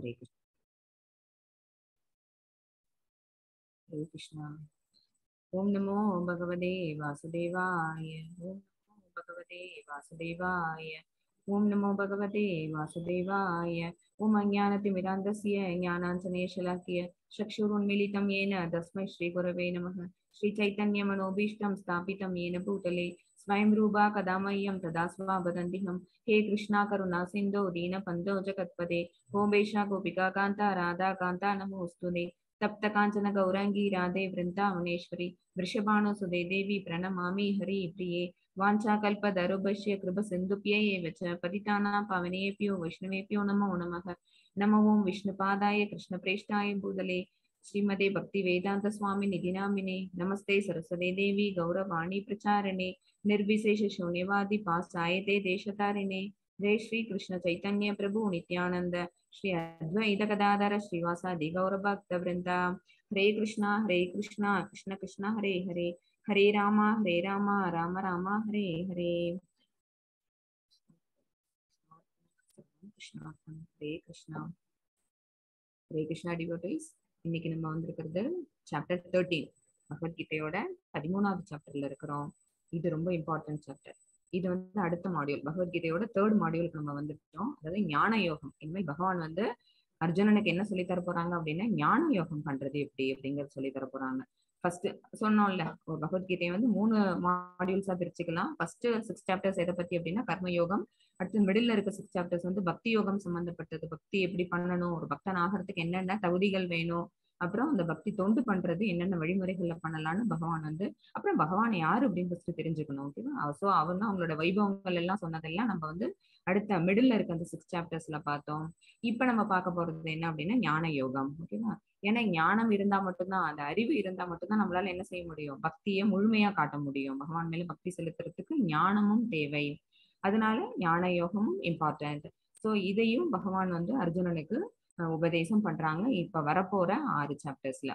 ஹரே கிருஷ்ணா ஹரே கிருஷ்ணா ஓம் நமோ பகவதே வாசுதேவாய ஓம் நமோ பகவதே வாசுதேவாய ஓம் நமோ பகவதே வாசுதேவாய ஓம் அஞ்ஞானतिमिरान्धस्य ज्ञानाञ्जनेशलाक्य चक्षुरुन्मिलितं येन तस्मै श्रीगुरवे नमः श्रीचैतन्यमनोभीष्टं स्थापितं येन भूतले स्वयं रूपा कदा मह्यं तदा स्वा वदन्तिहं हे कृष्णा करुणा सिन्धो दीनबन्धो जगत्पदे गोपेशा गोपिका कान्ता राधा कान्ता नमोऽस्तुते तप्त काञ्चन गौराङ्गी राधे वृन्दावनेश्वरी वृषभानुसुदे देवी प्रणमामि हरि प्रिये वाञ्छाकल्पतरुभस्य कृपसिन्धुभ्य एव च पतितानां पावनेभ्यो वैष्णवेभ्यो नमो नमः नमो ओं विष्णुपादाय कृष्णप्रेष्ठाय भूतले श्रीमते भक्तिवेदान्त स्वामी निधिनामिने नमस्ते सरस्वते देवी गौरवाणी प्रचारिणे निर्विशेष शून्यवादि पाश्चायते देशतारिणे जय श्री कृष्ण चैतन्य प्रभु नित्यानंद श्री अद्वैत गदाधर श्रीवासादि गौरभक्त वृंदा हरे कृष्णा हरे कृष्णा कृष्ण कृष्ण हरे हरे हरे राम हरे राम राम राम हरे हरे கிருஷ்ணா ஹரே கிருஷ்ணா ஹரே கிருஷ்ணா டிவோட்டிஸ் இன்னைக்கு நம்ம வந்திருக்கிறது சாப்டர் தேர்ட்டீன் பகவத்கீதையோட பதிமூணாவது சாப்டர்ல இருக்கிறோம் இது ரொம்ப இம்பார்ட்டன்ட் சாப்டர் இது வந்து அடுத்த மாடியூல் பகவத்கீதையோட தேர்ட் மாடியூலுக்கு நம்ம வந்துட்டோம் அதாவது ஞான யோகம் இனிமேல் பகவான் வந்து அர்ஜுனனுக்கு என்ன சொல்லி தர போறாங்க அப்படின்னா ஞான யோகம் பண்றது எப்படி அப்படிங்கறது சொல்லி தர போறாங்க ஃபர்ஸ்ட் சொன்னோம்ல ஒரு பகவத்கீதையை வந்து மூணு மாடியூல்ஸா பிரிச்சுக்கலாம் ஃபர்ஸ்ட் சிக்ஸ் சாப்டர்ஸ் எதை பத்தி அப்படின்னா கர்ம யோகம் அடுத்து மிடில் இருக்க சிக்ஸ் சாப்டர்ஸ் வந்து பக்தி யோகம் சம்பந்தப்பட்டது பக்தி எப்படி பண்ணணும் ஒரு பக்தன் ஆகிறதுக்கு என்னென்ன தகுதிகள் வேணும் அப்புறம் அந்த பக்தி தொண்டு பண்றது என்னென்ன வழிமுறைகள்ல பண்ணலாம்னு பகவான் வந்து அப்புறம் பகவான் யாரு அப்படின்னு ஃபர்ஸ்ட் தெரிஞ்சுக்கணும் ஓகேவா ஸோ அவன் அவங்களோட வைபவங்கள் எல்லாம் சொன்னதெல்லாம் நம்ம வந்து அடுத்த மிடில் இருக்க அந்த சிக்ஸ் சாப்டர்ஸ்ல பார்த்தோம் இப்ப நம்ம பார்க்க போறது என்ன அப்படின்னா ஞான யோகம் ஓகேவா ஏன்னா ஞானம் இருந்தா மட்டும்தான் அந்த அறிவு இருந்தா மட்டும்தான் நம்மளால என்ன செய்ய முடியும் பக்தியை முழுமையா காட்ட முடியும் பகவான் மேல பக்தி செலுத்துறதுக்கு ஞானமும் தேவை அதனால ஞான யோகமும் இம்பார்ட்டன்ட் ஸோ இதையும் பகவான் வந்து அர்ஜுனனுக்கு உபதேசம் பண்றாங்க இப்ப வரப்போற ஆறு சாப்டர்ஸ்ல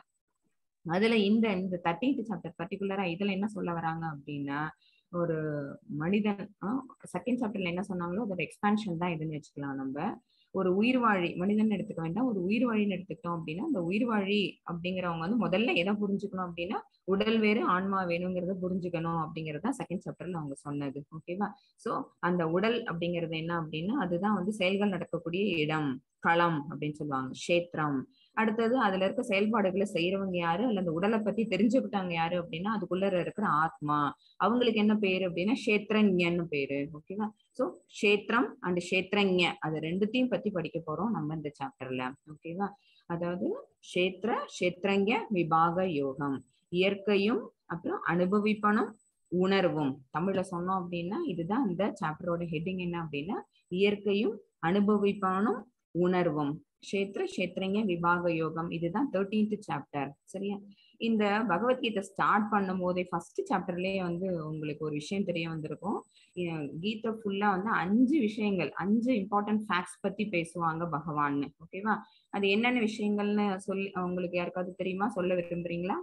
அதுல இந்த இந்த தேர்ட்டீன்த் சாப்டர் பர்டிகுலரா இதுல என்ன சொல்ல வராங்க அப்படின்னா ஒரு மனிதன் செகண்ட் சாப்டர்ல என்ன சொன்னாங்களோ அதோட எக்ஸ்பான்ஷன் தான் இதுன்னு வச்சுக்கலாம் நம்ம ஒரு உயிர் வாழி மனிதன் எடுத்துக்க வேண்டாம் ஒரு உயிர் வாழின்னு எடுத்துக்கிட்டோம் அப்படின்னா அந்த உயிர் வாழி அப்படிங்கிறவங்க வந்து முதல்ல எதை புரிஞ்சுக்கணும் அப்படின்னா உடல் வேறு ஆன்மா வேணுங்கிறத புரிஞ்சுக்கணும் அப்படிங்கறத செகண்ட் சாப்டர்ல அவங்க சொன்னது ஓகேவா சோ அந்த உடல் அப்படிங்கிறது என்ன அப்படின்னா அதுதான் வந்து செயல்கள் நடக்கக்கூடிய இடம் களம் அப்படின்னு சொல்லுவாங்க கஷேத்திரம் அடுத்தது அதுல இருக்க செயல்பாடுகளை செய்யறவங்க யாரு அல்ல அந்த உடலை பத்தி தெரிஞ்சுக்கிட்டாங்க யாரு அப்படின்னா அதுக்குள்ள இருக்கிற ஆத்மா அவங்களுக்கு என்ன பேரு அப்படின்னா கஷேத்திரஞன்னு பேரு ஓகேவா சோ கஷேத்திரம் அண்ட் கஷேத்திரஞ அது ரெண்டுத்தையும் பத்தி படிக்க போறோம் நம்ம இந்த சாப்டர்ல ஓகேவா அதாவது கஷேத்திர கஷேத்திரங்க விபாக யோகம் இயற்கையும் அப்புறம் அனுபவிப்பனும் உணர்வும் தமிழ்ல சொன்னோம் அப்படின்னா இதுதான் இந்த சாப்டரோட ஹெட்டிங் என்ன அப்படின்னா இயற்கையும் அனுபவிப்பனும் உணர்வும் கஷேத்திர கஷேத்திரங்க விபாக யோகம் இதுதான் தேர்டீன்த் சாப்டர் சரியா இந்த பகவத்கீதை ஸ்டார்ட் பண்ணும் போதே ஃபர்ஸ்ட் சாப்டர்லயே வந்து உங்களுக்கு ஒரு விஷயம் தெரிய வந்திருக்கும் கீதை ஃபுல்லா வந்து அஞ்சு விஷயங்கள் அஞ்சு இம்பார்ட்டன்ட் ஃபேக்ட்ஸ் பத்தி பேசுவாங்க பகவான்னு ஓகேவா அது என்னென்ன விஷயங்கள்னு சொல்லி உங்களுக்கு யாருக்காவது தெரியுமா சொல்ல விரும்புறீங்களா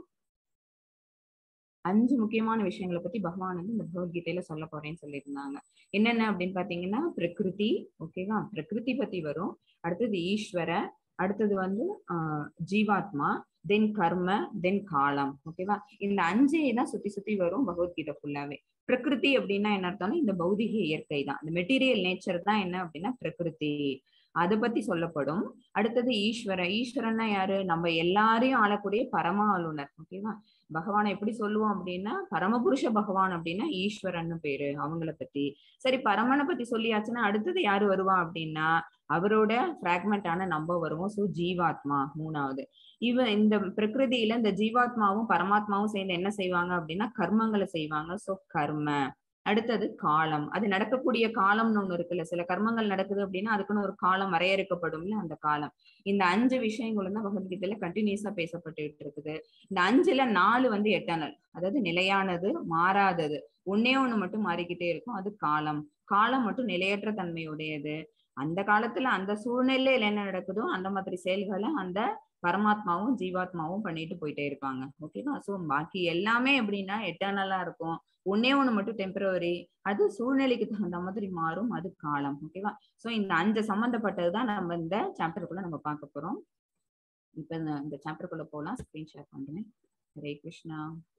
அஞ்சு முக்கியமான விஷயங்களை பத்தி பகவான் வந்து இந்த பகவத்கீதையில சொல்ல போறேன்னு சொல்லியிருந்தாங்க என்னென்ன அப்படின்னு பாத்தீங்கன்னா பிரகிருதி ஓகேவா பிரகிருதி பத்தி வரும் அடுத்தது ஈஸ்வர அடுத்தது வந்து ஆஹ் ஜீவாத்மா தென் கர்ம தென் காலம் ஓகேவா இந்த அஞ்சே தான் சுத்தி சுத்தி வரும் பகவத்கீதை ஃபுல்லாவே பிரகிருதி அப்படின்னா என்ன அர்த்தம்னா இந்த பௌதிக இயற்கை தான் இந்த மெட்டீரியல் நேச்சர் தான் என்ன அப்படின்னா பிரகிருதி அதை பத்தி சொல்லப்படும் அடுத்தது ஈஸ்வர ஈஸ்வரன்னா யாரு நம்ம எல்லாரையும் ஆளக்கூடிய பரம ஆளுநர் ஓகேவா பகவானை எப்படி சொல்லுவோம் அப்படின்னா பரமபுருஷ பகவான் அப்படின்னா ஈஸ்வரன்னு பேரு அவங்கள பத்தி சரி பரமனை பத்தி சொல்லியாச்சுன்னா அடுத்தது யாரு வருவா அப்படின்னா அவரோட பிராக்மெண்டான நம்ம வருவோம் சோ ஜீவாத்மா மூணாவது இவ இந்த பிரகிருதியில இந்த ஜீவாத்மாவும் பரமாத்மாவும் சேர்ந்து என்ன செய்வாங்க அப்படின்னா கர்மங்களை செய்வாங்க சோ கர்ம அடுத்தது காலம் அது நடக்கக்கூடிய காலம்னு ஒண்ணு இருக்குல்ல சில கர்மங்கள் நடக்குது அப்படின்னா அதுக்குன்னு ஒரு காலம் வரையறுக்கப்படும்ல அந்த காலம் இந்த அஞ்சு விஷயங்களும் தான் பகவத்கீதையில கண்டினியூஸா பேசப்பட்டு இருக்குது இந்த அஞ்சுல நாலு வந்து எட்டர்னல் அதாவது நிலையானது மாறாதது ஒன்னே ஒண்ணு மட்டும் மாறிக்கிட்டே இருக்கும் அது காலம் காலம் மட்டும் நிலையற்ற தன்மையுடையது அந்த காலத்துல அந்த சூழ்நிலையில என்ன நடக்குதோ அந்த மாதிரி செயல்களை அந்த பரமாத்மாவும் ஜீவாத்மாவும் பண்ணிட்டு போயிட்டே இருப்பாங்க ஓகேவா சோ பாக்கி எல்லாமே எப்படின்னா எட்டர்னலா இருக்கும் ஒன்னே ஒண்ணு மட்டும் டெம்பரவரி அது சூழ்நிலைக்கு தகுந்த மாதிரி மாறும் அது காலம் ஓகேவா சோ இந்த அஞ்சு சம்பந்தப்பட்டதுதான் நம்ம இந்த சாப்டருக்குள்ள நம்ம பார்க்க போறோம் இப்ப இந்த- இந்த சாப்டருக்குள்ள போலாம் ஸ்கிரீன் ஷேர் பண்றேன் ஹரே கிருஷ்ணா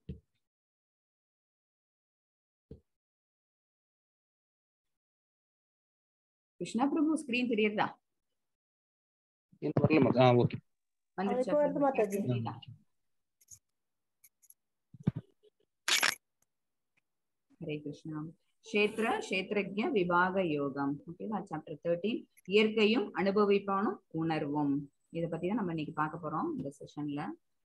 கிருஷ்ணா பிரபு ஸ்கிரீன் தெரியுதா எனக்கு வரல மாட்டா ஆ ஓகே வந்துருச்சா இப்போ வருது பிரபு? மாதாஜி. தெரியுதா? ஹரே கிருஷ்ணா கஷேத்திர கஷேத்திரஜ விபாக யோகம் ஓகேவா சாப்டர் தேர்ட்டீன் இயற்கையும் அனுபவிப்பானும் உணர்வும் இத பத்தி தான் நம்ம இன்னைக்கு பார்க்க போறோம் இந்த செஷன்ல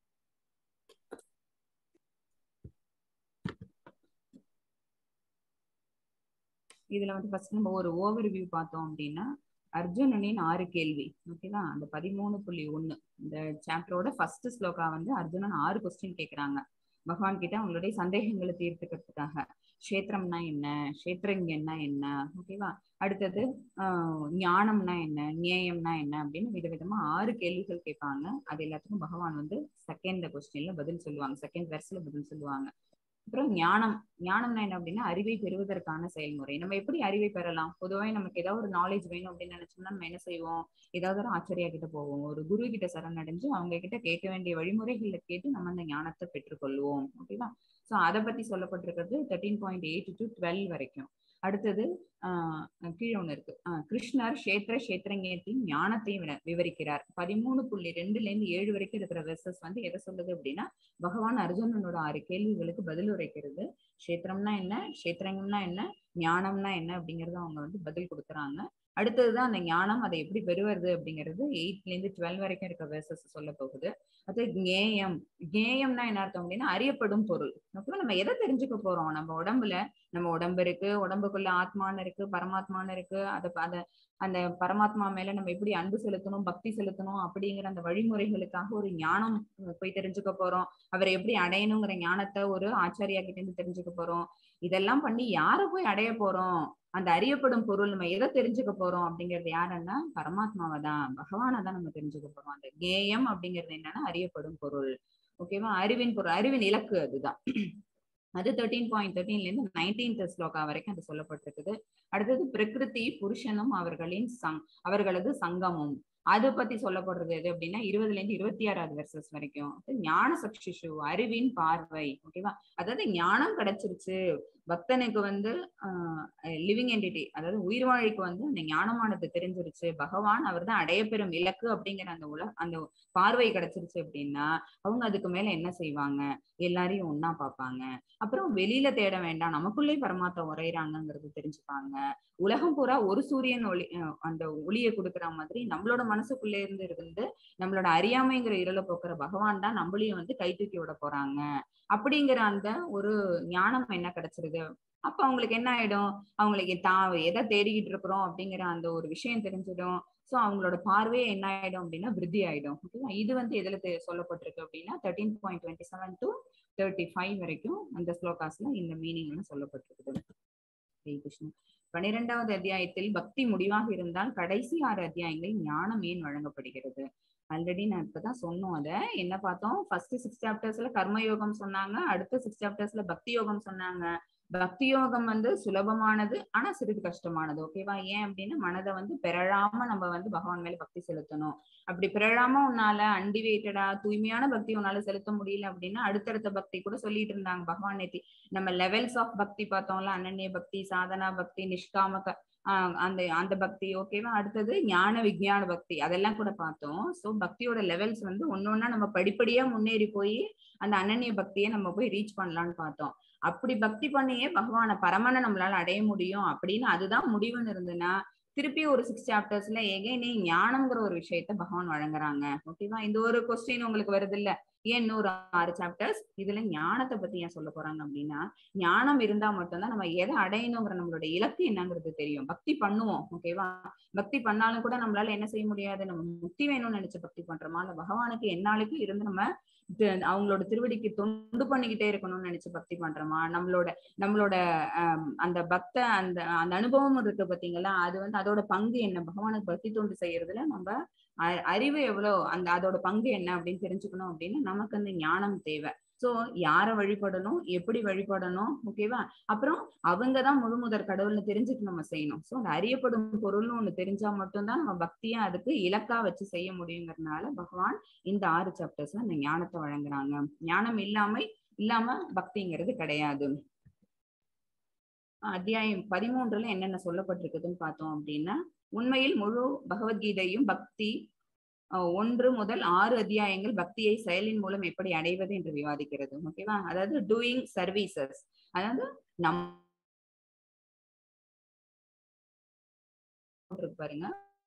இதுல வந்து ஃபர்ஸ்ட் நம்ம ஒரு ஓவர் வியூ பார்த்தோம் அப்படின்னா அர்ஜுனனின் ஆறு கேள்வி ஓகேவா அந்த பதிமூணு புள்ளி ஒண்ணு இந்த சாப்டரோட ஃபர்ஸ்ட் ஸ்லோகா வந்து அர்ஜுனன் ஆறு கொஸ்டின் கேக்குறாங்க பகவான் கிட்ட அவங்களுடைய சந்தேகங்களை தீர்த்துக்கிறதுக்காக கஷேத்திரம்னா என்ன கஷேத்திரங்கன்னா என்ன ஓகேவா அடுத்தது ஆஹ் ஞானம்னா என்ன நியாயம்னா என்ன அப்படின்னு விதவிதமா ஆறு கேள்விகள் கேட்பாங்க அது எல்லாத்துக்கும் பகவான் வந்து செகண்ட் கொஸ்டின்ல பதில் சொல்லுவாங்க செகண்ட் வெர்ஸ்ல பதில் சொல்லுவாங்க அப்புறம் ஞானம் ஞானம்னா என்ன அப்படின்னா அறிவை பெறுவதற்கான செயல்முறை நம்ம எப்படி அறிவை பெறலாம் பொதுவாக நமக்கு ஏதாவது ஒரு நாலேஜ் வேணும் அப்படின்னு நினைச்சோம்னா நம்ம என்ன செய்வோம் ஏதாவது ஒரு ஆச்சரியா கிட்ட போவோம் ஒரு குரு கிட்ட சரணடைஞ்சு அவங்க கிட்ட கேட்க வேண்டிய வழிமுறைகளை கேட்டு நம்ம அந்த ஞானத்தை பெற்றுக்கொள்வோம் ஓகேவா சோ அதை பத்தி சொல்லப்பட்டிருக்கிறது thirteen point eight to twelve வரைக்கும் அடுத்தது ஆஹ் கீழே ஒண்ணு இருக்கு ஆஹ் கிருஷ்ணர் கஷேத்திர கஷேத்திரஞத்தின் ஞானத்தையும் வின- விவரிக்கிறார் பதிமூணு புள்ளி ரெண்டுல இருந்து ஏழு வரைக்கும் இருக்கிற வெர்சஸ் வந்து எதை சொல்லுது அப்படின்னா பகவான் அர்ஜுனனோட ஆறு கேள்விகளுக்கு பதில் உரைக்கிறது கஷேத்திரம்னா என்ன கஷேத்திரங்கம்னா என்ன ஞானம்னா என்ன அப்படிங்கறத அவங்க வந்து பதில் கொடுக்குறாங்க அடுத்ததுதான் அந்த ஞானம் அதை எப்படி பெறுவது அப்படிங்கிறது எயிட்ல இருந்து டுவெல் வரைக்கும் இருக்க வேர்சஸ் சொல்ல போகுது அது ஞேயம் ஞேயம்னா என்ன அர்த்தம் அப்படின்னா அறியப்படும் பொருள் ஓகேவா நம்ம எதை தெரிஞ்சுக்க போறோம் நம்ம உடம்புல நம்ம உடம்பு இருக்கு உடம்புக்குள்ள ஆத்மான்னு இருக்கு பரமாத்மான்னு இருக்கு அதை அத அந்த பரமாத்மா மேல நம்ம எப்படி அன்பு செலுத்தணும் பக்தி செலுத்தணும் அப்படிங்கிற அந்த வழிமுறைகளுக்காக ஒரு ஞானம் போய் தெரிஞ்சுக்க போறோம் அவரை எப்படி அடையணுங்கிற ஞானத்தை ஒரு ஆச்சாரியா கிட்ட இருந்து தெரிஞ்சுக்க போறோம் இதெல்லாம் பண்ணி யார போய் அடைய போறோம் அந்த அறியப்படும் பொருள் நம்ம எதை தெரிஞ்சுக்க போறோம் அப்படிங்கிறது யாருன்னா பரமாத்மாவை தான் பகவானை தான் நம்ம தெரிஞ்சுக்க போறோம் அந்த கேயம் அப்படிங்கிறது என்னன்னா அறியப்படும் பொருள் ஓகேவா அறிவின் பொருள் அறிவின் இலக்கு அதுதான் அது தேர்ட்டீன் பாயிண்ட் தேர்ட்டீன்ல இருந்து நைன்டீன்த் ஸ்லோகா வரைக்கும் அது சொல்லப்பட்டிருக்குது அடுத்தது பிரகிருதி புருஷனும் அவர்களின் சங் அவர்களது சங்கமும் அது பத்தி சொல்லப்படுறது எது அப்படின்னா இருபதுல இருந்து இருபத்தி ஆறாவது வெர்சஸ் வரைக்கும் அது ஞான சக்ஷிஷு அறிவின் பார்வை ஓகேவா அதாவது ஞானம் கிடைச்சிருச்சு பக்தனுக்கு வந்து லிவிங் என்டிட்டி அதாவது உயிர்வாழிக்கு வந்து அந்த ஞானமானது தெரிஞ்சிருச்சு பகவான் அவர் தான் அடையப்பெறும் இலக்கு அப்படிங்கிற அந்த உல அந்த பார்வை கிடைச்சிருச்சு அப்படின்னா அவங்க அதுக்கு மேல என்ன செய்வாங்க எல்லாரையும் ஒன்னா பார்ப்பாங்க அப்புறம் வெளியில தேட வேண்டாம் நமக்குள்ளே பரமாத்மா உரையிறாங்கிறது தெரிஞ்சுப்பாங்க உலகம் பூரா ஒரு சூரியன் ஒளி அஹ் அந்த ஒளியை கொடுக்குற மாதிரி நம்மளோட மனசுக்குள்ளே இருந்து இருந்து நம்மளோட அறியாமைங்கிற இருளை போக்குற பகவான் தான் நம்மளையும் வந்து கை தூக்கி விட போறாங்க அப்படிங்கிற அந்த ஒரு ஞானம் என்ன கிடைச்சிருது அப்ப அவங்களுக்கு என்ன ஆயிடும் அவங்களுக்கு தான் எதை தேடிக்கிட்டு இருக்கிறோம் அப்படிங்கிற அந்த ஒரு விஷயம் தெரிஞ்சிடும் சோ அவங்களோட பார்வையே என்ன ஆயிடும் அப்படின்னா விருத்தி ஆயிடும் ஓகேவா இது வந்து எதுல தெ- சொல்லப்பட்டிருக்கு அப்படின்னா thirteen point twenty seven to thirty five வரைக்கும் அந்த ஸ்லோகாஸ்ல இந்த மீனிங்ல சொல்லப்பட்டிருக்குது ஸ்ரீ கிருஷ்ணன் பனிரெண்டாவது அத்தியாயத்தில் பக்தி முடிவாக இருந்தால் கடைசி ஆறு அத்தியாயங்கள் ஞானம் ஏன் வழங்கப்படுகிறது ஆல்ரெடி நான் இப்பதான் சொன்னோம் அத என்ன பார்த்தோம் ஃபர்ஸ்ட் சிக்ஸ் சாப்டர்ஸ்ல கர்ம யோகம் சொன்னாங்க அடுத்த சிக்ஸ் சாப்டர்ஸ்ல பக்தி யோகம் சொன்னாங்க பக்தி யோகம் வந்து சுலபமானது ஆனா சிறிது கஷ்டமானது ஓகேவா ஏன் அப்படின்னா மனதை வந்து பிறழாம நம்ம வந்து பகவான் மேல பக்தி செலுத்தணும் அப்படி பிறழாம உன்னால அன்டிவேட்டடா தூய்மையான பக்தி உன்னால செலுத்த முடியல அப்படின்னா அடுத்தடுத்த பக்தி கூட சொல்லிட்டு இருந்தாங்க பகவான் நேத்தி நம்ம லெவல்ஸ் ஆஃப் பக்தி பார்த்தோம்ல அனன்ய பக்தி சாதனா பக்தி நிஷ்காம க- ஆஹ் அந்த அந்த பக்தி ஓகேவா அடுத்தது ஞான விஞ்ஞான பக்தி அதெல்லாம் கூட பார்த்தோம் சோ பக்தியோட லெவல்ஸ் வந்து ஒன்னொன்னா நம்ம படிப்படியா முன்னேறி போய் அந்த அனன்ய பக்தியை நம்ம போய் ரீச் பண்ணலாம்னு பார்த்தோம் அப்படி பக்தி பண்ணியே பகவான பரமனை நம்மளால அடைய முடியும் அப்படின்னு அதுதான் முடிவுன்னு இருந்ததுன்னா திருப்பி ஒரு சிக்ஸ் சாப்டர்ஸ்ல எகைனே ஞானம்ங்கிற ஒரு விஷயத்த பகவான் வழங்குறாங்க ஓகேவா இந்த ஒரு கொஸ்டின் உங்களுக்கு வருது இல்ல ஏன் இன்னொரு ஆறு சாப்டர்ஸ் இதுல ஞானத்தை பத்தி ஏன் சொல்ல போறாங்க அப்படின்னா ஞானம் இருந்தா மட்டும்தான் நம்ம எதை அடையணுங்கிற நம்மளோட இலக்கு என்னங்கிறது தெரியும் பக்தி பண்ணுவோம் ஓகேவா பக்தி பண்ணாலும் கூட நம்மளால என்ன செய்ய முடியாது நம்ம முக்தி வேணும்னு நினைச்சு பக்தி பண்றோமா இல்ல பகவானுக்கு என்னாலுக்கு இருந்து நம்ம தி- அவங்களோட திருவடிக்கு தொண்டு பண்ணிக்கிட்டே இருக்கணும்னு நினைச்சு பக்தி பண்றோமா நம்மளோட நம்மளோட ஆம், அந்த பக்த அந்த அந்த அனுபவம் இருக்கு பாத்தீங்களா அது வந்து அதோட பங்கு என்ன பகவானுக்கு பக்தி தொண்டு செய்யறதுல நம்ம அ- அறிவு எவ்வளவு அந்த அதோட பங்கு என்ன அப்படின்னு தெரிஞ்சுக்கணும் அப்படின்னு நமக்கு அந்த ஞானம் தேவை சோ யார வழிபடணும் எப்படி வழிபடணும் ஓகேவா அப்புறம் அவங்கதான் முழு முதற் கடவுள்னு தெரிஞ்சுட்டு நம்ம செய்யணும் சோ அந்த அறியப்படும் பொருள்னு ஒண்ணு தெரிஞ்சா மட்டும்தான் நம்ம பக்தியா அதுக்கு இலக்கா வச்சு செய்ய முடியுங்கிறதுனால பகவான் இந்த ஆறு சாப்டர்ஸ்ல அந்த ஞானத்தை வழங்குறாங்க ஞானம் இல்லாம இல்லாம பக்திங்கிறது கிடையாது அத்தியாயம் பதிமூன்றுல என்னென்ன சொல்லப்பட்டிருக்குதுன்னு பார்த்தோம் அப்படின்னா உண்மையில் முழு பகவத்கீதையும் பக்தி அஹ், ஒன்று முதல் ஆறு அத்தியாயங்கள் பக்தியை செயலின் மூலம் எப்படி அடைவது என்று விவாதிக்கிறது ஓகேவா அதாவது டூயிங் சர்வீசஸ் அதாவது நம் இருக்கு பாருங்க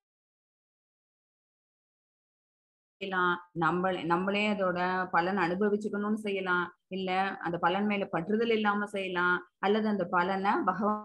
செய்யலாம் நம்மள நம்மளே அதோட பலன் அனுபவிச்சுக்கணும்னு செய்யலாம் இல்ல அந்த பலன் மேல பற்றுதல் இல்லாம செய்யலாம் அல்லது அந்த பலனை பகவான்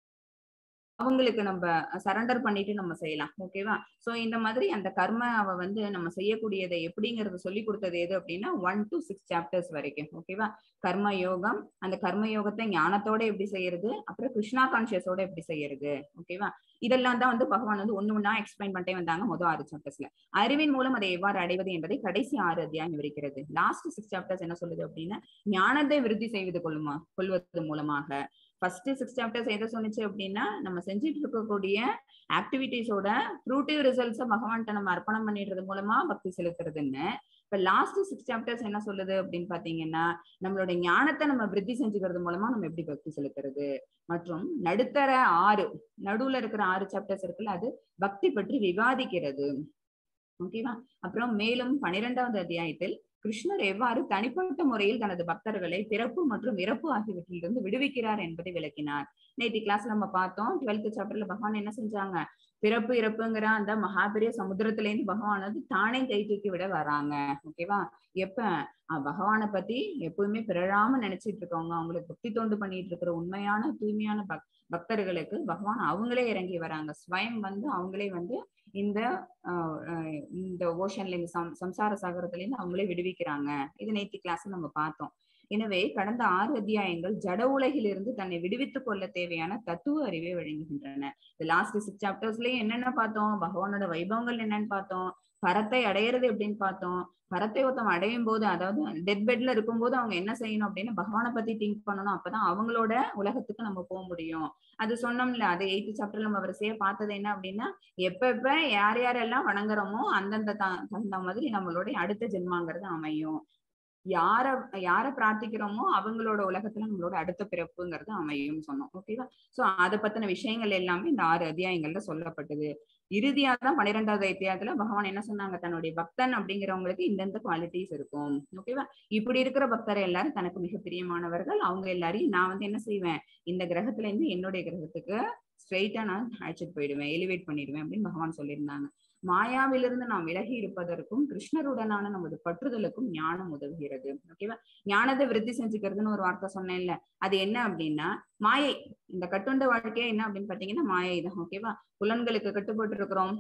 அவங்களுக்கு நம்ம சரண்டர் பண்ணிட்டு நம்ம செய்யலாம் ஓகேவா சோ இந்த மாதிரி அந்த கர்ம அவ வந்து நம்ம செய்யக்கூடியதை எப்படிங்கறத சொல்லி கொடுத்தது எது அப்படின்னா ஒன் டு சிக்ஸ் சாப்டர்ஸ் வரைக்கும் ஓகேவா கர்ம யோகம் அந்த கர்ம யோகத்தை ஞானத்தோட எப்படி செய்யறது அப்புறம் கிருஷ்ணா கான்சியஸோட எப்படி செய்யறது ஓகேவா இதெல்லாம் தான் வந்து பகவான் வந்து ஒண்ணு ஒண்ணா எக்ஸ்பிளைன் பண்ணிட்டே வந்தாங்க முதல் ஆறு சாப்டர்ஸ்ல அறிவின் மூலம் அதை எவ்வாறு அடைவது என்பதை கடைசி ஆறு அத்தியாயம் விவரிக்கிறது லாஸ்ட் சிக்ஸ் சாப்டர்ஸ் என்ன சொல்லுது அப்படின்னா ஞானத்தை விருத்தி செய்வது கொள்ளுமா கொள்வது மூலமாக ஃபர்ஸ்ட் சிக்ஸ் சாப்டர்ஸ் எதை சொன்னுச்சு அப்படின்னா நம்ம செஞ்சுட்டு இருக்கக்கூடிய ஆக்டிவிட்டிஸோட ஃப்ரூட்டிவ் ரிசல்ட்ஸை பகவான்கிட்ட நம்ம அர்ப்பணம் பண்ணிடுறது மூலமா பக்தி செலுத்துறதுன்னு இப்ப லாஸ்ட் சிக்ஸ் சாப்டர்ஸ் என்ன சொல்லுது அப்படின்னு பாத்தீங்கன்னா நம்மளோட ஞானத்தை நம்ம விருத்தி செஞ்சுக்கிறது மூலமா நம்ம எப்படி பக்தி செலுத்துறது மற்றும் நடுத்தர ஆறு நடுவுல இருக்கிற ஆறு சாப்டர்ஸ் இருக்குல்ல அது பக்தி பற்றி விவாதிக்கிறது ஓகேவா அப்புறம் மேலும் பனிரெண்டாவது அத்தியாயத்தில் கிருஷ்ணர் எவ்வாறு தனிப்பட்ட முறையில் தனது பக்தர்களை பிறப்பு மற்றும் இறப்பு ஆகியவற்றிலிருந்து விடுவிக்கிறார் என்பதை விளக்கினார் நேற்று கிளாஸ்ல நம்ம பார்த்தோம் டுவெல்த் சாப்டர்ல பகவான் என்ன செஞ்சாங்க பிறப்பு இறப்புங்கிற அந்த மகாபெரிய சமுத்திரத்துல இருந்து பகவான் வந்து தானே கை தூக்கி விட வராங்க ஓகேவா எப்ப அஹ் பகவானை பத்தி எப்பவுமே பிறழாம நினைச்சிட்டு இருக்கவங்க அவங்களுக்கு பக்தி தொண்டு பண்ணிட்டு இருக்கிற உண்மையான தூய்மையான பக் பக்தர்களுக்கு பகவான் அவங்களே இறங்கி வராங்க ஸ்வயம் வந்து அவங்களே வந்து இந்த ஆஹ் ஆஹ் இந்த ஓஷன்ல இந்த சம் சம்சார சாகரத்துல இருந்து அவங்களே விடுவிக்கிறாங்க இது நேற்று கிளாஸ் நம்ம பார்த்தோம் எனவே கடந்த ஆறு அத்தியாயங்கள் ஜட உலகிலிருந்து தன்னை விடுவித்துக் கொள்ள தேவையான தத்துவ அறிவை வழங்குகின்றன இந்த லாஸ்ட் சிக்ஸ் சாப்டர்ஸ்லயே என்னென்ன பார்த்தோம் பகவானோட வைபவங்கள் என்னன்னு பார்த்தோம் பரத்தை அடையிறது எப்படின்னு பார்த்தோம் பரத்தை ஒருத்தவங்க அடையும் போது அதாவது டெத் பெட்ல இருக்கும்போது அவங்க என்ன செய்யணும் அப்படின்னு பகவானை பத்தி திங்க் பண்ணணும் அப்பதான் அவங்களோட உலகத்துக்கு நம்ம போக முடியும் அது சொன்னோம்ல அது எயித்து சாப்டர்ல நம்ம வரிசையா பார்த்தது என்ன அப்படின்னா எப்ப எப்ப யார் யாரெல்லாம் வணங்குறோமோ அந்தந்த த- தகுந்த மாதிரி நம்மளுடைய அடுத்த ஜென்மாங்கிறது அமையும் யார யார பிரார்த்திக்கிறோமோ அவங்களோட உலகத்துல நம்மளோட அடுத்த பிறப்புங்கிறது அமையும் சொன்னோம் ஓகேவா சோ அதை பத்தின விஷயங்கள் எல்லாமே இந்த ஆறு அத்தியாயங்கள்ல சொல்லப்பட்டது இறுதியா தான் பன்னிரெண்டாவது அத்தியாயத்துல பகவான் என்ன சொன்னாங்க தன்னுடைய பக்தன் அப்படிங்கிறவங்களுக்கு இந்தந்த குவாலிட்டிஸ் இருக்கும் ஓகேவா இப்படி இருக்கிற பக்தர் எல்லாரும் தனக்கு மிக பிரியமானவர்கள் அவங்க எல்லாரையும் நான் வந்து என்ன செய்வேன் இந்த கிரகத்துல இருந்து என்னுடைய கிரகத்துக்கு ஸ்ட்ரெயிட்டா நான் அழைச்சிட்டு போயிடுவேன் எலிவேட் பண்ணிடுவேன் அப்படின்னு பகவான் சொல்லியிருந்தாங்க மாயாவிலிருந்து நாம் விலகி இருப்பதற்கும் கிருஷ்ணருடனான நமது பற்றுதலுக்கும் ஞானம் உதவுகிறது ஓகேவா ஞானத்தை விருத்தி செஞ்சுக்கிறதுன்னு ஒரு வார்த்தை சொன்னேன்ல அது என்ன அப்படின்னா மாயை இந்த கட்டுண்ட வாழ்க்கையே என்ன அப்படின்னு பாத்தீங்கன்னா மாயை தான் ஓகேவா புலன்களுக்கு கட்டுப்பட்டு இருக்கிறோம்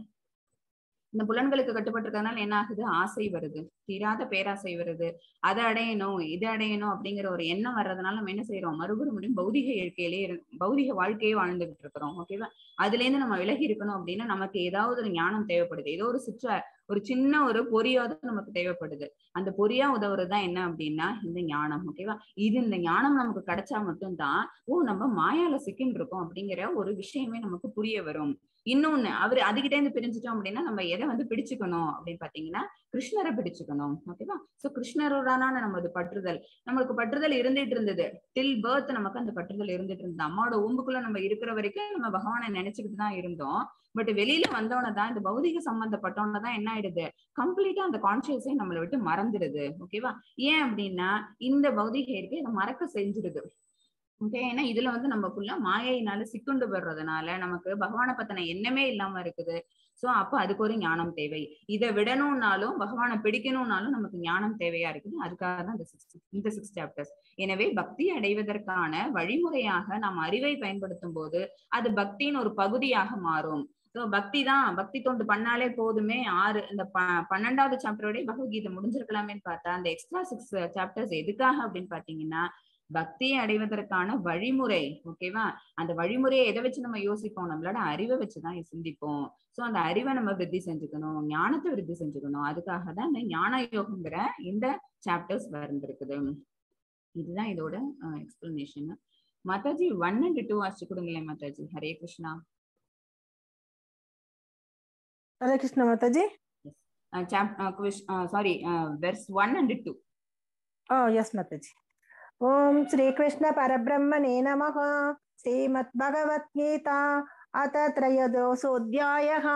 இந்த புலன்களுக்கு கட்டுப்பட்டிருக்கிறதுனால என்ன ஆகுது ஆசை வருது தீராத பேராசை வருது அதை அடையணும் இது அடையணும் அப்படிங்கிற ஒரு எண்ணம் வர்றதுனால நம்ம என்ன செய்யறோம் மறுபடியும் பௌதிக இயற்கையிலே இரு- பௌதிக வாழ்க்கையே வாழ்ந்துகிட்டு இருக்கிறோம் ஓகேவா அதுல இருந்து நம்ம விலகி இருக்கணும் அப்படின்னா நமக்கு ஏதாவது ஒரு ஞானம் தேவைப்படுது ஏதோ ஒரு சிற்ற ஒரு சின்ன ஒரு பொறியாவது நமக்கு தேவைப்படுது அந்த பொறியா உதவுறதுதான் என்ன அப்படின்னா இந்த ஞானம் ஓகேவா இது இந்த ஞானம் நமக்கு கிடைச்சா மட்டும்தான் ஓ நம்ம மாயால சிக்கின்னு இருக்கோம் அப்படிங்கிற ஒரு விஷயமே நமக்கு புரிய வரும் இன்னொன்னு அவரு அதுகிட்ட இருந்து பிரிஞ்சுட்டோம் அப்படின்னா நம்ம எதை வந்து பிடிச்சுக்கணும் அப்படின்னு பாத்தீங்கன்னா கிருஷ்ணரை பிடிச்சுக்கணும் ஓகேவா சோ கிருஷ்ணருடனான நமது பற்றுதல் நம்மளுக்கு பற்றுதல் இருந்துட்டு இருந்தது டில் பர்த் நமக்கு அந்த பற்றுதல் இருந்துட்டு இருந்தது அம்மாவோட உம்புக்குள்ள நம்ம இருக்கிற வரைக்கும் நம்ம பகவானை நினைச்சுக்கிட்டு தான் இருந்தோம் பட் வெளியில வந்தோடனே தான் இந்த பௌதிக சம்பந்தப்பட்டவன தான் என்ன ஆயிடுது கம்ப்ளீட்டா அந்த கான்சியஸே நம்மளை விட்டு மறந்துடுது ஓகேவா ஏன் அப்படின்னா இந்த பௌதிக இயற்கை இதை மறக்க செஞ்சிடுது ஓகே ஏன்னா இதுல வந்து நமக்குள்ள மாயையினால சிக்குண்டு வர்றதுனால நமக்கு பகவானை பத்தின எண்ணமே இல்லாம இருக்குது சோ சோ அப்ப அதுக்கு ஒரு ஞானம் தேவை இதை விடணும்னாலும் பகவானை பிடிக்கணும்னாலும் நமக்கு ஞானம் தேவையா இருக்குது அதுக்காக தான் இந்த சிக்ஸ் இந்த சிக்ஸ் சாப்டர்ஸ் எனவே பக்தி அடைவதற்கான வழிமுறையாக நாம் அறிவை பயன்படுத்தும் போது அது பக்தியின் ஒரு பகுதியாக மாறும் ஸோ பக்தி தான் பக்தி தொண்டு பண்ணாலே போதுமே ஆறு இந்த ப பன்னெண்டாவது சாப்டரோட பகவத்கீதை முடிஞ்சிருக்கலாமேன்னு பார்த்தா அந்த எக்ஸ்ட்ரா சிக்ஸ் சாப்டர்ஸ் எதுக்காக அப்படின்னு பாத்தீங்கன்னா பக்தியை அடைவதற்கான வழிமுறை ஓகேவா அந்த வழிமுறையை எதை வச்சு நம்ம யோசிப்போம் நம்மளோட அறிவை வச்சுதான் சிந்திப்போம் சோ அந்த அறிவை நம்ம விருத்தி செஞ்சுக்கணும் ஞானத்தை விருத்தி செஞ்சுக்கணும் அதுக்காக தான் இந்த ஞான யோகங்கிற இந்த சாப்டர்ஸ் வந்திருக்குது இதுதான் இதோட எக்ஸ்பிளனேஷன் மாதாஜி ஒன் அண்ட் டூ வாசிச்சு கொடுங்களேன் மாதாஜி ஹரே கிருஷ்ணா हरे कृष्ण माता जी sorry verse one and two oh yes माता जी ओम श्री कृष्ण परब्रह्मणे नमः श्रीमद्भगवद्गीता अथ त्रयोदशोऽध्यायः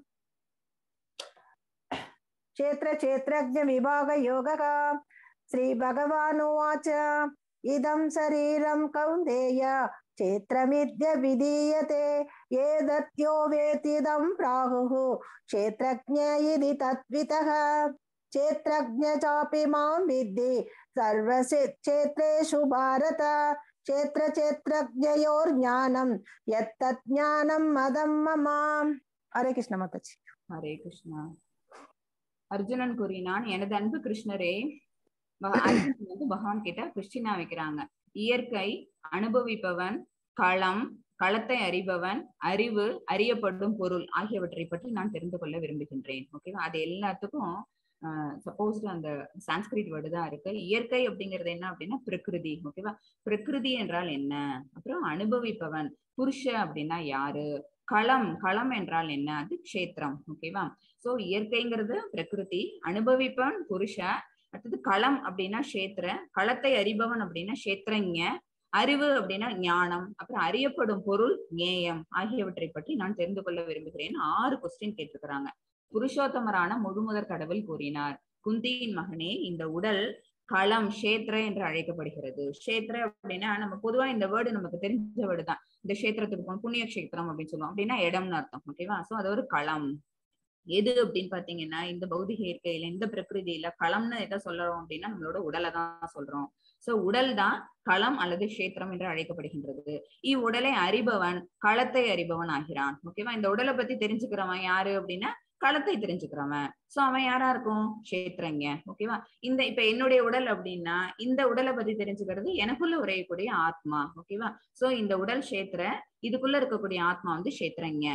क्षेत्र क्षेत्रज्ञ विभाग योगः श्रीभगवानुवाच इदं शरीरं कौन्तेय क्षेत्रमिद्य विधीयते एतद्यो वेतिदं प्राहुः क्षेत्रज्ञ इति तद्वितः क्षेत्रज्ञ चापि मां विद्धि सर्वक्षेत्रेषु भारत क्षेत्र क्षेत्रज्ञयोर्ज्ञानं यत्तज्ज्ञानं मदं मम हरे कृष्ण माताजी ஹரே கிருஷ்ணா அர்ஜுனன் கூறினான் எனது அன்பு கிருஷ்ணரே பக- அர்ஜுனன் வந்து பகவான் கிட்ட கொஸ்டினா வைக்கிறாங்க இயற்கை அனுபவிப்பவன் களம் களத்தை அறிபவன் அறிவு அறியப்படும் பொருள் ஆகியவற்றை பற்றி நான் தெரிந்து கொள்ள விரும்புகின்றேன் ஓகேவா அது எல்லாத்துக்கும் சப்போஸ் அந்த சான்ஸ்கிரிட் வேர்டு தான் இருக்கு இயற்கை அப்படிங்கிறது என்ன அப்படின்னா பிரகிருதி ஓகேவா பிரகிருதி என்றால் என்ன அப்புறம் அனுபவிப்பவன் புருஷ அப்படின்னா யாரு களம் களம் என்றால் என்ன அது க்ஷேத்திரம் ஓகேவா சோ இயற்கைங்கிறது பிரகிருதி அனுபவிப்பவன் புருஷ அடுத்தது களம் அப்படின்னா க்ஷேத்திர களத்தை அறிபவன் அப்படின்னா க்ஷேத்திரஞ அறிவு அப்படின்னா ஞானம் அப்புறம் அறியப்படும் பொருள் ஞேயம் ஆகியவற்றை பற்றி நான் தெரிந்து கொள்ள விரும்புகிறேன் ஆறு கொஸ்டின் கேட்டிருக்கிறாங்க புருஷோத்தமரான முழுமுதற் கடவுள் கூறினார் குந்தியின் மகனே இந்த உடல் களம் க்ஷேத்திர என்று அழைக்கப்படுகிறது க்ஷேத்திர அப்படின்னா நம்ம பொதுவா இந்த வேர்டு நமக்கு தெரிஞ்ச வேர்டு தான் இந்த க்ஷேத்திரத்துக்கு போகணும் புண்ணிய க்ஷேத்திரம் அப்படின்னு சொல்லுவோம் அப்படின்னா இடம்னு அர்த்தம் ஓகேவா சோ அது ஒரு களம் எது அப்படின்னு பாத்தீங்கன்னா இந்த பௌதிக இயற்கையில இந்த பிரகிருதியில களம்னு எதை சொல்றோம் அப்படின்னா நம்மளோட உடலை தான் சொல்றோம் சோ உடல் தான் களம் அல்லது க்ஷேத்திரம் என்று அழைக்கப்படுகின்றது இவ்வுடலை அறிபவன் களத்தை அறிபவன் ஆகிறான் ஓகேவா இந்த உடலை பத்தி தெரிஞ்சுக்கிறவன் யாரு அப்படின்னா களத்தை தெரிஞ்சுக்கிறவன் சோ அவன் யாரா இருக்கும் க்ஷேத்திரங்க ஓகேவா இந்த இப்ப என்னுடைய உடல் அப்படின்னா இந்த உடலை பத்தி தெரிஞ்சுக்கிறது எனக்குள்ள உரையக்கூடிய ஆத்மா ஓகேவா சோ இந்த உடல் க்ஷேத்திர இதுக்குள்ள இருக்கக்கூடிய ஆத்மா வந்து க்ஷேத்திரங்க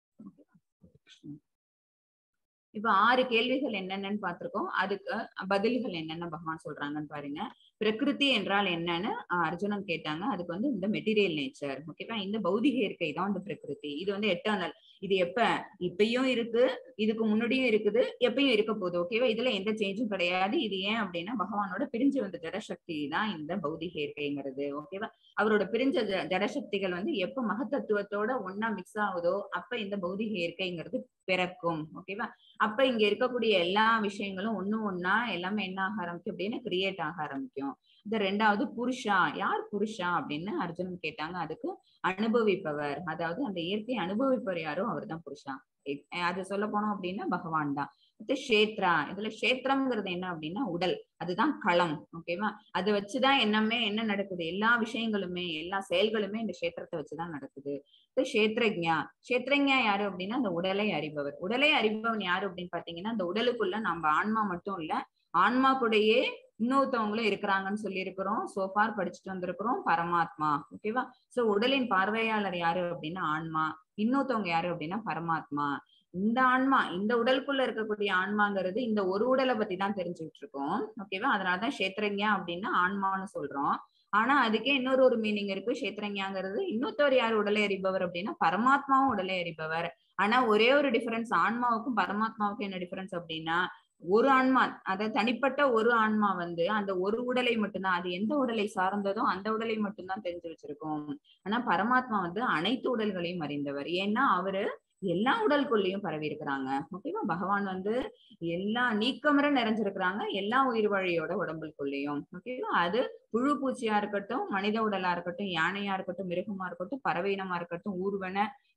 இப்ப ஆறு கேள்விகள் என்னென்னு பார்த்திருக்கோம் அதுக்கு பதில்கள் என்னென்ன பகவான் சொல்றாங்கன்னு பாருங்க பிரகிருதி என்றால் என்னன்னு அஹ், அர்ஜுனன் கேட்டாங்க அதுக்கு வந்து இந்த மெட்டீரியல் நேச்சர் ஓகேவா இந்த பௌதிக இயற்கை தான் இந்த பிரகிருதி இது வந்து எட்டர்னல் இது எப்ப இப்பயும் இருக்கு இதுக்கு முன்னாடியும் இருக்குது எப்பயும் இருக்க போகுது ஓகேவா இதுல எந்த சேஞ்சும் கிடையாது இது ஏன் அப்படின்னா பகவானோட பிரிஞ்சு வந்த ஜடசக்தி தான் இந்த பௌதிக இயற்கைங்கிறது ஓகேவா அவரோட பிரிஞ்ச ஜ- ஜடசக்திகள் வந்து எப்ப மகத்தத்துவத்தோட ஒன்னா மிக்ஸ் ஆகுதோ அப்ப இந்த பௌதிக இயற்கைங்கிறது பிறக்கும் ஓகேவா அப்ப இங்க இருக்கக்கூடிய எல்லா விஷயங்களும் ஒண்ணு ஒண்ணா எல்லாமே என்ன ஆக ஆரம்பிக்கும் அப்படின்னு கிரியேட் ஆக ஆரம்பிக்கும் இந்த ரெண்டாவது புருஷா யார் புருஷா அப்படின்னு அர்ஜுனன் கேட்டாங்க அதுக்கு அனுபவிப்பவர் அதாவது அந்த இயற்கையை அனுபவிப்பவர் யாரோ அவர்தான் புருஷா இ- அது சொல்ல போனோம் அப்படின்னா பகவான் தான் அடுத்து க்ஷேத்ரா இதுல க்ஷேத்திரம்ங்கிறது என்ன அப்படின்னா உடல் அதுதான் களம் ஓகேவா அதை வச்சுதான் என்னமே என்ன நடக்குது எல்லா விஷயங்களுமே எல்லா செயல்களுமே இந்த க்ஷேத்திரத்தை வச்சுதான் நடக்குது அடுத்து க்ஷேத்ரஜா க்ஷேத்ரஜா யாரு அப்படின்னா அந்த உடலை அறிபவர் உடலை அறிபவன் யாரு அப்படின்னு பாத்தீங்கன்னா அந்த உடலுக்குள்ள நம்ம ஆன்மா மட்டும் இல்ல ஆன்மா கூடயே இன்னொருத்தவங்களும் இருக்கிறாங்கன்னு சொல்லி இருக்கிறோம் சோஃபார் படிச்சுட்டு வந்திருக்கிறோம் பரமாத்மா ஓகேவா சோ உடலின் பார்வையாளர் யாரு அப்படின்னா ஆன்மா இன்னொருத்தவங்க யாரு அப்படின்னா பரமாத்மா இந்த ஆன்மா இந்த உடலுக்குள்ள இருக்கக்கூடிய ஆன்மாங்கிறது இந்த ஒரு உடலை பத்தி தான் தெரிஞ்சுக்கிட்டு இருக்கோம் ஓகேவா அதனாலதான் கஷேத்திரஞா அப்படின்னா ஆன்மான்னு சொல்றோம் ஆனா அதுக்கே இன்னொரு ஒரு மீனிங் இருக்கு கஷேத்திரஞாங்கிறது இன்னொருத்தவர் யார் உடலை அறிபவர் அப்படின்னா பரமாத்மாவும் உடலை அறிபவர் ஆனா ஒரே ஒரு டிஃபரன்ஸ் ஆன்மாவுக்கும் பரமாத்மாவுக்கும் என்ன டிஃபரன்ஸ் அப்படின்னா ஒரு ஆன்மா அதாவது தனிப்பட்ட ஒரு ஆன்மா வந்து அந்த ஒரு உடலை மட்டும்தான் அது எந்த உடலை சார்ந்ததோ அந்த உடலை மட்டும்தான் தெரிஞ்சு வச்சிருக்கோம் ஆனா பரமாத்மா வந்து அனைத்து உடல்களையும் அறிந்தவர் ஏன்னா அவரு எல்லா உடலுக்குள்ளேயும் பரவி இருக்கிறாங்க ஓகேவா பகவான் வந்து எல்லா நீக்கமர நிறைஞ்சிருக்கிறாங்க எல்லா உயிர் வழியோட உடம்புக்குள்ளேயும் ஓகேவா அது புழு பூச்சியா இருக்கட்டும் மனித உடலா இருக்கட்டும் யானையா இருக்கட்டும் மிருகமா இருக்கட்டும் பறவை இனமா இருக்கட்டும் ஊர்வன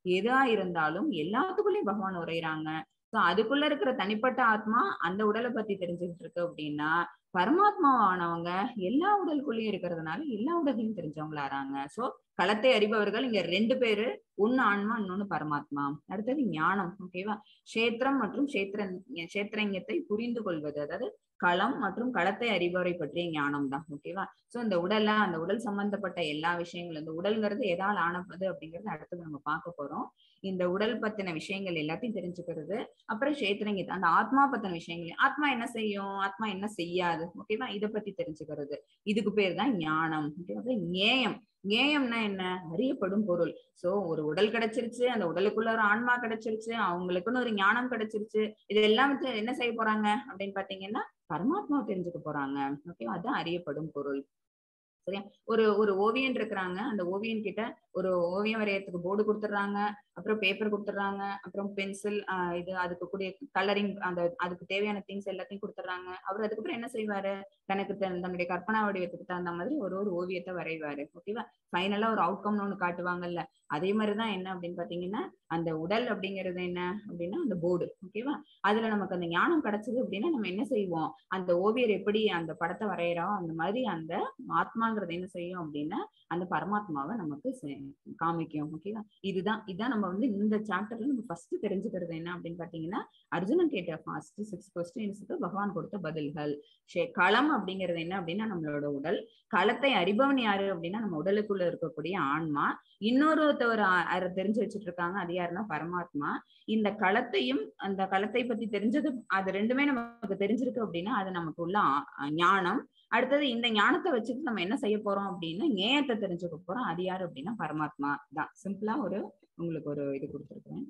எதா இருந்தாலும் எல்லாத்துக்குள்ளயும் பகவான் உரையிறாங்க சோ அதுக்குள்ள இருக்கிற தனிப்பட்ட ஆத்மா அந்த உடலை பத்தி தெரிஞ்சுக்கிட்டு இருக்கு அப்படின்னா பரமாத்மாவானவங்க எல்லா உடலுக்குள்ளயும் இருக்கிறதுனால எல்லா உடலையும் தெரிஞ்சவங்களாறாங்க சோ களத்தை அறிபவர்கள் இங்க ரெண்டு பேரு ஒன்னு ஆன்மா இன்னொன்னு பரமாத்மா அடுத்தது ஞானம் ஓகேவா கஷேத்திரம் மற்றும் கஷேத்திர கஷேத்திரஞத்தை புரிந்து கொள்வது அதாவது களம் மற்றும் களத்தை அறிபவரை பற்றிய ஞானம் தான் ஓகேவா சோ இந்த உடல்ல அந்த உடல் சம்பந்தப்பட்ட எல்லா விஷயங்களும் இந்த உடல்ங்கிறது எதால் ஆனது அப்படிங்கறது அடுத்தது நம்ம பார்க்க போறோம் இந்த உடல் பத்தின விஷயங்கள் எல்லாத்தையும் தெரிஞ்சுக்கிறது அப்புறம் கஷேத்திரங்க அந்த ஆத்மா பத்தின விஷயங்கள் ஆத்மா என்ன செய்யும் ஆத்மா என்ன செய்யாது ஓகேவா இத பத்தி தெரிஞ்சுக்கிறது இதுக்கு பேர் தான் ஞானம் ஓகேவா ஞேயம் ஞேயம்னா என்ன அறியப்படும் பொருள் சோ ஒரு உடல் கிடைச்சிருச்சு அந்த உடலுக்குள்ள ஒரு ஆன்மா கிடைச்சிருச்சு அவங்களுக்குன்னு ஒரு ஞானம் கிடைச்சிருச்சு இது எல்லாம் வச்சு என்ன செய்ய போறாங்க அப்படின்னு பாத்தீங்கன்னா பரமாத்மாவை தெரிஞ்சுக்க போறாங்க ஓகே அதான் அறியப்படும் பொருள் சரியா ஒரு ஒரு ஓவியன் இருக்கிறாங்க அந்த ஓவியன் கிட்ட ஒரு ஓவியம் வரையறதுக்கு போர்டு கொடுத்துட்றாங்க அப்புறம் பேப்பர் கொடுத்துட்றாங்க அப்புறம் பென்சில் இது அதுக்கு கூடிய கலரிங் அந்த அதுக்கு தேவையான திங்ஸ் எல்லாத்தையும் கொடுத்துட்றாங்க அவர் அதுக்கப்புறம் என்ன செய்வாரு தனக்கு தன்னுடைய கற்பனா வடிவத்துக்கு தகுந்த மாதிரி ஒரு ஒரு ஓவியத்தை வரைவாரு ஓகேவா ஃபைனலா ஒரு அவுட்கம்னு ஒண்ணு காட்டுவாங்கல்ல அதே மாதிரிதான் என்ன அப்படின்னு பாத்தீங்கன்னா அந்த உடல் அப்படிங்கிறது என்ன அப்படின்னா அந்த போர்டு ஓகேவா அதுல நமக்கு அந்த ஞானம் கிடைச்சது அப்படின்னா நம்ம என்ன செய்வோம் அந்த ஓவியர் எப்படி அந்த படத்தை வரைகிறோம் அந்த மாதிரி அந்த ஆத்மாங்கிறது என்ன செய்யும் அப்படின்னா அந்த பரமாத்மாவை நமக்கு காமிக்கும் ஓகேவா இதுதான் இதான் நம்ம வந்து இந்த சாப்டர்ல நம்ம ஃபர்ஸ்ட் தெரிஞ்சுக்கிறது என்ன அப்படின்னு பாத்தீங்கன்னா அர்ஜுனன் கேட்ட ஃபர்ஸ்ட் சிக்ஸ் கொஸ்டின்ஸுக்கு பகவான் கொடுத்த பதில்கள் களம் அப்படிங்கிறது என்ன அப்படின்னா நம்மளோட உடல் களத்தை அறிபவன் யாரு அப்படின்னா நம்ம உடலுக்குள்ள இருக்கக்கூடிய ஆன்மா இன்னொருத்தவர் தெரிஞ்சு வச்சுட்டு இருக்காங்க அது யாருன்னா பரமாத்மா இந்த களத்தையும் அந்த களத்தை பத்தி தெரிஞ்சது அது ரெண்டுமே நமக்கு தெரிஞ்சிருக்கு அப்படின்னா அது நமக்கு உள்ள ஞானம் அடுத்தது இந்த ஞானத்தை வச்சுட்டு நம்ம என்ன செய்ய போறோம் அப்படின்னா ஞேயத்தை தெரிஞ்சுக்க போறோம் அது யாரு அப்படின்னா பரமாத்மா தான் சிம்பிளா ஒரு உங்களுக்கு ஒரு இது கொடுத்துருக்கேன்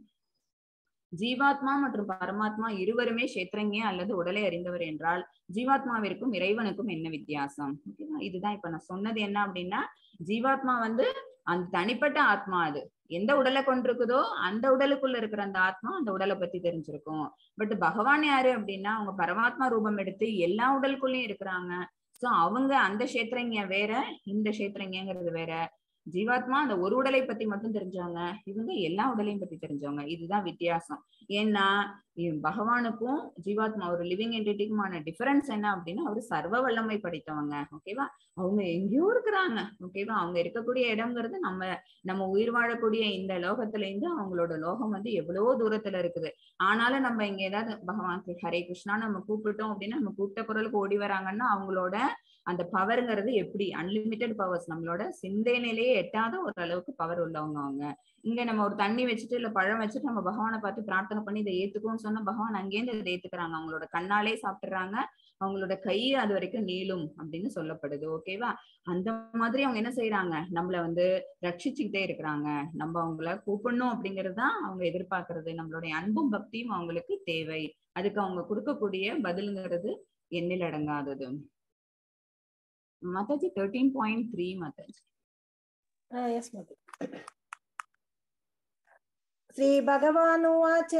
ஜீவாத்மா மற்றும் பரமாத்மா இருவருமே கஷேத்திரங்கே அல்லது உடலை அறிந்தவர் என்றால் ஜீவாத்மாவிற்கும் இறைவனுக்கும் என்ன வித்தியாசம் ஓகேவா இதுதான் இப்ப நான் சொன்னது என்ன அப்படின்னா ஜீவாத்மா வந்து அந்த தனிப்பட்ட ஆத்மா அது எந்த உடலை கொண்டிருக்குதோ அந்த உடலுக்குள்ள இருக்கிற அந்த ஆத்மா அந்த உடலை பத்தி தெரிஞ்சிருக்கும் பட் பகவான் யாரு அப்படின்னா அவங்க பரமாத்மா ரூபம் எடுத்து எல்லா உடலுக்குள்ளயும் இருக்கிறாங்க சோ அவங்க அந்த கஷேத்திரங்க வேற இந்த கஷேத்திரங்கிறது வேற ஜீவாத்மா அந்த ஒரு உடலை பத்தி மட்டும் தெரிஞ்சவங்க இவங்க எல்லா உடலையும் பத்தி தெரிஞ்சவங்க இதுதான் வித்தியாசம் ஏன்னா பகவானுக்கும் ஜீவாத்மா ஒரு லிவிங் என்டிட்டிக்குமான டிஃபரன்ஸ் என்ன அப்படின்னா அவரு சர்வ வல்லமை படைத்தவங்க ஓகேவா அவங்க எங்கேயோ இருக்கிறாங்க ஓகேவா அவங்க இருக்கக்கூடிய இடம்ங்கிறது நம்ம நம்ம உயிர் வாழக்கூடிய இந்த லோகத்துல இருந்து அவங்களோட லோகம் வந்து எவ்வளவோ தூரத்துல இருக்குது ஆனாலும் நம்ம இங்க ஏதாவது பகவான் ஹரே கிருஷ்ணா நம்ம கூப்பிட்டோம் அப்படின்னா நம்ம கூப்பிட்ட குரலுக்கு ஓடி வராங்கன்னா அவங்களோட அந்த பவருங்கிறது எப்படி அன்லிமிட்டெட் பவர்ஸ் நம்மளோட சிந்தனையிலேயே எட்டாத ஒரு அளவுக்கு பவர் உள்ளவங்க அவங்க இங்க நம்ம ஒரு தண்ணி வச்சுட்டு இல்ல பழம் வச்சுட்டு நம்ம பகவானை பார்த்து பிரார்த்தனை பண்ணி இதை ஏத்துக்கும்னு சொன்னா பகவான் அங்கேருந்து இதை ஏத்துக்கிறாங்க அவங்களோட கண்ணாலே சாப்பிட்டுறாங்க அவங்களோட கை அது வரைக்கும் நீளும் அப்படின்னு சொல்லப்படுது ஓகேவா அந்த மாதிரி அவங்க என்ன செய்யறாங்க நம்மள வந்து ரட்சிச்சுக்கிட்டே இருக்கிறாங்க நம்ம அவங்கள கூப்பிடணும் அப்படிங்கிறது தான் அவங்க எதிர்பார்க்கறது நம்மளுடைய அன்பும் பக்தியும் அவங்களுக்கு தேவை அதுக்கு அவங்க கொடுக்கக்கூடிய பதிலுங்கிறது எண்ணில் அடங்காதது மாதாஜி தேர்ட்டீன் பாயிண்ட் த்ரீ மாதாஜி यस् महोदय श्रीभगवानुवाच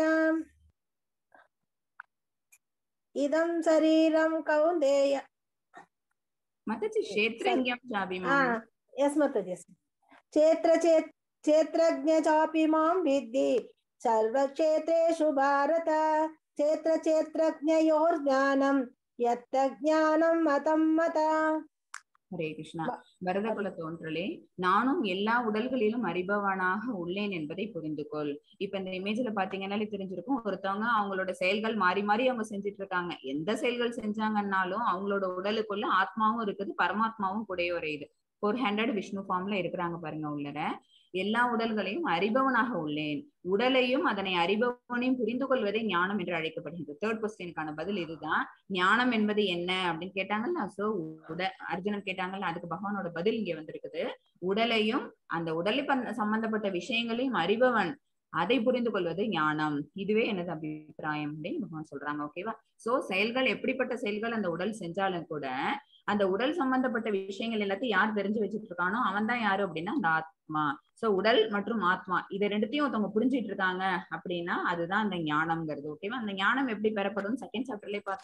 इदं शरीरं कौन्तेय மாதாஜி கஷேத்ரங்கியம் சாபி यस् महोदय यस् क्षेत्र चेत् क्षेत्रज्ञ चापि मां विद्धि सर्वक्षेत्रेषु भारत क्षेत्रक्षेत्रज्ञयोर्ज्ञानं यत्त ज्ञानं मतं मता ஹரே கிருஷ்ணா பரதகுல தோன்றலே நானும் எல்லா உடல்களிலும் அறிபவனாக உள்ளேன் என்பதை புரிந்து கொள் இப்ப இந்த இமேஜ்ல பாத்தீங்கன்னாலே தெரிஞ்சிருக்கும் ஒருத்தவங்க அவங்களோட செயல்கள் மாறி மாறி அவங்க செஞ்சுட்டு இருக்காங்க எந்த செயல்கள் செஞ்சாங்கன்னாலும் அவங்களோட உடலுக்குள்ள ஆத்மாவும் இருக்குது பரமாத்மாவும் கூடயே உரையுது ஃபோர் ஹண்ட்ரட் விஷ்ணு ஃபார்ம்ல இருக்கிறாங்க பாருங்க உள்ளர எல்லா உடல்களையும் அறிபவனாக உள்ளேன் உடலையும் அதனை அறிபவனையும் புரிந்து கொள்வதே ஞானம் என்று அழைக்கப்படுகிறது தேர்ட் கொஸ்டினுக்கான பதில் இதுதான் ஞானம் என்பது என்ன அப்படின்னு கேட்டாங்கல்ல சோ உட அர்ஜுனன் கேட்டாங்கல்ல அதுக்கு பகவானோட பதில் இங்க வந்திருக்குது உடலையும் அந்த உடலை சம்பந்தப்பட்ட விஷயங்களையும் அறிபவன் அதை புரிந்து கொள்வது ஞானம் இதுவே எனது அபிப்பிராயம் அப்படின்னு பகவான் சொல்றாங்க ஓகேவா சோ செயல்கள் எப்படிப்பட்ட செயல்கள் அந்த உடல் செஞ்சாலும் கூட அந்த உடல் சம்பந்தப்பட்ட விஷயங்கள் எல்லாத்தையும் யார் தெரிஞ்சு வச்சுட்டு இருக்கானோ அவன் தான் யாரு அப்படின்னா அந்த ஆத்மா சோ உடல் மற்றும் ஆத்மா இதை ரெண்டுத்தையும் ஒருத்தவங்க புரிஞ்சிட்டு இருக்காங்க அப்படின்னா அதுதான் அந்த ஞானம்ங்கிறது ஓகேவா அந்த ஞானம் எப்படி பெறப்படும் செகண்ட் சாப்டர்லயே பார்த்திருக்கோம்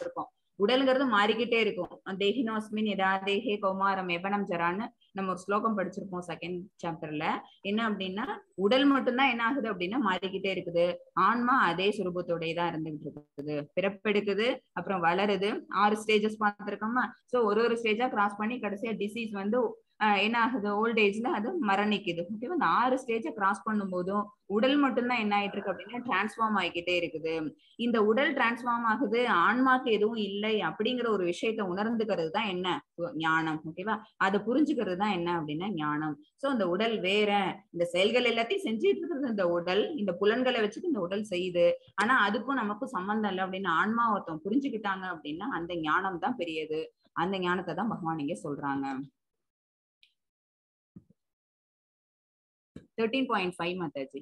உடல்ங்கிறது மாறிக்கிட்டே இருக்கும் தேஹினோஸ்மின் எதா தேஹே கௌமாரம் எவனம் ஜரான்னு நம்ம ஒரு ஸ்லோகம் படிச்சிருப்போம் செகண்ட் சாப்டர்ல என்ன அப்படின்னா உடல் மட்டும்தான் என்ன ஆகுது அப்படின்னா மாறிக்கிட்டே இருக்குது ஆன்மா அதே சுரூபத்தோடய தான் இருந்துகிட்டு இருக்குது பிறப்பெடுக்குது அப்புறம் வளருது ஆறு ஸ்டேஜஸ் பார்த்திருக்கோமா சோ ஒரு ஒரு ஸ்டேஜா கிராஸ் பண்ணி கடைசியா டிசீஸ் வந்து ஆஹ் என்ன ஆகுது ஓல்ட் ஏஜ்ல அது மரணிக்குது ஓகேவா இந்த ஆறு ஸ்டேஜை கிராஸ் பண்ணும்போதும் உடல் மட்டும்தான் என்ன ஆயிட்டு இருக்கு அப்படின்னா டிரான்ஸ்ஃபார்ம் ஆகிக்கிட்டே இருக்குது இந்த உடல் டிரான்ஸ்ஃபார்ம் ஆகுது ஆன்மாக்கு எதுவும் இல்லை அப்படிங்கிற ஒரு விஷயத்த உணர்ந்துக்கிறது தான் என்ன ஞானம் ஓகேவா அதை புரிஞ்சுக்கிறது தான் என்ன அப்படின்னா ஞானம் சோ இந்த உடல் வேற இந்த செயல்கள் எல்லாத்தையும் செஞ்சுட்டு இருக்கிறது இந்த உடல் இந்த புலன்களை வச்சுட்டு இந்த உடல் செய்யுது ஆனா அதுக்கும் நமக்கும் சம்பந்தம் இல்லை அப்படின்னு ஆன்மா ஒருத்தன் புரிஞ்சுக்கிட்டாங்க அப்படின்னா அந்த ஞானம் தான் பெரியது அந்த ஞானத்தை தான் பகவான் இங்க சொல்றாங்க தேர்ட்டீன் பாயிண்ட் ஃபைவ் மாதாஜி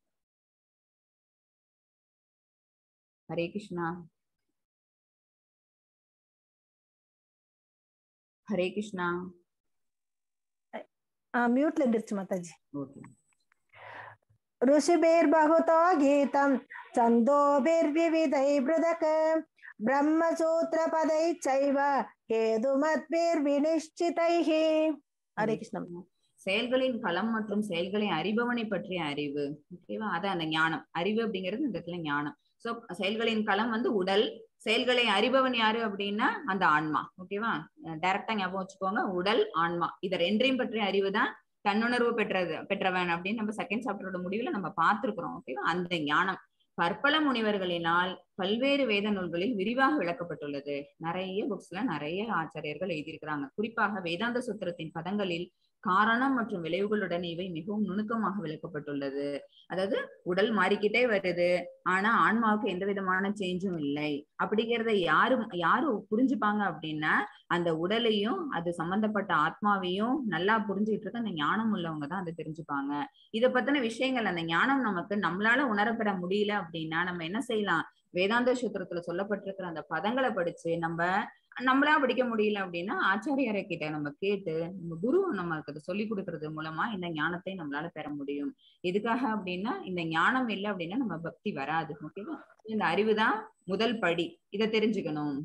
ஹரே கிருஷ்ணா ஹரே கிருஷ்ணா மியூட்ல இருந்துருச்சு மாதாஜி ஓகே ऋषिभिर्बहुतो गीतं छन्दोभिर्विविधैर्बृदक् ब्रह्मसूत्रपदैश्चैव हेतुमद्भिर्विनिश्चितैः हरे कृष्ण செயல்களின் களம் மற்றும் செயல்களை அறிபவனை பற்றிய அறிவு ஓகேவா அதான் அந்த ஞானம் அறிவு அப்படிங்கிறது இந்த இடத்துல ஞானம் சோ செயல்களின் களம் வந்து உடல் செயல்களை அறிபவன் யாரு அப்படின்னா அந்த ஆன்மா ஓகேவா டைரக்டா ஞாபகம் வச்சுக்கோங்க உடல் ஆன்மா இத ரெண்டையும் பற்றிய அறிவு தான் தன்னுணர்வு பெற்றது பெற்றவன் அப்படின்னு நம்ம செகண்ட் சாப்டரோட முடிவுல நம்ம பார்த்திருக்கிறோம் ஓகேவா அந்த ஞானம் பற்பல முனிவர்களினால் பல்வேறு வேத நூல்களில் விரிவாக விளக்கப்பட்டுள்ளது நிறைய புக்ஸ்ல நிறைய ஆச்சாரியர்கள் எழுதியிருக்கிறாங்க குறிப்பாக வேதாந்த சூத்திரத்தின் பதங்களில் காரணம் மற்றும் விளைவுகளுடன் இவை மிகவும் நுணுக்கமாக விளக்கப்பட்டுள்ளது அதாவது உடல் மாறிக்கிட்டே வருது ஆனா ஆன்மாவுக்கு எந்த விதமான சேஞ்சும் இல்லை அப்படிங்கிறத யாரு யாரு புரிஞ்சுப்பாங்க அப்படின்னா அந்த உடலையும் அது சம்பந்தப்பட்ட ஆத்மாவையும் நல்லா புரிஞ்சுக்கிட்டு இருக்க அந்த ஞானம் உள்ளவங்க தான் அதை தெரிஞ்சுப்பாங்க இதை பத்தின விஷயங்கள் அந்த ஞானம் நமக்கு நம்மளால உணரப்பட முடியல அப்படின்னா நம்ம என்ன செய்யலாம் வேதாந்த சூத்திரத்துல சொல்லப்பட்டிருக்கிற அந்த பதங்களை படிச்சு நம்ம நம்மளா படிக்க முடியல அப்படின்னா ஆச்சாரியரை கிட்ட நம்ம கேட்டு நம்ம குரு நமக்கு அதை சொல்லி கொடுக்கறது மூலமா இந்த ஞானத்தை நம்மளால பெற முடியும் எதுக்காக அப்படின்னா இந்த ஞானம் இல்லை அப்படின்னா நம்ம பக்தி வராது ஓகேவா இந்த அறிவு தான் முதல் படி இதை தெரிஞ்சுக்கணும்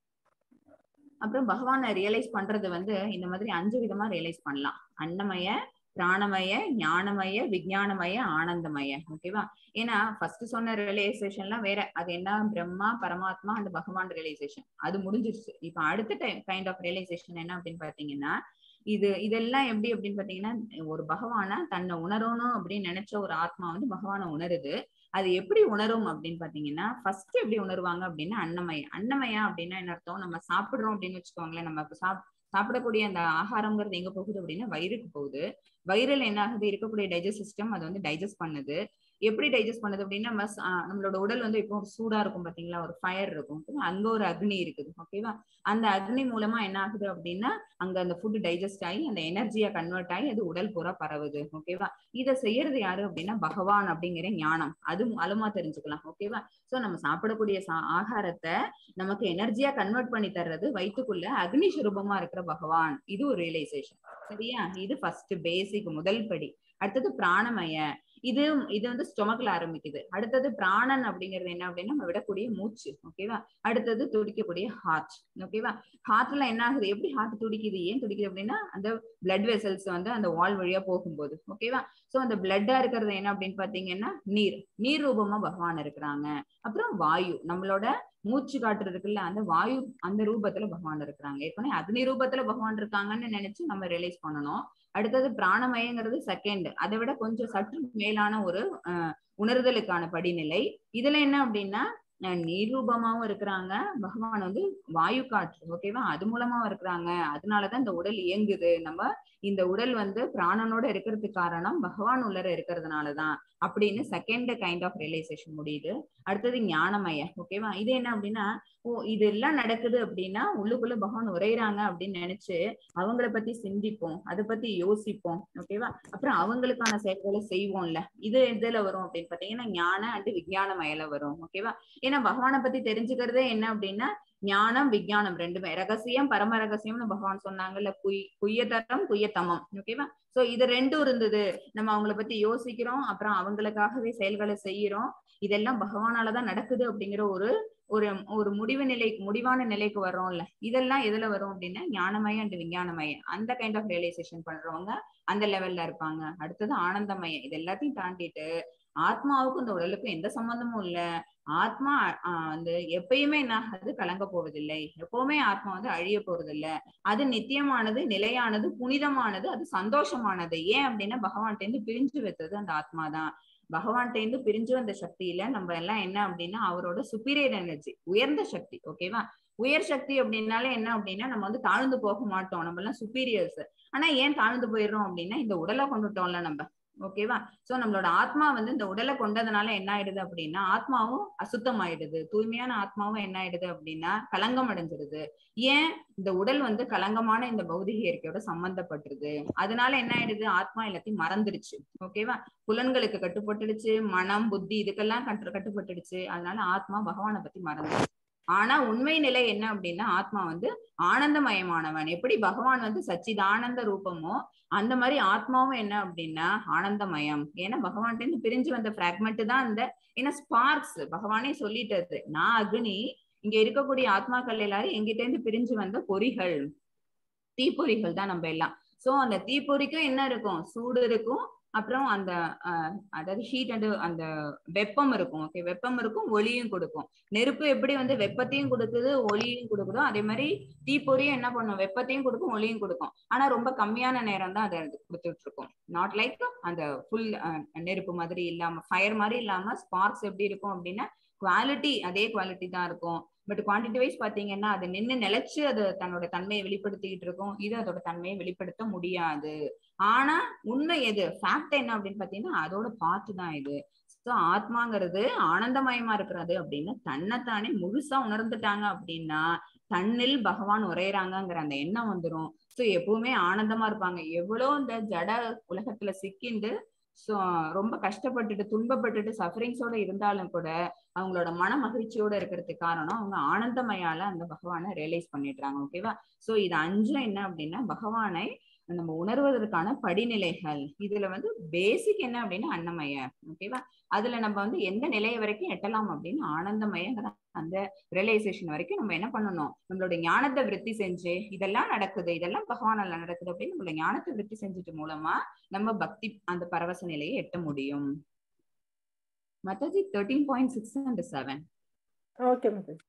அப்புறம் பகவானை ரியலைஸ் பண்றது வந்து இந்த மாதிரி அஞ்சு விதமா ரியலைஸ் பண்ணலாம் அன்னமய பிராணமய ஞானமய விஜயானமய ஆனந்தமய ஓகேவா ஏன்னா ஃபர்ஸ்ட் சொன்ன ரியலைசேஷன்லாம் வேற அது என்ன பிரம்மா பரமாத்மா அந்த பகவான் ரியலைசேஷன் அது முடிஞ்சிருச்சு இப்ப அடுத்த டைம் கைண்ட் ஆஃப் ரியலைசேஷன் என்ன அப்படின்னு பாத்தீங்கன்னா இது இதெல்லாம் எப்படி அப்படின்னு பாத்தீங்கன்னா ஒரு பகவான தன்னை உணரணும் அப்படின்னு நினைச்ச ஒரு ஆத்மா வந்து பகவானை உணருது அது எப்படி உணரும் அப்படின்னு பாத்தீங்கன்னா ஃபர்ஸ்ட் எப்படி உணருவாங்க அப்படின்னா அன்னமய அன்னமயா அப்படின்னா என்ன அர்த்தம் நம்ம சாப்பிடுறோம் அப்படின்னு வச்சுக்கோங்களேன் நம்ம சாப் சாப்பிடக்கூடிய அந்த ஆகாரம்ங்கிறது எங்க போகுது அப்படின்னா வயிறுக்கு போகுது வயிறுல என்ன ஆகுது இருக்கக்கூடிய டைஜஸ்ட் சிஸ்டம் அதை வந்து டைஜஸ்ட் பண்ணுது எப்படி டைஜஸ்ட் பண்ணுது அப்படின்னா நம்ம நம்மளோட உடல் வந்து இப்போ சூடா இருக்கும் பாத்தீங்களா ஒரு ஃபயர் இருக்கும் அங்க ஒரு அக்னி இருக்குது ஓகேவா அந்த அக்னி மூலமா என்ன ஆகுது அப்படின்னா அங்க அந்த ஃபுட் டைஜஸ்ட் ஆகி அந்த எனர்ஜியா கன்வெர்ட் ஆகி அது உடல் பூரா பரவுது ஓகேவா இதை செய்யறது யாரு அப்படின்னா பகவான் அப்படிங்கிற ஞானம் அது அலுமா தெரிஞ்சுக்கலாம் ஓகேவா சோ நம்ம சாப்பிடக்கூடிய ஆகாரத்தை நமக்கு எனர்ஜியா கன்வெர்ட் பண்ணி தர்றது வயிற்றுக்குள்ள அக்னி சுரூபமா இருக்கிற பகவான் இது ஒரு ரியலைசேஷன் சரியா இது ஃபர்ஸ்ட் பேசிக் முதல் படி அடுத்தது பிராணமய இது இது வந்து ஸ்டொமக்ல ஆரம்பிக்குது அடுத்தது பிராணன் அப்படிங்கிறது என்ன அப்படின்னா நம்ம விடக்கூடிய மூச்சு ஓகேவா அடுத்தது துடிக்கக்கூடிய ஹார்ட் ஓகேவா ஹார்ட்ல என்ன ஆகுது எப்படி ஹார்ட் துடிக்குது ஏன் துடிக்குது அப்படின்னா அந்த பிளட் வெசல்ஸ் வந்து அந்த வால் வழியா போகும்போது ஓகேவா சோ அந்த பிளட்டா இருக்கிறது என்ன அப்படின்னு பாத்தீங்கன்னா நீர் நீர் ரூபமா பகவான் இருக்கிறாங்க அப்புறம் வாயு நம்மளோட மூச்சு காற்று இருக்குல்ல அந்த வாயு அந்த ரூபத்துல பகவான் இருக்கிறாங்க ஏற்கனவே அக்னி ரூபத்துல பகவான் இருக்காங்கன்னு நினைச்சு நம்ம ரியலைஸ் பண்ணணும் அடுத்தது பிராணமயங்கிறது செகண்ட் அதை விட கொஞ்சம் சற்று மேலான ஒரு உணர்தலுக்கான படிநிலை இதுல என்ன அப்படின்னா நீர் ரூபமாவும் இருக்கிறாங்க பகவான் வந்து வாயு காற்று ஓகேவா அது மூலமாவும் இருக்கிறாங்க அதனாலதான் இந்த உடல் இயங்குது நம்ம இந்த உடல் வந்து பிராணனோட இருக்கிறதுக்கு காரணம் பகவான் உள்ளர இருக்கிறதுனாலதான் அப்படின்னு செகண்ட் கைண்ட் ஆஃப் ரியலைசேஷன் முடியுது அடுத்தது ஞானமய ஓகேவா இது என்ன அப்படின்னா ஓ இது எல்லாம் நடக்குது அப்படின்னா உள்ளுக்குள்ள பகவான் உரையிறாங்க அப்படின்னு நினைச்சு அவங்கள பத்தி சிந்திப்போம் அதை பத்தி யோசிப்போம் ஓகேவா அப்புறம் அவங்களுக்கான செயல்களை செய்வோம்ல இது எதுல வரும் அப்படின்னு பாத்தீங்கன்னா ஞான அண்ட் விஜயானமயில வரும் ஓகேவா ஏன்னா பகவானை பத்தி தெரிஞ்சுக்கிறதே என்ன அப்படின்னா ஞானம் விஜயானம் ரெண்டுமே ரகசியம் பரம ரகசியம்னு பகவான் சொன்னாங்கல்ல குய் குய்யதரம் குய்யத்தமம் ஓகேவா சோ இது ரெண்டும் இருந்தது நம்ம அவங்கள பத்தி யோசிக்கிறோம் அப்புறம் அவங்களுக்காகவே செயல்களை செய்யறோம் இதெல்லாம் பகவானாலதான் நடக்குது அப்படிங்கிற ஒரு ஒரு ஒரு முடிவு நிலைக்கு முடிவான நிலைக்கு வர்றோம்ல இதெல்லாம் எதுல வரும் அப்படின்னா ஞானமயம் அண்ட் விஞ்ஞானமயம் அந்த கைண்ட் ஆஃப் ரியலைசேஷன் பண்றவங்க அந்த லெவல்ல இருப்பாங்க அடுத்தது ஆனந்தமயம் இது எல்லாத்தையும் தாண்டிட்டு ஆத்மாவுக்கும் இந்த உடலுக்கும் எந்த சம்பந்தமும் இல்ல ஆத்மா ஆஹ் வந்து எப்பயுமே என்ன ஆகாது கலங்க போவதில்லை எப்பவுமே ஆத்மா வந்து அழிய போறதில்ல அது நித்தியமானது நிலையானது புனிதமானது அது சந்தோஷமானது ஏன் அப்படின்னா பகவான்கிட்ட இருந்து பிரிஞ்சு வைத்தது அந்த ஆத்மா தான் பகவான்கிட்ட இருந்து பிரிஞ்சு வந்த சக்தியில நம்ம எல்லாம் என்ன அப்படின்னா அவரோட சுப்பீரியர் எனர்ஜி உயர்ந்த சக்தி ஓகேவா உயர் சக்தி அப்படின்னாலே என்ன அப்படின்னா நம்ம வந்து தாழ்ந்து போக மாட்டோம் நம்ம எல்லாம் சுப்பீரியர்ஸ் ஆனா ஏன் தாழ்ந்து போயிடுறோம் அப்படின்னா இந்த உடலை கொண்டுட்டோம்ல நம்ம ஓகேவா சோ நம்மளோட ஆத்மா வந்து இந்த உடலை கொண்டதுனால என்ன ஆயிடுது அப்படின்னா ஆத்மாவும் அசுத்தம் ஆயிடுது தூய்மையான ஆத்மாவும் என்ன ஆயிடுது அப்படின்னா களங்கம் அடைஞ்சிருது ஏன் இந்த உடல் வந்து களங்கமான இந்த பௌதிக இயற்கையோட சம்பந்தப்பட்டிருது அதனால என்ன ஆயிடுது ஆத்மா எல்லாத்தையும் மறந்துடுச்சு ஓகேவா புலன்களுக்கு கட்டுப்பட்டுடுச்சு மனம் புத்தி இதுக்கெல்லாம் கட்டு கட்டுப்பட்டுடுச்சு அதனால ஆத்மா பகவானை பத்தி மறந்துடுச்சு ஆனா உண்மை நிலை என்ன அப்படின்னா ஆத்மா வந்து ஆனந்தமயமானவன் எப்படி பகவான் வந்து சச்சிதானந்த ரூபமோ அந்த மாதிரி ஆத்மாவும் என்ன அப்படின்னா ஆனந்தமயம் ஏன்னா பகவான்கிட்ட இருந்து பிரிஞ்சு வந்த பிராக்மெண்ட் தான் அந்த ஏன்னா ஸ்பார்க்ஸ் பகவானே சொல்லிட்டது நான் அக்னி இங்க இருக்கக்கூடிய ஆத்மாக்கள் எல்லாரும் எங்கிட்ட இருந்து பிரிஞ்சு வந்த பொறிகள் தீப்பொறிகள் தான் நம்ம எல்லாம் சோ அந்த தீப்பொறிக்கும் என்ன இருக்கும் சூடு இருக்கும் அப்புறம் அந்த அஹ், அதாவது ஹீட் அண்ட் அந்த வெப்பம் இருக்கும் ஓகே வெப்பம் இருக்கும் ஒளியும் கொடுக்கும் நெருப்பு எப்படி வந்து வெப்பத்தையும் கொடுக்குது ஒளியும் கொடுக்குதோ அதே மாதிரி தீப்பொறியும் என்ன பண்ணும் வெப்பத்தையும் கொடுக்கும் ஒளியும் கொடுக்கும் ஆனா ரொம்ப கம்மியான நேரம் தான் அதை கொடுத்துட்டு இருக்கும் நாட் லைக் அந்த ஃபுல் நெருப்பு மாதிரி இல்லாம ஃபயர் மாதிரி இல்லாம ஸ்பார்க்ஸ் எப்படி இருக்கும் அப்படின்னா குவாலிட்டி அதே குவாலிட்டி தான் இருக்கும் பட் குவான்டிட்டி வைஸ் பாத்தீங்கன்னா அது நின்னு நிலைச்சு அது தன்னோட தன்மையை வெளிப்படுத்திக்கிட்டு இருக்கும் இது அதோட தன்மையை வெளிப்படுத்த முடியாது ஆனா உண்மை எது ஃபேக்ட் என்ன அப்படின்னு பாத்தீங்கன்னா அதோட பார்ட்டு தான் இது ஸோ ஆத்மாங்கிறது ஆனந்தமயமா இருக்கிறது அப்படின்னு தன்னைத்தானே முழுசா உணர்ந்துட்டாங்க அப்படின்னா தன்னில் பகவான் உரையறாங்கங்கிற அந்த எண்ணம் வந்துரும் ஸோ எப்பவுமே ஆனந்தமா இருப்பாங்க எவ்வளவு இந்த ஜட உலகத்துல சிக்கிண்டு ஸோ ரொம்ப கஷ்டப்பட்டுட்டு துன்பப்பட்டுட்டு சஃபரிங்ஸோட இருந்தாலும் கூட அவங்களோட மன மகிழ்ச்சியோட இருக்கிறதுக்கு காரணம் அவங்க ஆனந்தமயால அந்த பகவானை ரியலைஸ் பண்ணிடுறாங்க ஓகேவா சோ இது அஞ்சும் என்ன அப்படின்னா பகவானை நம்ம உணர்வதற்கான படிநிலைகள் இதுல வந்து பேசிக் என்ன அப்படின்னா அன்னமய ஓகேவா அதுல நம்ம வந்து எந்த நிலைய வரைக்கும் எட்டலாம் அப்படின்னு ஆனந்தமயங்கிற அந்த ரியலைசேஷன் வரைக்கும் நம்ம என்ன பண்ணணும் நம்மளோட ஞானத்தை விருத்தி செஞ்சு இதெல்லாம் நடக்குது இதெல்லாம் பகவானால நடக்குது அப்படின்னு நம்மளோட ஞானத்தை விருத்தி செஞ்சுட்டு மூலமா நம்ம பக்தி அந்த பரவச நிலையை எட்ட முடியும் மத்தஜி thirteen point six and seven okay మాతాజీ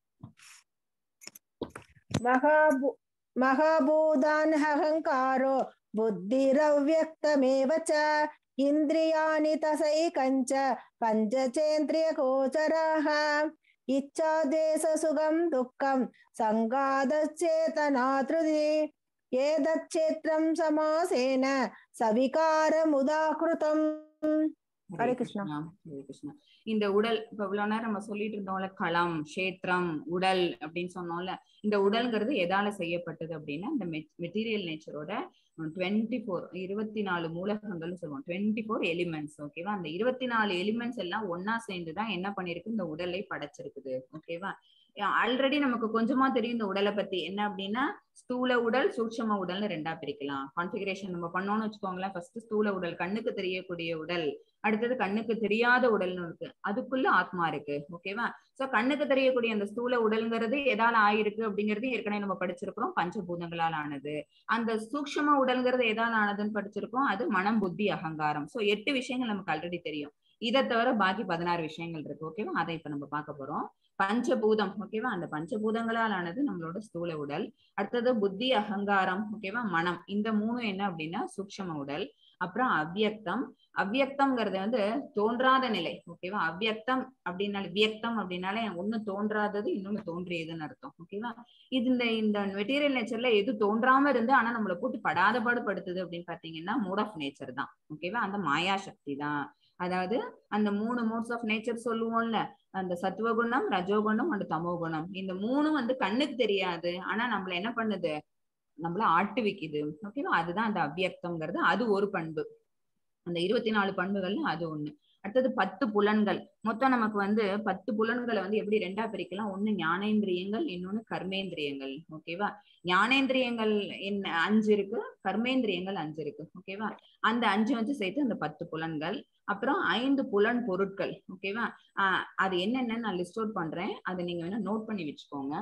మహాభూ మహాభూతాన్హంకారో బుద్ధిరవ్యక్తమేవ చ ఇంద్రియాణి తసైకంచ పంచచేంద్రియగోచరాः ఇచ్ఛాదేశ సుఖం దుఃఖం సంగాదచేతనాతృది ఏదచ్చేత్రం సమాసేన సవికారముదాకృతం ஹரே கிருஷ்ணா. ஹரே கிருஷ்ணா இந்த உடல் இப்ப இவ்வளவு நேரம் நம்ம சொல்லிட்டு இருந்தோம்ல களம் கஷேத்திரம் உடல் அப்படின்னு சொன்னோம்ல இந்த உடல்ங்கிறது எதால செய்யப்பட்டது அப்படின்னா இந்த மெட்டீரியல் நேச்சரோட டுவெண்ட்டி ஃபோர் இருபத்தி நாலு மூலகங்கள்னு சொல்லுவோம் டுவெண்ட்டி ஃபோர் எலிமெண்ட்ஸ் ஓகேவா அந்த இருபத்தி நாலு எலிமெண்ட்ஸ் எல்லாம் ஒன்னா சேர்ந்துதான் என்ன பண்ணிருக்கு இந்த உடலை படைச்சிருக்குது ஓகேவா ஆல்ரெடி நமக்கு கொஞ்சமா தெரியும் இந்த உடலை பத்தி என்ன அப்படின்னா ஸ்தூல உடல் சூட்சம உடல்னு ரெண்டா பிரிக்கலாம் கான்ஃபிகரேஷன் நம்ம பண்ணோம்னு வச்சுக்கோங்களேன் ஃபர்ஸ்ட் ஸ்தூல உடல் கண்ணுக்கு தெரியக்கூடிய உடல் அடுத்தது கண்ணுக்கு தெரியாத உடல்னு இருக்கு அதுக்குள்ள ஆத்மா இருக்கு ஓகேவா சோ கண்ணுக்கு தெரியக்கூடிய அந்த ஸ்தூல உடல்ங்கிறது எதால ஆயிருக்கு அப்படிங்கிறது ஏற்கனவே நம்ம படிச்சிருக்கிறோம் பஞ்சபூதங்களால் ஆனது அந்த சூக்ஷ்ம உடல்ங்கிறது எதால ஆனதுன்னு படிச்சிருக்கோம் அது மனம் புத்தி அகங்காரம் சோ எட்டு விஷயங்கள் நமக்கு ஆல்ரெடி தெரியும் இதை தவிர பாக்கி பதினாறு விஷயங்கள் இருக்கு ஓகேவா அதை இப்ப நம்ம பார்க்க போறோம் பஞ்சபூதம் ஓகேவா அந்த பஞ்சபூதங்களால் ஆனது நம்மளோட ஸ்தூல உடல் அடுத்தது புத்தி அகங்காரம் ஓகேவா மனம் இந்த மூணு என்ன அப்படின்னா சூக்ஷ்ம உடல் அப்புறம் அவ்யக்தம் அவ்யக்தம்ங்கிறது வந்து தோன்றாத நிலை ஓகேவா அவ்யக்தம் அப்படின்னாலே வியக்தம் அப்படின்னாலே ஒண்ணு தோன்றாதது இன்னொன்னு தோன்றியதுன்னு அர்த்தம் ஓகேவா இது இந்த இந்த மெட்டீரியல் நேச்சர்ல எது தோன்றாம இருந்து ஆனா நம்மளை போட்டு படாத பாடுபடுத்துது அப்படின்னு பாத்தீங்கன்னா மூட் ஆஃப் நேச்சர் தான் ஓகேவா அந்த மாயா சக்தி தான் அதாவது அந்த மூணு மோட்ஸ் ஆஃப் நேச்சர் சொல்லுவோம்ல அந்த சத்துவகுணம் ரஜோகுணம் அந்த தமோகுணம் இந்த மூணும் வந்து கண்ணுக்கு தெரியாது ஆனா நம்மள என்ன பண்ணுது நம்மள ஆட்டுவிக்குது ஓகேவா அதுதான் அந்த அவ்வியக்தம்ங்கிறது அது ஒரு பண்பு அந்த இருபத்தி நாலு பண்புகள்ல அது ஒண்ணு அடுத்தது பத்து புலன்கள் மொத்தம் நமக்கு வந்து பத்து புலன்களை வந்து எப்படி ரெண்டா பிரிக்கலாம் ஒண்ணு ஞானேந்திரியங்கள் இன்னொன்னு கர்மேந்திரியங்கள் ஓகேவா ஞானேந்திரியங்கள் என்ன அஞ்சு இருக்கு கர்மேந்திரியங்கள் அஞ்சு இருக்கு ஓகேவா அந்த அஞ்சு வந்து சேர்த்து அந்த பத்து புலன்கள் அப்புறம் ஐந்து புலன் பொருட்கள் ஓகேவா ஆஹ் அது என்னென்னு நான் லிஸ்ட் அவுட் பண்றேன் அதை நீங்க வேணா நோட் பண்ணி வச்சுக்கோங்க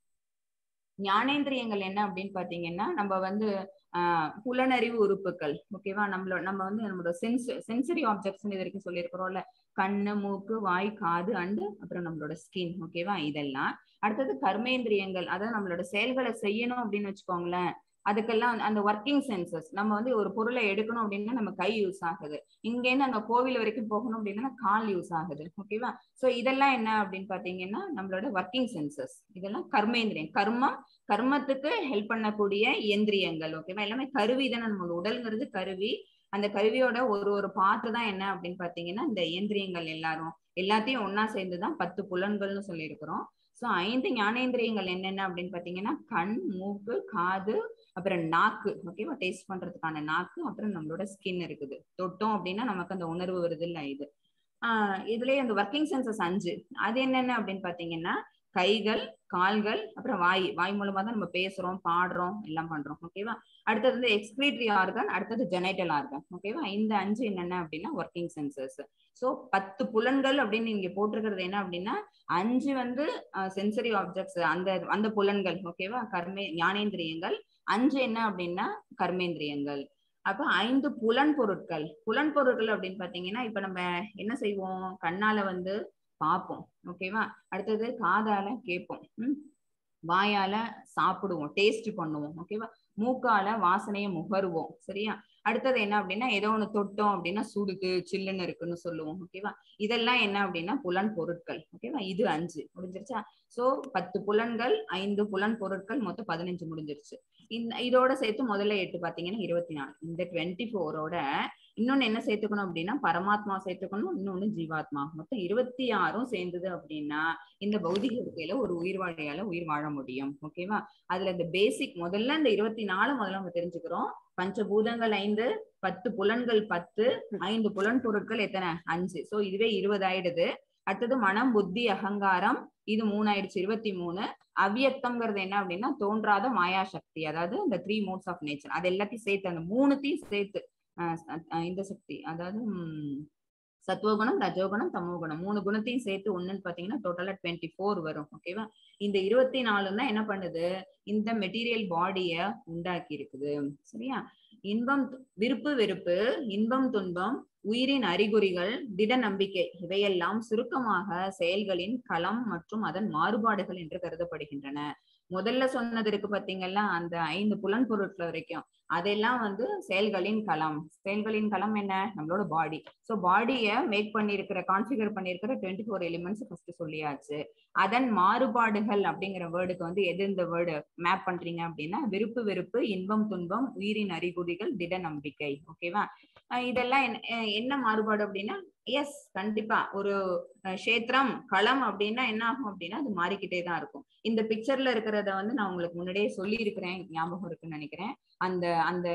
ஞானேந்திரியங்கள் என்ன அப்படின்னு பாத்தீங்கன்னா நம்ம வந்து ஆஹ் புலனறிவு உறுப்புகள் ஓகேவா நம்மளோட நம்ம வந்து நம்மளோட சென்ஸ் சென்சரி ஆப்ஜெக்ட்ஸ் இது வரைக்கும் சொல்லியிருக்கிறோம்ல கண்ணு மூக்கு வாய் காது அண்டு அப்புறம் நம்மளோட ஸ்கின் ஓகேவா இதெல்லாம் அடுத்தது கர்மேந்திரியங்கள் அதாவது நம்மளோட செயல்களை செய்யணும் அப்படின்னு வச்சுக்கோங்களேன் அதுக்கெல்லாம் அந்த ஒர்க்கிங் சென்சஸ் நம்ம வந்து ஒரு பொருளை எடுக்கணும் அப்படின்னா நம்ம கை யூஸ் ஆகுது இங்கேருந்து அந்த கோவில் வரைக்கும் போகணும் அப்படின்னா கால் யூஸ் ஆகுது ஓகேவா சோ இதெல்லாம் என்ன அப்படின்னு பாத்தீங்கன்னா நம்மளோட ஒர்க்கிங் சென்சஸ் இதெல்லாம் கர்மேந்திரியம் கர்மம் கர்மத்துக்கு ஹெல்ப் பண்ணக்கூடிய இயந்திரியங்கள் ஓகேவா எல்லாமே கருவி தானே நம்ம உடல்ங்கிறது கருவி அந்த கருவியோட ஒரு ஒரு பாட்டு தான் என்ன அப்படின்னு பாத்தீங்கன்னா இந்த இயந்திரியங்கள் எல்லாரும் எல்லாத்தையும் ஒன்னா சேர்ந்துதான் பத்து புலன்கள்னு சொல்லியிருக்கிறோம் சோ ஐந்து ஞானேந்திரியங்கள் என்னென்ன அப்படின்னு பாத்தீங்கன்னா கண் மூக்கு காது அப்புறம் நாக்கு ஓகேவா டேஸ்ட் பண்றதுக்கான நாக்கு அப்புறம் நம்மளோட ஸ்கின் இருக்குது தொட்டோம் அப்படின்னா நமக்கு அந்த உணர்வு வருது இல்ல இது ஆஹ் இதுலயே அந்த ஒர்க்கிங் சென்சஸ் அஞ்சு அது என்னென்ன அப்படின்னு பாத்தீங்கன்னா கைகள் கால்கள் அப்புறம் வாய் வாய் மூலமா தான் நம்ம பேசுறோம் பாடுறோம் எல்லாம் பண்றோம் ஓகேவா அடுத்தது வந்து எக்ஸ்கிரீட்டரி ஆர்கன் அடுத்தது ஜெனைட்டல் ஆர்கன் ஓகேவா இந்த அஞ்சு என்னென்ன அப்படின்னா ஒர்க்கிங் சென்சஸ் சோ பத்து புலன்கள் அப்படின்னு நீங்க போட்டிருக்கிறது என்ன அப்படின்னா அஞ்சு வந்து சென்சரி ஆப்ஜெக்ட்ஸ் அந்த அந்த புலன்கள் ஓகேவா கர்மே ஞானேந்திரியங்கள் அஞ்சு என்ன அப்படின்னா கர்மேந்திரியங்கள் அப்ப ஐந்து புலன் பொருட்கள் புலன் பொருட்கள் அப்படின்னு பாத்தீங்கன்னா இப்ப நம்ம என்ன செய்வோம் கண்ணால வந்து பார்ப்போம் ஓகேவா அடுத்தது காதால கேட்போம் உம் வாயால சாப்பிடுவோம் டேஸ்ட் பண்ணுவோம் ஓகேவா மூக்கால வாசனையை முகருவோம் சரியா அடுத்தது என்ன அப்படின்னா ஏதோ ஒண்ணு தொட்டோம் அப்படின்னா சுடுது சில்லுன்னு இருக்குன்னு சொல்லுவோம் ஓகேவா இதெல்லாம் என்ன அப்படின்னா புலன் பொருட்கள் ஓகேவா இது அஞ்சு முடிஞ்சிருச்சா சோ பத்து புலன்கள் ஐந்து புலன் பொருட்கள் மொத்தம் பதினஞ்சு முடிஞ்சிருச்சு இந்த இதோட சேர்த்து முதல்ல எட்டு பாத்தீங்கன்னா இருபத்தி நாலு இந்த டுவெண்ட்டி ஃபோரோட இன்னொன்னு என்ன சேர்த்துக்கணும் அப்படின்னா பரமாத்மா சேர்த்துக்கணும் இன்னொன்னு ஜீவாத்மா மொத்தம் இருபத்தி ஆறும் சேர்ந்தது அப்படின்னா இந்த பௌதிக இருக்கையில ஒரு உயிர் வாழையால உயிர் வாழ முடியும் ஓகேவா அதுல இந்த பேசிக் முதல்ல இந்த இருபத்தி நாலு முதல்ல நம்ம தெரிஞ்சுக்கிறோம் பஞ்சபூதங்கள் ஐந்து பத்து புலன்கள் பத்து ஐந்து புலன் பொருட்கள் எத்தனை அஞ்சு சோ இதுவே இருபது ஆயிடுது அடுத்தது மனம் புத்தி அகங்காரம் இது மூணு ஆயிடுச்சு இருபத்தி மூணு அவ்வியக்தம்ங்கிறது என்ன அப்படின்னா தோன்றாத மாயா சக்தி அதாவது இந்த த்ரீ மோட்ஸ் ஆஃப் நேச்சர் அது எல்லாத்தையும் சேர்த்து அந்த மூணுத்தையும் சேர்த்து இந்த சக்தி அதாவது சத்துவகுணம் ரஜோகுணம் தமோகுணம் மூணு குணத்தையும் சேர்த்து ஒண்ணுன்னு பாத்தீங்கன்னா டோட்டலா டுவெண்ட்டி ஃபோர் வரும் ஓகேவா இந்த இருபத்தி நாலுன்னா என்ன பண்ணுது இந்த மெட்டீரியல் பாடிய உண்டாக்கி இருக்குது சரியா இன்பம் விருப்பு வெறுப்பு இன்பம் துன்பம் உயிரின் அறிகுறிகள் திட நம்பிக்கை இவையெல்லாம் சுருக்கமாக செயல்களின் களம் மற்றும் அதன் மாறுபாடுகள் என்று கருதப்படுகின்றன முதல்ல சொன்னது இருக்கு பாத்தீங்களா அந்த ஐந்து புலன் பொருட்கள் வரைக்கும் அதெல்லாம் வந்து செயல்களின் களம் செயல்களின் களம் என்ன நம்மளோட பாடி சோ பாடிய மேக் பண்ணிருக்கிற கான்ஃபிகர் பண்ணிருக்கிற டுவெண்ட்டி ஃபோர் எலிமெண்ட்ஸ் ஃபர்ஸ்ட் சொல்லியாச்சு அதன் மாறுபாடுகள் அப்படிங்கிற வேர்டுக்கு வந்து எது இந்த வேர்டு மேப் பண்றீங்க அப்படின்னா விருப்பு வெறுப்பு இன்பம் துன்பம் உயிரின் அறிகுறிகள் திட நம்பிக்கை ஓகேவா இதெல்லாம் என்ன மாறுபாடு அப்படின்னா எஸ் கண்டிப்பா ஒரு கஷேத்திரம் களம் அப்படின்னா என்ன ஆகும் அப்படின்னா அது மாறிக்கிட்டே தான் இருக்கும் இந்த பிக்சர்ல இருக்கிறத வந்து நான் உங்களுக்கு முன்னாடியே சொல்லி இருக்கிறேன் ஞாபகம் இருக்குன்னு நினைக்கிறேன் அந்த அந்த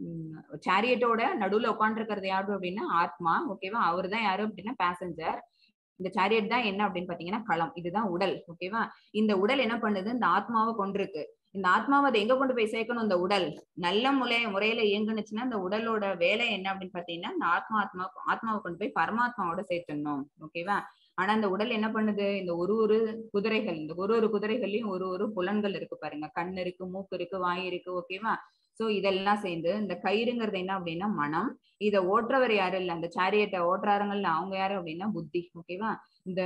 சேரியட்டோட நடுவுல உட்காந்துருக்கிறது யாரு அப்படின்னா ஆத்மா ஓகேவா அவர் தான் யாரு அப்படின்னா பேசஞ்சர் இந்த சேரியட் தான் என்ன அப்படின்னு பாத்தீங்கன்னா களம் இதுதான் உடல் ஓகேவா இந்த உடல் என்ன பண்ணுது இந்த ஆத்மாவை கொண்டிருக்கு இந்த ஆத்மாவை அதை எங்க கொண்டு போய் சேர்க்கணும் இந்த உடல் நல்ல முறை முறையில இயங்குனுச்சுன்னா இந்த உடலோட வேலை என்ன அப்படின்னு பாத்தீங்கன்னா இந்த ஆத்மா ஆத்மா ஆத்மாவை கொண்டு போய் பரமாத்மாவோட சேர்த்துடணும் ஓகேவா ஆனா இந்த உடல் என்ன பண்ணுது இந்த ஒரு ஒரு குதிரைகள் இந்த ஒரு ஒரு குதிரைகள்லயும் ஒரு ஒரு புலன்கள் இருக்கு பாருங்க கண் இருக்கு மூக்கு இருக்கு வாய் இருக்கு ஓகேவா சோ இதெல்லாம் சேர்ந்து இந்த கயிறுங்கிறது என்ன அப்படின்னா மனம் இத ஓட்டுறவர் யாரு இல்ல அந்த சாரியட்டை ஓட்டுறாருங்கல்ல அவங்க யாரு அப்படின்னா புத்தி ஓகேவா இந்த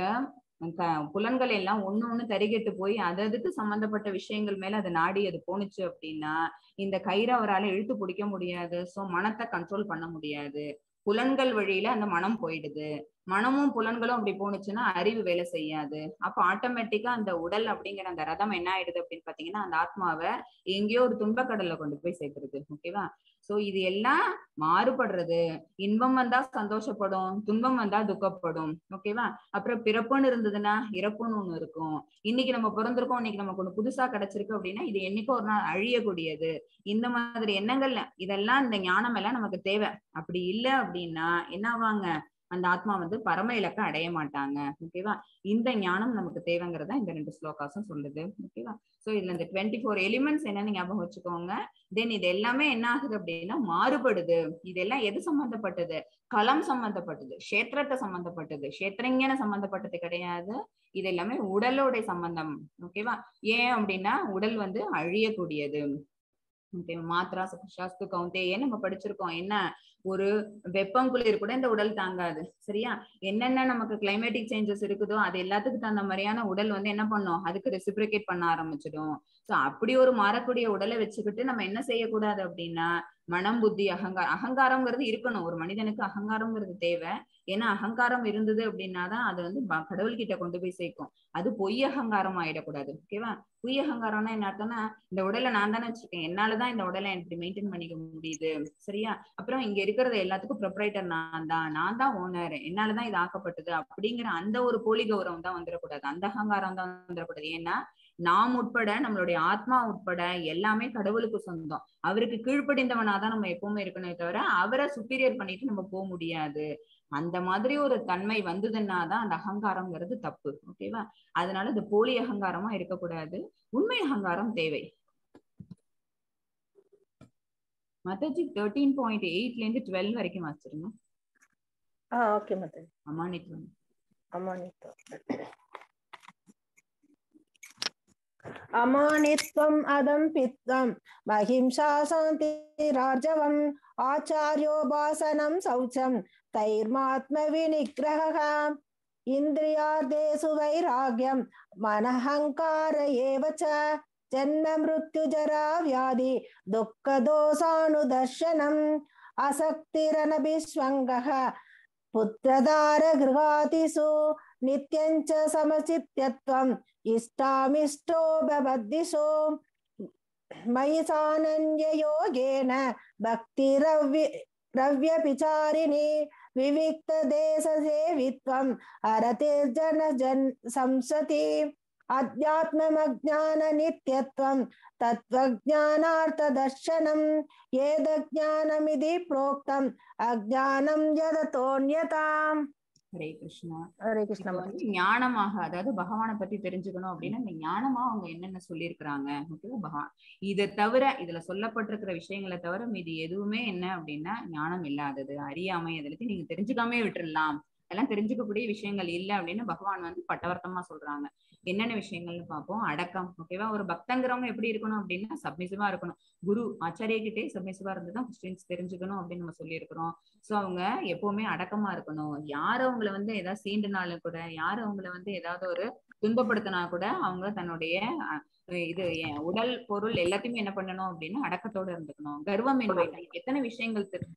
புலன்கள் எல்லாம் ஒண்ணு ஒண்ணு தரிகெட்டு போய் அது அதுக்கு சம்பந்தப்பட்ட விஷயங்கள் மேல அது நாடி அது போணுச்சு அப்படின்னா இந்த கயிறு அவரால் இழுத்து பிடிக்க முடியாது சோ மனத்தை கண்ட்ரோல் பண்ண முடியாது புலன்கள் வழியில அந்த மனம் போயிடுது மனமும் புலன்களும் அப்படி போணுச்சுன்னா அறிவு வேலை செய்யாது அப்ப ஆட்டோமேட்டிக்கா அந்த உடல் அப்படிங்கிற அந்த ரதம் என்ன ஆயிடுது அப்படின்னு பாத்தீங்கன்னா அந்த ஆத்மாவை எங்கேயோ ஒரு துன்பக்கடல்ல கொண்டு போய் சேர்க்கறது ஓகேவா சோ இது எல்லாம் மாறுபடுறது இன்பம் வந்தா சந்தோஷப்படும் துன்பம் வந்தா துக்கப்படும் ஓகேவா அப்புறம் பிறப்புன்னு இருந்ததுன்னா இறப்புன்னு ஒண்ணு இருக்கும் இன்னைக்கு நம்ம பிறந்திருக்கோம் இன்னைக்கு நமக்கு ஒண்ணு புதுசா கிடைச்சிருக்கு அப்படின்னா இது என்னைக்கோ ஒரு நாள் அழியக்கூடியது இந்த மாதிரி எண்ணங்கள்ல இதெல்லாம் இந்த ஞானம் எல்லாம் நமக்கு தேவை அப்படி இல்லை அப்படின்னா என்ன ஆவாங்க அந்த ஆத்மா வந்து பரம இலக்க அடைய மாட்டாங்க ஓகேவா இந்த ஞானம் நமக்கு தேவைங்கிறதா இந்த ரெண்டு ஸ்லோகாஸும் சொல்லுது ஓகேவா சோ இதுல இந்த டுவெண்ட்டி ஃபோர் எலிமெண்ட்ஸ் என்னன்னு ஞாபகம் வச்சுக்கோங்க தென் இது எல்லாமே என்ன ஆகுது அப்படின்னா மாறுபடுது இதெல்லாம் எது சம்பந்தப்பட்டது களம் சம்பந்தப்பட்டது கஷேத்திரத்தை சம்பந்தப்பட்டது கஷேத்திரங்கன சம்பந்தப்பட்டது கிடையாது இது எல்லாமே உடலோட சம்பந்தம் ஓகேவா ஏன் அப்படின்னா உடல் வந்து அழியக்கூடியது ஓகே மாத்ரா சாஸ்து கவுந்தேயே நம்ம படிச்சிருக்கோம் என்ன ஒரு வெப்பம் குளிர் கூட இந்த உடல் தாங்காது சரியா என்னென்ன நமக்கு கிளைமேட்டிக் சேஞ்சஸ் இருக்குதோ அது எல்லாத்துக்கும் தகுந்த மாதிரியான உடல் வந்து என்ன பண்ணும் அதுக்கு ரெசிப்ரிகேட் பண்ண ஆரம்பிச்சிடும் சோ அப்படி ஒரு மாறக்கூடிய உடலை வச்சுக்கிட்டு நம்ம என்ன செய்யக்கூடாது அப்படின்னா மனம் புத்தி அகங்காரம் அகங்காரம்ங்கிறது இருக்கணும் ஒரு மனிதனுக்கு அகங்காரம்ங்கிறது தேவை ஏன்னா அகங்காரம் இருந்தது அப்படின்னாதான் அது வந்து கடவுள்கிட்ட கொண்டு போய் சேர்க்கும் அது பொய் அகங்காரம் ஆயிடக்கூடாது ஓகேவா பொய் அகங்காரம்னா என்ன அர்த்தம்னா இந்த உடலை நான் தானே வச்சிருக்கேன் என்னாலதான் இந்த உடலை எனக்கு மெயின்டைன் பண்ணிக்க முடியுது சரியா அப்புறம் இங்க இருக்கிறது எல்லாத்துக்கும் ப்ரொப்ரைட்டர் நான் தான் நான் தான் ஓனர் என்னாலதான் இது ஆக்கப்பட்டது அப்படிங்கிற அந்த ஒரு போலி கௌரவம் தான் வந்துடக்கூடாது அந்த அகங்காரம் தான் வந்துடக்கூடாது ஏன்னா நாம் உட்பட நம்மளுடைய ஆத்மா உட்பட எல்லாமே கடவுளுக்கு சொந்தம் அவருக்கு கீழ்ப்படிந்தவனாதான் நம்ம எப்பவுமே இருக்கணுமே தவிர அவரை சுப்பீரியர் பண்ணிட்டு நம்ம போக முடியாது அந்த மாதிரி ஒரு தன்மை வந்ததுன்னா தான் அந்த அகங்காரம்ங்கிறது தப்பு ஓகேவா அதனால இந்த போலி அகங்காரமா இருக்கக்கூடாது உண்மை அகங்காரம் தேவை மத்தாஜி தேர்ட்டீன் பாயிண்ட் எயிட்ல இருந்து டுவெல் வரைக்கும் வாசிச்சிருங்க ஆ ஓகே மாதாஜி அமானித்வம் அமானித்வம் அமானித்வம் அதம் பித்தம் மகிம்சா சாந்திரார்ஜவம் ஆச்சாரியோபாசனம் சௌச்சம் தைர்மாத்ம விநிகிரக இந்திரியார்தேசு வைராகியம் மனஹங்கார ஏவ ச ஜன்ம மிருத்யுஜரா வியாதி துக்கதோசானுதர்ஷனம் அசக்திரனபிஸ்வங்கः புத்திரதார கிருஹாதிசு நித்யஞ்ச சமசித்யத்வம் இஷ்டாமிஷ்டோ பவத்திசோ மயி சானன்யயோகேன பக்திரவ்ய ரவ்யபிச்சாரிணி விவிக்த தேச சேவித்வம் அரதிர்ஜன ஜன் சம்சதி அத்தியாத்மமஜான நித்யத்வம் தத்வஜானார்த்ததர்ஷனம் ஏதஜானமிதி புரோக்தம் அஜானம் யததோன்யதாம் ஹரே கிருஷ்ணா ஹரே கிருஷ்ணா இப்போ வந்து ஞானமாக அதாவது பகவானை பத்தி தெரிஞ்சுக்கணும் அப்படின்னா இந்த ஞானமா அவங்க என்னென்ன சொல்லியிருக்கிறாங்க ஓகேவா பகவான் இதை தவிர இதுல சொல்லப்பட்டிருக்கிற விஷயங்களை தவிர மீதி எதுவுமே என்ன அப்படின்னா ஞானம் இல்லாதது அறியாமை அதெல்லாத்தையும் நீங்க தெரிஞ்சுக்காமே விட்டுறலாம் அதெல்லாம் தெரிஞ்சுக்கக்கூடிய விஷயங்கள் இல்லை அப்படின்னு பகவான் வந்து பட்டவர்த்தமா சொல்றாங்க என்னென்ன விஷயங்கள்னு பார்ப்போம் அடக்கம் ஓகேவா ஒரு பக்தங்கிறவங்க எப்படி இருக்கணும் அப்படின்னா சப்மிசிவா இருக்கணும் குரு ஆச்சாரிய கிட்டே சப்மிசிவா இருந்துதான் கிறிஸ்டின்ஸ் தெரிஞ்சுக்கணும் அப்படின்னு நம்ம சொல்லியிருக்கிறோம் சோ அவங்க எப்பவுமே அடக்கமா இருக்கணும் யார் அவங்கள வந்து ஏதாவது சீண்டுனாலும் கூட யார் அவங்கள வந்து ஏதாவது ஒரு துன்பப்படுத்தினா கூட அவங்க தன்னுடைய அஹ், இது எ- உடல் பொருள் எல்லாத்தையுமே என்ன பண்ணணும் அப்படின்னா அடக்கத்தோட இருந்துக்கணும் கர்வம் என்பது எத்தனை விஷயங்கள் தெரி-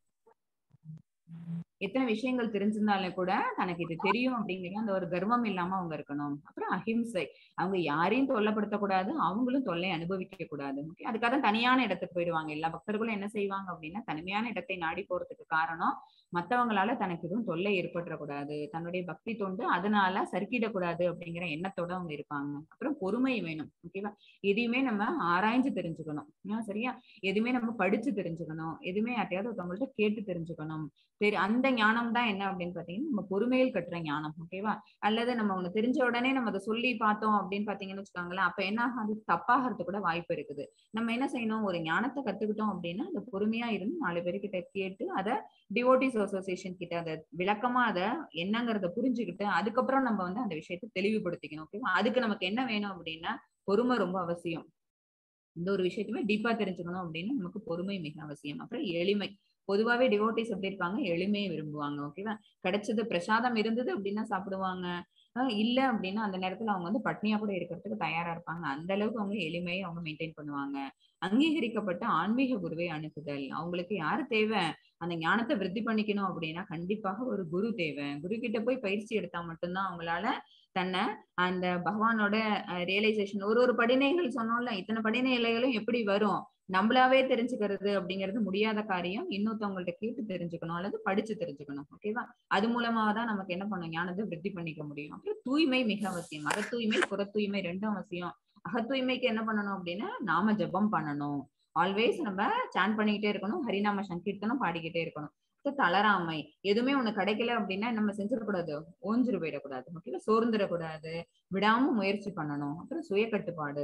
எத்தனை விஷயங்கள் தெரிஞ்சிருந்தாலும் கூட தனக்கு இது தெரியும் அப்படிங்கிற அந்த ஒரு கர்வம் இல்லாம அவங்க இருக்கணும் அப்புறம் அஹிம்சை அவங்க யாரையும் தொல்லைப்படுத்தக்கூடாது அவங்களும் தொல்லை அனுபவிக்க கூடாது ஓகே அதுக்காக தான் தனியான இடத்துக்கு போயிடுவாங்க எல்லா பக்தர்களும் என்ன செய்வாங்க அப்படின்னா தனிமையான இடத்தை நாடி போறதுக்கு காரணம் மத்தவங்களால தனக்கு எதுவும் தொல்லை ஏற்பட்டுறக்கூடாது தன்னுடைய பக்தி தொண்டு அதனால சறுக்கிடக்கூடாது அப்படிங்கிற எண்ணத்தோட அவங்க இருப்பாங்க அப்புறம் பொறுமை வேணும் ஓகேவா எதையுமே நம்ம ஆராய்ஞ்சு தெரிஞ்சுக்கணும் ஏன் சரியா எதுவுமே நம்ம படிச்சு தெரிஞ்சுக்கணும் எதுவுமே யார்ட்டையாவது ஒருத்தவங்கள்ட்ட கேட்டு தெரிஞ்சுக்கணும் சரி அந்த ஞானம் தான் என்ன அப்படின்னு பாத்தீங்கன்னா நம்ம பொறுமையில் கட்டுற ஞானம் ஓகேவா அல்லது நம்ம ஒண்ணு தெரிஞ்ச உடனே நம்ம அதை சொல்லி பார்த்தோம் அப்படின்னு பாத்தீங்கன்னு வச்சுக்கோங்களேன் அப்ப என்ன ஆகாது தப்பாகிறது கூட வாய்ப்பு இருக்குது நம்ம என்ன செய்யணும் ஒரு ஞானத்தை கத்துக்கிட்டோம் அப்படின்னா அந்த பொறுமையா இருந்து நாலு பேர்கிட்ட கேட்டு அதை டிவோட்டிஸ் அசோசியேஷன் கிட்ட அதை விளக்கமா அதை என்னங்கிறத புரிஞ்சுக்கிட்டு அதுக்கப்புறம் நம்ம வந்து அந்த விஷயத்தை தெளிவுபடுத்திக்கணும் ஓகேவா அதுக்கு நமக்கு என்ன வேணும் அப்படின்னா பொறுமை ரொம்ப அவசியம் இந்த ஒரு விஷயத்தையுமே டீப்பா தெரிஞ்சுக்கணும் அப்படின்னு நமக்கு பொறுமை மிக அவசியம் அப்புறம் எளிமை பொதுவாவே டிவோட்டிஸ் எப்படி இருப்பாங்க எளிமையை விரும்புவாங்க ஓகேவா கிடைச்சது பிரசாதம் இருந்தது அப்படின்னா சாப்பிடுவாங்க ஆஹ் இல்ல அப்படின்னா அந்த நேரத்துல அவங்க வந்து பட்னியா கூட இருக்கிறதுக்கு தயாரா இருப்பாங்க அந்த அளவுக்கு அவங்க எளிமையை அவங்க மெயின்டைன் பண்ணுவாங்க அங்கீகரிக்கப்பட்ட ஆன்மீக குருவை அணுகுதல் அவங்களுக்கு யாரு தேவை அந்த ஞானத்தை விருத்தி பண்ணிக்கணும் அப்படின்னா கண்டிப்பாக ஒரு குரு தேவை குரு கிட்ட போய் பயிற்சி எடுத்தா மட்டும்தான் அவங்களால தன்னை அந்த பகவானோட ரியலைசேஷன் ஒரு ஒரு படிநிலைகள் சொன்னோம்ல இத்தனை படிநிலைகளும் எப்படி வரும் நம்மளாவே தெரிஞ்சுக்கிறது அப்படிங்கிறது முடியாத காரியம் இன்னொருத்தவங்கள்ட்ட கேட்டு தெரிஞ்சுக்கணும் அல்லது படிச்சு தெரிஞ்சுக்கணும் ஓகேவா அது மூலமா தான் நமக்கு என்ன பண்ணும் ஞானத்தை விருத்தி பண்ணிக்க முடியும் அப்புறம் தூய்மை மிக அவசியம் அக தூய்மை புற தூய்மை ரெண்டும் அவசியம் அக தூய்மைக்கு என்ன பண்ணணும் அப்படின்னா நாம ஜெபம் பண்ணணும் ஆல்வேஸ் நம்ம சான் பண்ணிக்கிட்டே இருக்கணும் ஹரிநாம சங்கீர்த்தனம் பாடிக்கிட்டே இருக்கணும் தளராமை எதுவுமே உனக்கு கிடைக்கல அப்படின்னா நம்ம செஞ்சிடக்கூடாது ஓஞ்சிரு போயிடக்கூடாது ஓகேவா சோர்ந்துடக்கூடாது விடாம முயற்சி பண்ணணும் அப்புறம் சுய கட்டுப்பாடு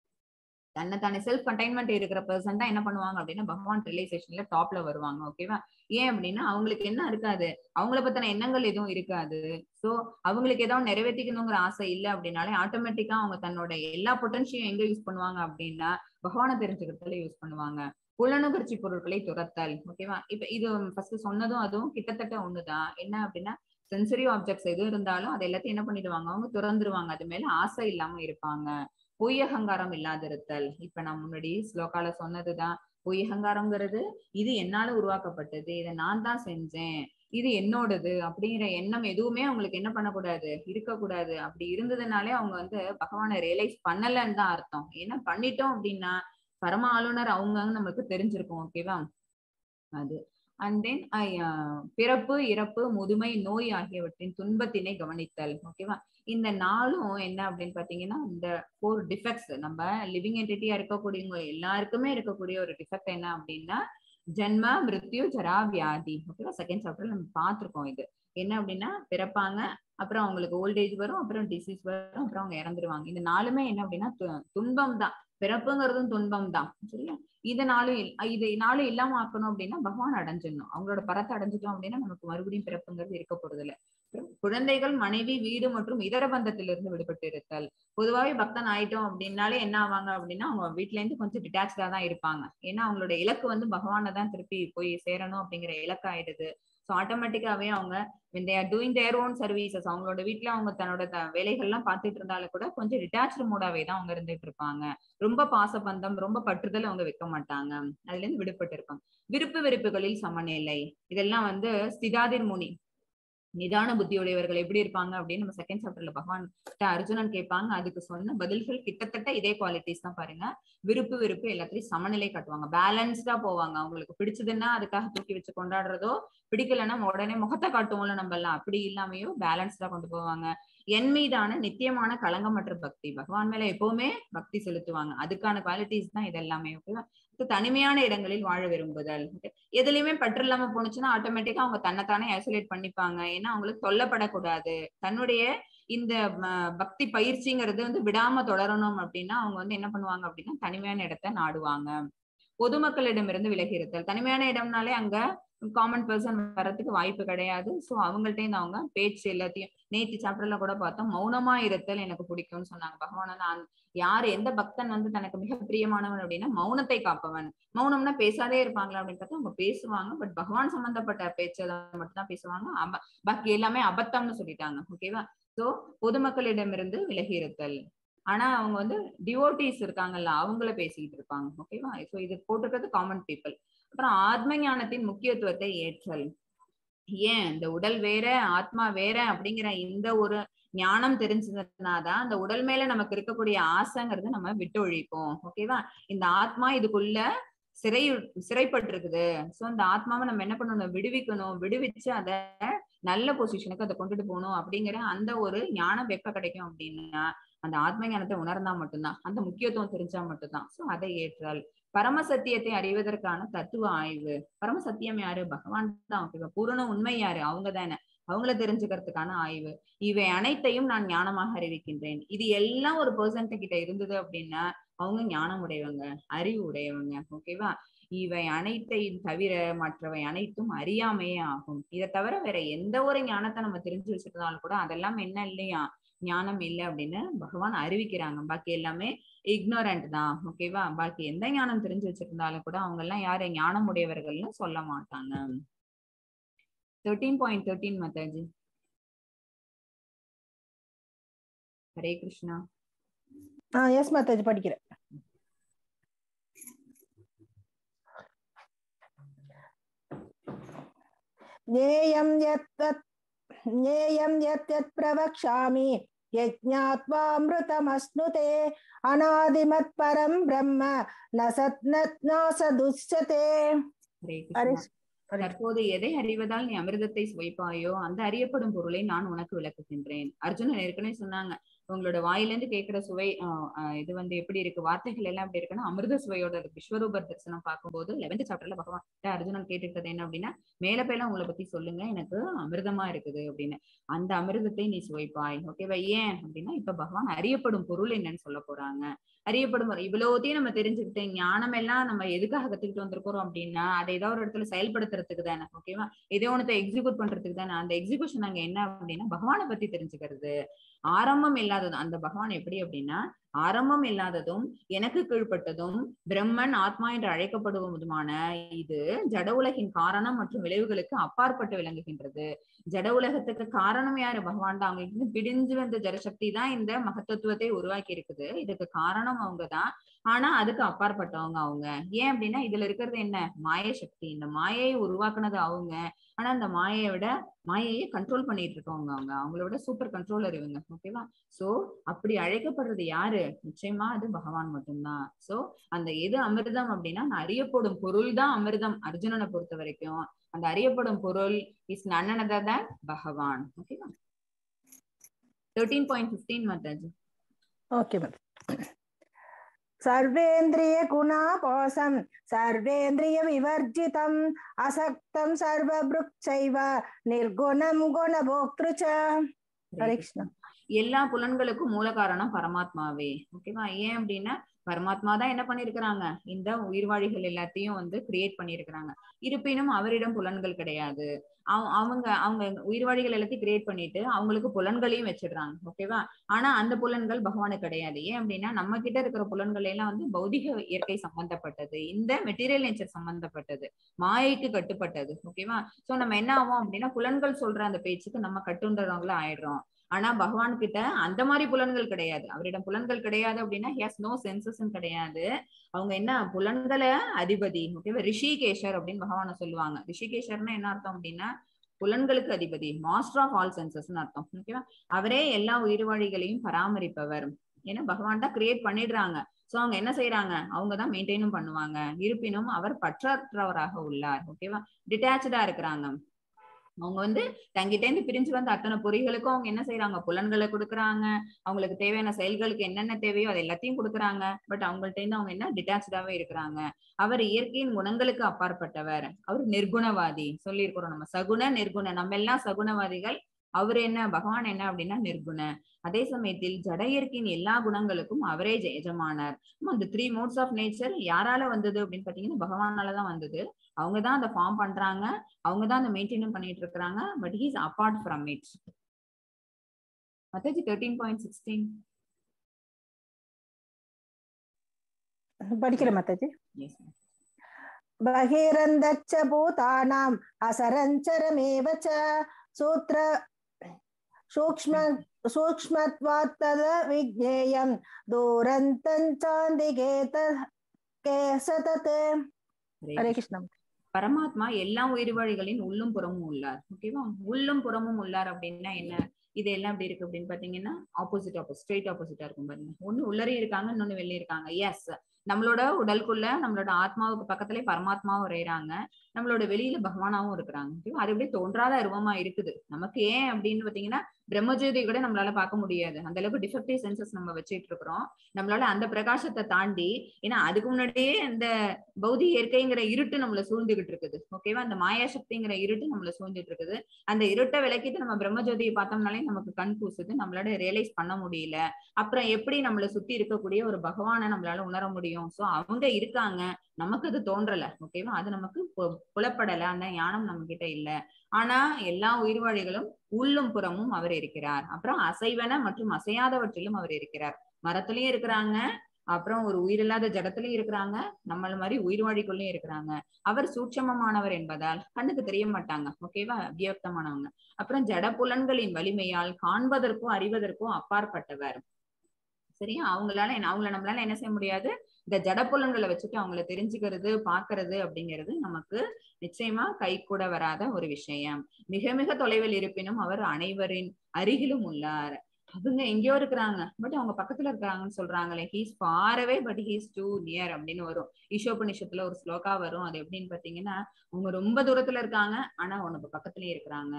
தன்னை தானே செல்ஃப் கண்டைன்மெண்ட் இருக்கிற பர்சன் தான் என்ன பண்ணுவாங்க அப்படின்னா பகவான் ரியலைசேஷன்ல டாப்ல வருவாங்க ஓகேவா ஏன் அப்படின்னா அவங்களுக்கு என்ன இருக்காது அவங்கள பத்தின எண்ணங்கள் எதுவும் இருக்காது சோ அவங்களுக்கு ஏதாவது நிறைவேற்றிக்கணுங்கிற ஆசை இல்லை அப்படின்னாலே ஆட்டோமேட்டிக்கா அவங்க தன்னோட எல்லா பொட்டன்ஷியும் எங்க யூஸ் பண்ணுவாங்க அப்படின்னா பகவானை தெரிஞ்சுக்கிறதுல யூஸ் பண்ணுவாங்க புலனுகர்ச்சி பொருட்களை துரத்தல் ஓகேவா இப்ப இது ஃபர்ஸ்ட் சொன்னதும் அதுவும் கிட்டத்தட்ட ஒண்ணுதான் என்ன அப்படின்னா சென்சரி ஆப்ஜெக்ட்ஸ் எது இருந்தாலும் அது எல்லாத்தையும் என்ன பண்ணிடுவாங்க அவங்க துறந்துருவாங்க அது மேல ஆசை இல்லாம இருப்பாங்க பொய் அகங்காரம் இல்லாதிருத்தல் இப்ப நான் முன்னாடி ஸ்லோகால சொன்னதுதான் பொய் அகங்காரம்ங்கிறது இது என்னால உருவாக்கப்பட்டது இதை நான் தான் செஞ்சேன் இது என்னோடது அப்படிங்கிற எண்ணம் எதுவுமே அவங்களுக்கு என்ன பண்ணக்கூடாது இருக்கக்கூடாது அப்படி இருந்ததுனாலே அவங்க வந்து பகவானை ரியலைஸ் பண்ணலன்னு தான் அர்த்தம் ஏன்னா பண்ணிட்டோம் அப்படின்னா பரம ஆளுநர் அவங்க நம்மளுக்கு தெரிஞ்சிருக்கும் ஓகேவா அது அண்ட் தென் பிறப்பு இறப்பு முதுமை நோய் ஆகியவற்றின் துன்பத்தினை கவனித்தல் ஓகேவா இந்த நாளும் என்ன அப்படின்னு பாத்தீங்கன்னா இந்த ஃபோர் டிஃபெக்ட்ஸ் நம்ம லிவிங் என்டிட்டியா இருக்கக்கூடியவங்க எல்லாருக்குமே இருக்கக்கூடிய ஒரு டிஃபெக்ட் என்ன அப்படின்னா ஜென்ம மிருத்யு ஜரா வியாதி ஓகேவா செகண்ட் சாப்டர்ல நம்ம பார்த்திருக்கோம் இது என்ன அப்படின்னா பிறப்பாங்க அப்புறம் அவங்களுக்கு ஓல்டேஜ் வரும் அப்புறம் டிசீஸ் வரும் அப்புறம் அவங்க இறந்துருவாங்க இந்த நாளுமே என்ன அப்படின்னா துன்பம் தான் பிறப்புங்கிறதும் துன்பம் தான் சரியா இதனாலும் இது நாளும் இல்லாம ஆக்கணும் அப்படின்னா பகவான் அடைஞ்சிடணும் அவங்களோட பரத்தை அடைஞ்சிட்டோம் அப்படின்னா நமக்கு மறுபடியும் பிறப்புங்கிறது இருக்க போறது இல்ல குழந்தைகள் மனைவி வீடு மற்றும் இதர பந்தத்திலிருந்து விடுபட்டு இருத்தல் பொதுவாகவே பக்தன் ஆயிட்டோம் அப்படின்னாலே என்ன ஆவாங்க அப்படின்னா அவங்க வீட்டுல இருந்து கொஞ்சம் டிட்டாச்சா தான் இருப்பாங்க ஏன்னா அவங்களோட இலக்கு வந்து பகவானை தான் திருப்பி போய் சேரணும் அப்படிங்கிற இலக்கு ஆயிடுது ஸோ ஆட்டோமேட்டிக்காவே அவங்க they are doing their own services அவங்களோட வீட்டுல அவங்க தன்னோட வேலைகள்லாம் பார்த்துட்டு இருந்தாலும் கூட கொஞ்சம் டிட்டாச்சு மூடாவே தான் அவங்க இருந்துட்டு இருப்பாங்க ரொம்ப பாசபந்தம் ரொம்ப பற்றுதல் அவங்க வைக்க மாட்டாங்க அதுல இருந்து விடுபட்டு இருப்பாங்க விருப்பு வெறுப்புகளில் சமநிலை இதெல்லாம் வந்து ஸ்திதாதிர் முனி நிதான புத்தியுடையவர்கள் எப்படி இருப்பாங்க அப்படின்னு நம்ம செகண்ட் சாப்டர்ல பகவான் அர்ஜுனன் கேட்பாங்க அதுக்கு சொன்ன பதில்கள் கிட்டத்தட்ட இதே குவாலிட்டிஸ் தான் பாருங்க விருப்பு வெறுப்பு எல்லாத்துலயும் சமநிலை காட்டுவாங்க பேலன்ஸ்டா போவாங்க அவங்களுக்கு பிடிச்சதுன்னா அதுக்காக தூக்கி வச்சு கொண்டாடுறதோ பிடிக்கலன்னா உடனே முகத்தை காட்டுவோம்ல நம்ம எல்லாம் அப்படி இல்லாமையோ பேலன்ஸ்டா கொண்டு போவாங்க என் மீதான நித்தியமான களங்கமற்ற பக்தி பகவான் மேல எப்பவுமே பக்தி செலுத்துவாங்க அதுக்கான குவாலிட்டிஸ் தான் இதெல்லாமே ஓகேவா தனிமையான இடங்களில் வாழ விரும்புதல் எதுலயுமே பற்று இல்லாம போனுச்சுன்னா ஆட்டோமேட்டிக்கா அவங்க தன்னைத்தானே ஐசோலேட் பண்ணிப்பாங்க ஏன்னா அவங்களுக்கு சொல்லப்படக்கூடாது தன்னுடைய இந்த பக்தி பயிற்சிங்கிறது வந்து விடாம தொடரணும் அப்படின்னா அவங்க வந்து என்ன பண்ணுவாங்க அப்படின்னா தனிமையான இடத்த நாடுவாங்க பொதுமக்களிடமிருந்து விலகி இருத்தல் தனிமையான இடம்னாலே அங்க காமன் பர்சன் வர்றதுக்கு வாய்ப்பு கிடையாது ஸோ அவங்கள்ட்ட இருந்து அவங்க பேச்சு எல்லாத்தையும் நேற்று சாப்டர்ல கூட பார்த்தோம் மௌனமா இருத்தல் எனக்கு பிடிக்கும்னு சொன்னாங்க பகவான் நான் யார் எந்த பக்தன் வந்து தனக்கு மிக பிரியமானவன் அப்படின்னா மௌனத்தை காப்பவன் மௌனம்னா பேசாதே இருப்பாங்களா அப்படின்னு பார்த்தா அவங்க பேசுவாங்க பட் பகவான் சம்பந்தப்பட்ட பேச்சை மட்டும் தான் பேசுவாங்க பாக்கி எல்லாமே அபத்தம்னு சொல்லிட்டாங்க ஓகேவா சோ பொதுமக்களிடமிருந்து விலகி இருத்தல் ஆனா அவங்க வந்து டிவோட்டிஸ் இருக்காங்கல்ல அவங்கள பேசிக்கிட்டு இருப்பாங்க ஓகேவா சோ இது போட்டுக்கிறது காமன் பீப்புள் அப்புறம் ஆத்ம ஞானத்தின் முக்கியத்துவத்தை ஏற்றல் ஏன் இந்த உடல் வேற ஆத்மா வேற அப்படிங்கிற இந்த ஒரு ஞானம் தெரிஞ்சதுனாதான் அந்த உடல் மேல நமக்கு இருக்கக்கூடிய ஆசைங்கிறது நம்ம விட்டு ஒழிப்போம் ஓகேவா இந்த ஆத்மா இதுக்குள்ள சிறை சிறைப்பட்டிருக்குது சோ இந்த ஆத்மாவை நம்ம என்ன பண்ணணும் விடுவிக்கணும் விடுவிச்சு அத நல்ல பொசிஷனுக்கு அதை கொண்டுட்டு போகணும் அப்படிங்கிற அந்த ஒரு ஞானம் எப்ப கிடைக்கும் அப்படின்னா அந்த ஆத்ம ஞானத்தை உணர்ந்தா மட்டும்தான் அந்த முக்கியத்துவம் தெரிஞ்சா மட்டும்தான் சோ அதை ஏற்றால் பரம சத்தியத்தை அறிவதற்கான தத்துவ ஆய்வு பரம சத்தியம் யாரு பகவான் தான் ஓகேவா பூரண உண்மை யாரு அவங்க தானே அவங்கள தெரிஞ்சுக்கிறதுக்கான ஆய்வு இவை அனைத்தையும் நான் ஞானமாக அறிவிக்கின்றேன் இது எல்லாம் ஒரு பர்சன் கிட்ட இருந்தது அப்படின்னா அவங்க ஞானம் உடையவங்க அறிவு உடையவங்க ஓகேவா இவை அனைத்தையும் தவிர மற்றவை அனைத்தும் அறியாமையே ஆகும் இதை தவிர வேற எந்த ஒரு ஞானத்தை நம்ம தெரிஞ்சு வச்சிருந்தாலும் கூட அதெல்லாம் என்ன இல்லையா ஞானம் இல்லை அப்படின்னு பகவான் அறிவிக்கிறாங்க பாக்கி எல்லாமே இக்னோரண்ட் தான் ஓகேவா பாக்கி எந்த ஞானம் தெரிஞ்சு வச்சிருந்தாலும் கூட அவங்க எல்லாம் யாரு ஞானம் உடையவர்கள்னு சொல்ல மாட்டாங்க தேர்ட்டீன் பாயிண்ட் தேர்ட்டீன் மத்தாஜி ஹரே கிருஷ்ணா ஆ எஸ் மாதாஜி படிக்கிறேன் ज्ञेयं यत् तत् ज्ञेयं यत् यत् प्रवक्ष्यामि यज्ञात्वामृतमश्नुते अनादिमत्परं ब्रह्म न सत् न सदुच्यते ஹரே கிருஷ்ணா தற்போது எதை அறிவதால் நீ அமிர்தத்தை சுவைப்பாயோ அந்த அறியப்படும் பொருளை நான் உனக்கு விளக்குகின்றேன் அர்ஜுனன் ஏற்கனவே சொன்னாங்க உங்களோட வாயிலிருந்து கேட்கிற சுவை ஆஹ் ஆஹ் இது வந்து எப்படி இருக்கு வார்த்தைகள் எல்லாம் எப்படி இருக்குன்னா அமிர்த சுவையோட இருக்கு விஸ்வரூப தரிசனம் பார்க்கும்போது லெவன்த் சாப்டர்ல பகவான் அர்ஜுனன் கேட்டுக்கிட்டது என்ன அப்படின்னா மேல பேல உங்களை பத்தி சொல்லுங்க எனக்கு அமிர்தமா இருக்குது அப்படின்னு அந்த அமிர்தத்தை நீ சுவைப்பாய் ஓகேவா ஏன் அப்படின்னா இப்ப பகவான் அறியப்படும் பொருள் என்னன்னு சொல்ல போறாங்க அறியப்படும் பொருள். இவ்வளவுத்தையும் நம்ம தெரிஞ்சுக்கிட்டு ஞானம் எல்லாம் நம்ம எதுக்காக கத்துக்கிட்டு வந்திருக்கிறோம் அப்படின்னா அதை ஏதாவது ஒரு இடத்துல செயல்படுத்துறதுக்கு தானே ஓகேவா ஏதோ ஒண்ணத்தை எக்ஸிக்யூட் பண்றதுக்கு தானே அந்த எக்ஸிகியூஷன் அங்க என்ன அப்படின்னா பகவானை பத்தி தெரிஞ்சுக்கிறது ஆரம்பம் இல்லாதது அந்த பகவான் எப்படி அப்படின்னா ஆரம்பம் இல்லாததும் எனக்கு கீழ்ப்பட்டதும் பிரம்மன் ஆத்மா என்று அழைக்கப்படுவதுமான இது ஜட உலகின் காரணம் மற்றும் விளைவுகளுக்கு அப்பாற்பட்டு விளங்குகின்றது ஜட உலகத்துக்கு காரணம் யாரு பகவான் தான் அவங்களுக்கு இருந்து பிடிஞ்சு வந்த ஜடசக்தி தான் இந்த மகத்துவத்தை உருவாக்கி இருக்குது இதுக்கு காரணம் அவங்கதான் ஆனா அதுக்கு அப்பாற்பட்டவங்க அவங்க ஏன் அப்படின்னா இதுல இருக்கிறது என்ன மாய சக்தி இந்த மாயையை உருவாக்குனது அவங்க ஆனா அந்த மாயையை விட மாயையை கண்ட்ரோல் பண்ணிட்டு இருக்கவங்க அவங்க அவங்களோட சூப்பர் கண்ட்ரோலர் இவங்க ஓகேவா சோ அப்படி அழைக்கப்படுறது யாரு நிச்சயமா அது பகவான் மட்டும்தான் சோ அந்த எது அமிர்தம் அப்படின்னா நான் அறியப்படும் பொருள் தான் அமிர்தம் அர்ஜுனனை பொறுத்த வரைக்கும் அந்த அறியப்படும் பொருள் இஸ் நன்னனதர் than பகவான் ஓகேவா தேர்ட்டீன் பாயிண்ட் பிப்டீன் மத்தாஜி ஓகே மேம் சர்வேந்திரிய குணாபோசம் சர்வேந்திரிய விவர்ஜிதம் அசக்தம் சர்வபுக்சைவ நிர்குணம் குணபோக்திரு ச ஹரே கிருஷ்ணா எல்லா புலன்களுக்கும் மூல காரணம் பரமாத்மாவே ஓகேவா ஏன் அப்படின்னா பரமாத்மா தான் என்ன பண்ணிருக்கிறாங்க இந்த உயிர்வாழிகள் எல்லாத்தையும் வந்து கிரியேட் பண்ணிருக்கிறாங்க இருப்பினும் அவரிடம் புலன்கள் கிடையாது அவ- அவங்க அவங்க உயிர்வாழிகள் எல்லாத்தையும் கிரியேட் பண்ணிட்டு அவங்களுக்கு புலன்களையும் வச்சிடுறாங்க ஓகேவா ஆனா அந்த புலன்கள் பகவானுக்கு கிடையாது ஏன் அப்படின்னா நம்ம கிட்ட இருக்கிற புலன்கள் எல்லாம் வந்து பௌதிக இயற்கை சம்பந்தப்பட்டது இந்த மெட்டீரியல் நேச்சர் சம்பந்தப்பட்டது மாயைக்கு கட்டுப்பட்டது ஓகேவா சோ நம்ம என்ன ஆகும் அப்படின்னா புலன்கள் சொல்ற அந்த பேச்சுக்கு நம்ம கட்டுன்றவங்கள ஆயிடுறோம் ஆனா பகவான் கிட்ட அந்த மாதிரி புலன்கள் கிடையாது அவரிடம் புலன்கள் கிடையாது அப்படின்னா ஹேஸ் நோ சென்சஸ் கிடையாது அவங்க என்ன புலன்களை அதிபதி ஓகேவா ரிஷிகேஷர் அப்படின்னு பகவானை சொல்லுவாங்க ரிஷிகேஷர்னா என்ன அர்த்தம் அப்படின்னா புலன்களுக்கு அதிபதி மாஸ்டர் ஆஃப் ஆல் சென்சஸ்னு அர்த்தம் ஓகேவா அவரே எல்லா உயிர்வாழிகளையும் பராமரிப்பவர் ஏன்னா பகவான் தான் கிரியேட் பண்ணிடுறாங்க சோ அவங்க என்ன செய்யறாங்க அவங்க தான் மெயின்டைனும் பண்ணுவாங்க இருப்பினும் அவர் பற்றற்றவராக உள்ளார் ஓகேவா டிட்டாச்சா இருக்கிறாங்க அவங்க வந்து தங்கிட்ட இருந்து பிரிஞ்சு வந்த அத்தனை பொறிகளுக்கும் அவங்க என்ன செய்யறாங்க புலன்களை கொடுக்குறாங்க அவங்களுக்கு தேவையான செயல்களுக்கு என்னென்ன தேவையோ அது எல்லாத்தையும் கொடுக்குறாங்க பட் அவங்கள்ட்ட இருந்து அவங்க என்ன டிட்டாச்சாவே இருக்கிறாங்க அவர் இயற்கையின் குணங்களுக்கு அப்பாற்பட்டவர் அவர் நிர்குணவாதி சொல்லியிருக்கிறோம் நம்ம சகுண நிர்குண நம்ம எல்லாம் சகுணவாதிகள் அவர் என்ன பகவான் என்ன அப்படின்னா நிர்குண அதே சமயத்தில் ஜட இயற்கையின் எல்லா குணங்களுக்கும் அவரே ஜெ- எஜமானர் அந்த த்ரீ மோட்ஸ் ஆஃப் நேச்சர் யாரால வந்தது அப்படின்னு பாத்தீங்கன்னா பகவானால தான் வந்தது அவங்க தான் அதை ஃபார்ம் பண்றாங்க அவங்க தான் அதை மெயின்டைனும் பண்ணிட்டு இருக்காங்க but he's apart from it மத்தாஜி தேர்ட்டீன் பாயிண்ட் சிக்ஸ்டீன் படிக்கிறேன் மாதாஜி எஸ் बहिरन्दच्च भूतानाम् असरञ्चरमेव च सूत्र सूक्ष्म सूक्ष्मत्वात् तद विज्ञेयं दूरन्तं चान्दिके त- के सतत् हरे कृष्ण பரமாத்மா எல்லா உயிர்வாழிகளின் உள்ளும் புறமும் உள்ளார் ஓகேவா உள்ளும் புறமும் உள்ளார் அப்படின்னா என்ன இது எல்லாம் எப்படி இருக்கு அப்படின்னு பாத்தீங்கன்னா ஆப்போசிட் ஆப்போசிட் ஸ்ட்ரெயிட் ஆப்போசிட்டா இருக்கும் பாருங்க ஒண்ணு உள்ளரையும் இருக்காங்க இன்னொன்னு வெளியே இருக்காங்க எஸ் நம்மளோட உடலுக்குள்ள நம்மளோட ஆத்மாவுக்கு பக்கத்திலே பரமாத்மாவும் உரையிறாங்க நம்மளோட வெளியில பகவானாவும் இருக்கிறாங்க ஓகேவா அது அப்படியே தோன்றாத அருவமா இருக்குது நமக்கு ஏன் அப்படின்னு பாத்தீங்கன்னா பிரம்மஜோதி கூட நம்மளால பார்க்க முடியாது அந்த அளவுக்கு டிஃபெக்டிவ் சென்சஸ் நம்ம வச்சுட்டு இருக்கிறோம் நம்மளால அந்த பிரகாசத்தை தாண்டி ஏன்னா அதுக்கு முன்னாடியே இந்த பௌதி இயற்கைங்கிற இருட்டு நம்மள சூழ்ந்துகிட்டு இருக்குது ஓகேவா அந்த மாயா சக்திங்கிற இருட்டு நம்மள சூழ்ந்துட்டு இருக்குது அந்த இருட்டை விளக்கிட்டு நம்ம பிரம்மஜோதியை பார்த்தோம்னாலே நமக்கு கண் கூசுது நம்மளால ரியலைஸ் பண்ண முடியல அப்புறம் எப்படி நம்மள சுத்தி இருக்கக்கூடிய ஒரு பகவானை நம்மளால உணர முடியும் சோ அவங்க இருக்காங்க நமக்கு அது தோன்றல ஓகேவா அது நமக்கு பு- புலப்படல அந்த ஞானம் நம்ம கிட்ட இல்ல ஆனா எல்லா உயிர்வாழிகளும் உள்ளும் புறமும் அவர் இருக்கிறார் அப்புறம் அசைவன மற்றும் அசையாதவற்றிலும் அவர் இருக்கிறார் மரத்துலயும் இருக்கிறாங்க அப்புறம் ஒரு உயிரில்லாத ஜடத்திலயும் இருக்கிறாங்க நம்மள மாதிரி உயிர்வாழிக்குள்ளயும் இருக்கிறாங்க அவர் சூட்சமமானவர் என்பதால் கண்ணுக்கு தெரிய மாட்டாங்க ஓகேவா அவ்வியக்தமானவங்க அப்புறம் ஜட புலன்களின் வலிமையால் காண்பதற்கும் அறிவதற்கும் அப்பாற்பட்டவர் சரியா அவங்களால என்ன அவங்கள நம்மளால என்ன செய்ய முடியாது இந்த ஜட புலன்களை வச்சுட்டு அவங்கள தெரிஞ்சுக்கிறது பாக்குறது அப்படிங்கிறது நமக்கு நிச்சயமா கை கூட வராத ஒரு விஷயம் மிக மிக தொலைவில் இருப்பினும் அவர் அனைவரின் அருகிலும் உள்ளார் அவங்க எங்கேயோ இருக்கிறாங்க பட் அவங்க பக்கத்துல இருக்கிறாங்கன்னு சொல்றாங்களே he's far away but he's too near அப்படின்னு வரும் ஈஷோபனிஷத்துல ஒரு ஸ்லோகா வரும் அது எப்படின்னு பாத்தீங்கன்னா அவங்க ரொம்ப தூரத்துல இருக்காங்க ஆனா உனக்கு பக்கத்துலயே இருக்கிறாங்க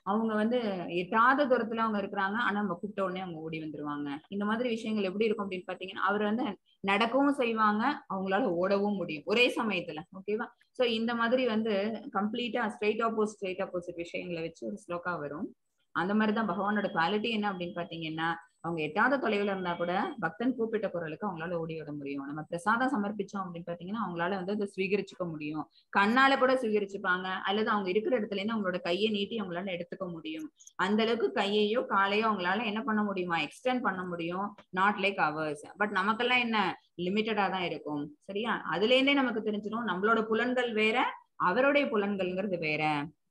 அவங்க வந்து எட்டாத தூரத்துல அவங்க இருக்கிறாங்க ஆனா நம்ம கூப்பிட்ட உடனே அவங்க ஓடி வந்துருவாங்க இந்த மாதிரி விஷயங்கள் எப்படி இருக்கும் அப்படின்னு பாத்தீங்கன்னா அவர் வந்து நடக்கவும் செய்வாங்க அவங்களால ஓடவும் முடியும் ஒரே சமயத்துல ஓகேவா சோ இந்த மாதிரி வந்து கம்ப்ளீட்டா ஸ்ட்ரைட் ஆப்போசிட் ஸ்ட்ரைட் ஆப்போசிட் விஷயங்களை வச்சு ஒரு ஸ்லோகா வரும் அந்த மாதிரிதான் பகவானோட குவாலிட்டி என்ன அப்படின்னு பாத்தீங்கன்னா அவங்க எட்டாத தொலைவுல இருந்தா கூட பக்தன் கூப்பிட்ட குரலுக்கு அவங்களால ஓடி விட முடியும் நம்ம பிரசாதம் சமர்ப்பிச்சோம் அப்படின்னு பாத்தீங்கன்னா அவங்களால வந்து அதை ஸ்வீகரிச்சுக்க முடியும் கண்ணால கூட ஸ்வீகரிச்சுப்பாங்க அல்லது அவங்க இருக்கிற இடத்துல இருந்து அவங்களோட கையை நீட்டி அவங்களால எடுத்துக்க முடியும் அந்த அளவுக்கு கையையோ காலையோ அவங்களால என்ன பண்ண முடியுமா எக்ஸ்டெண்ட் பண்ண முடியும் நாட் லைக் அவர்ஸ் பட் நமக்கெல்லாம் என்ன லிமிட்டடா தான் இருக்கும் சரியா அதுல இருந்தே நமக்கு தெரிஞ்சிடும் நம்மளோட புலன்கள் வேற அவருடைய புலன்கள்ங்கிறது வேற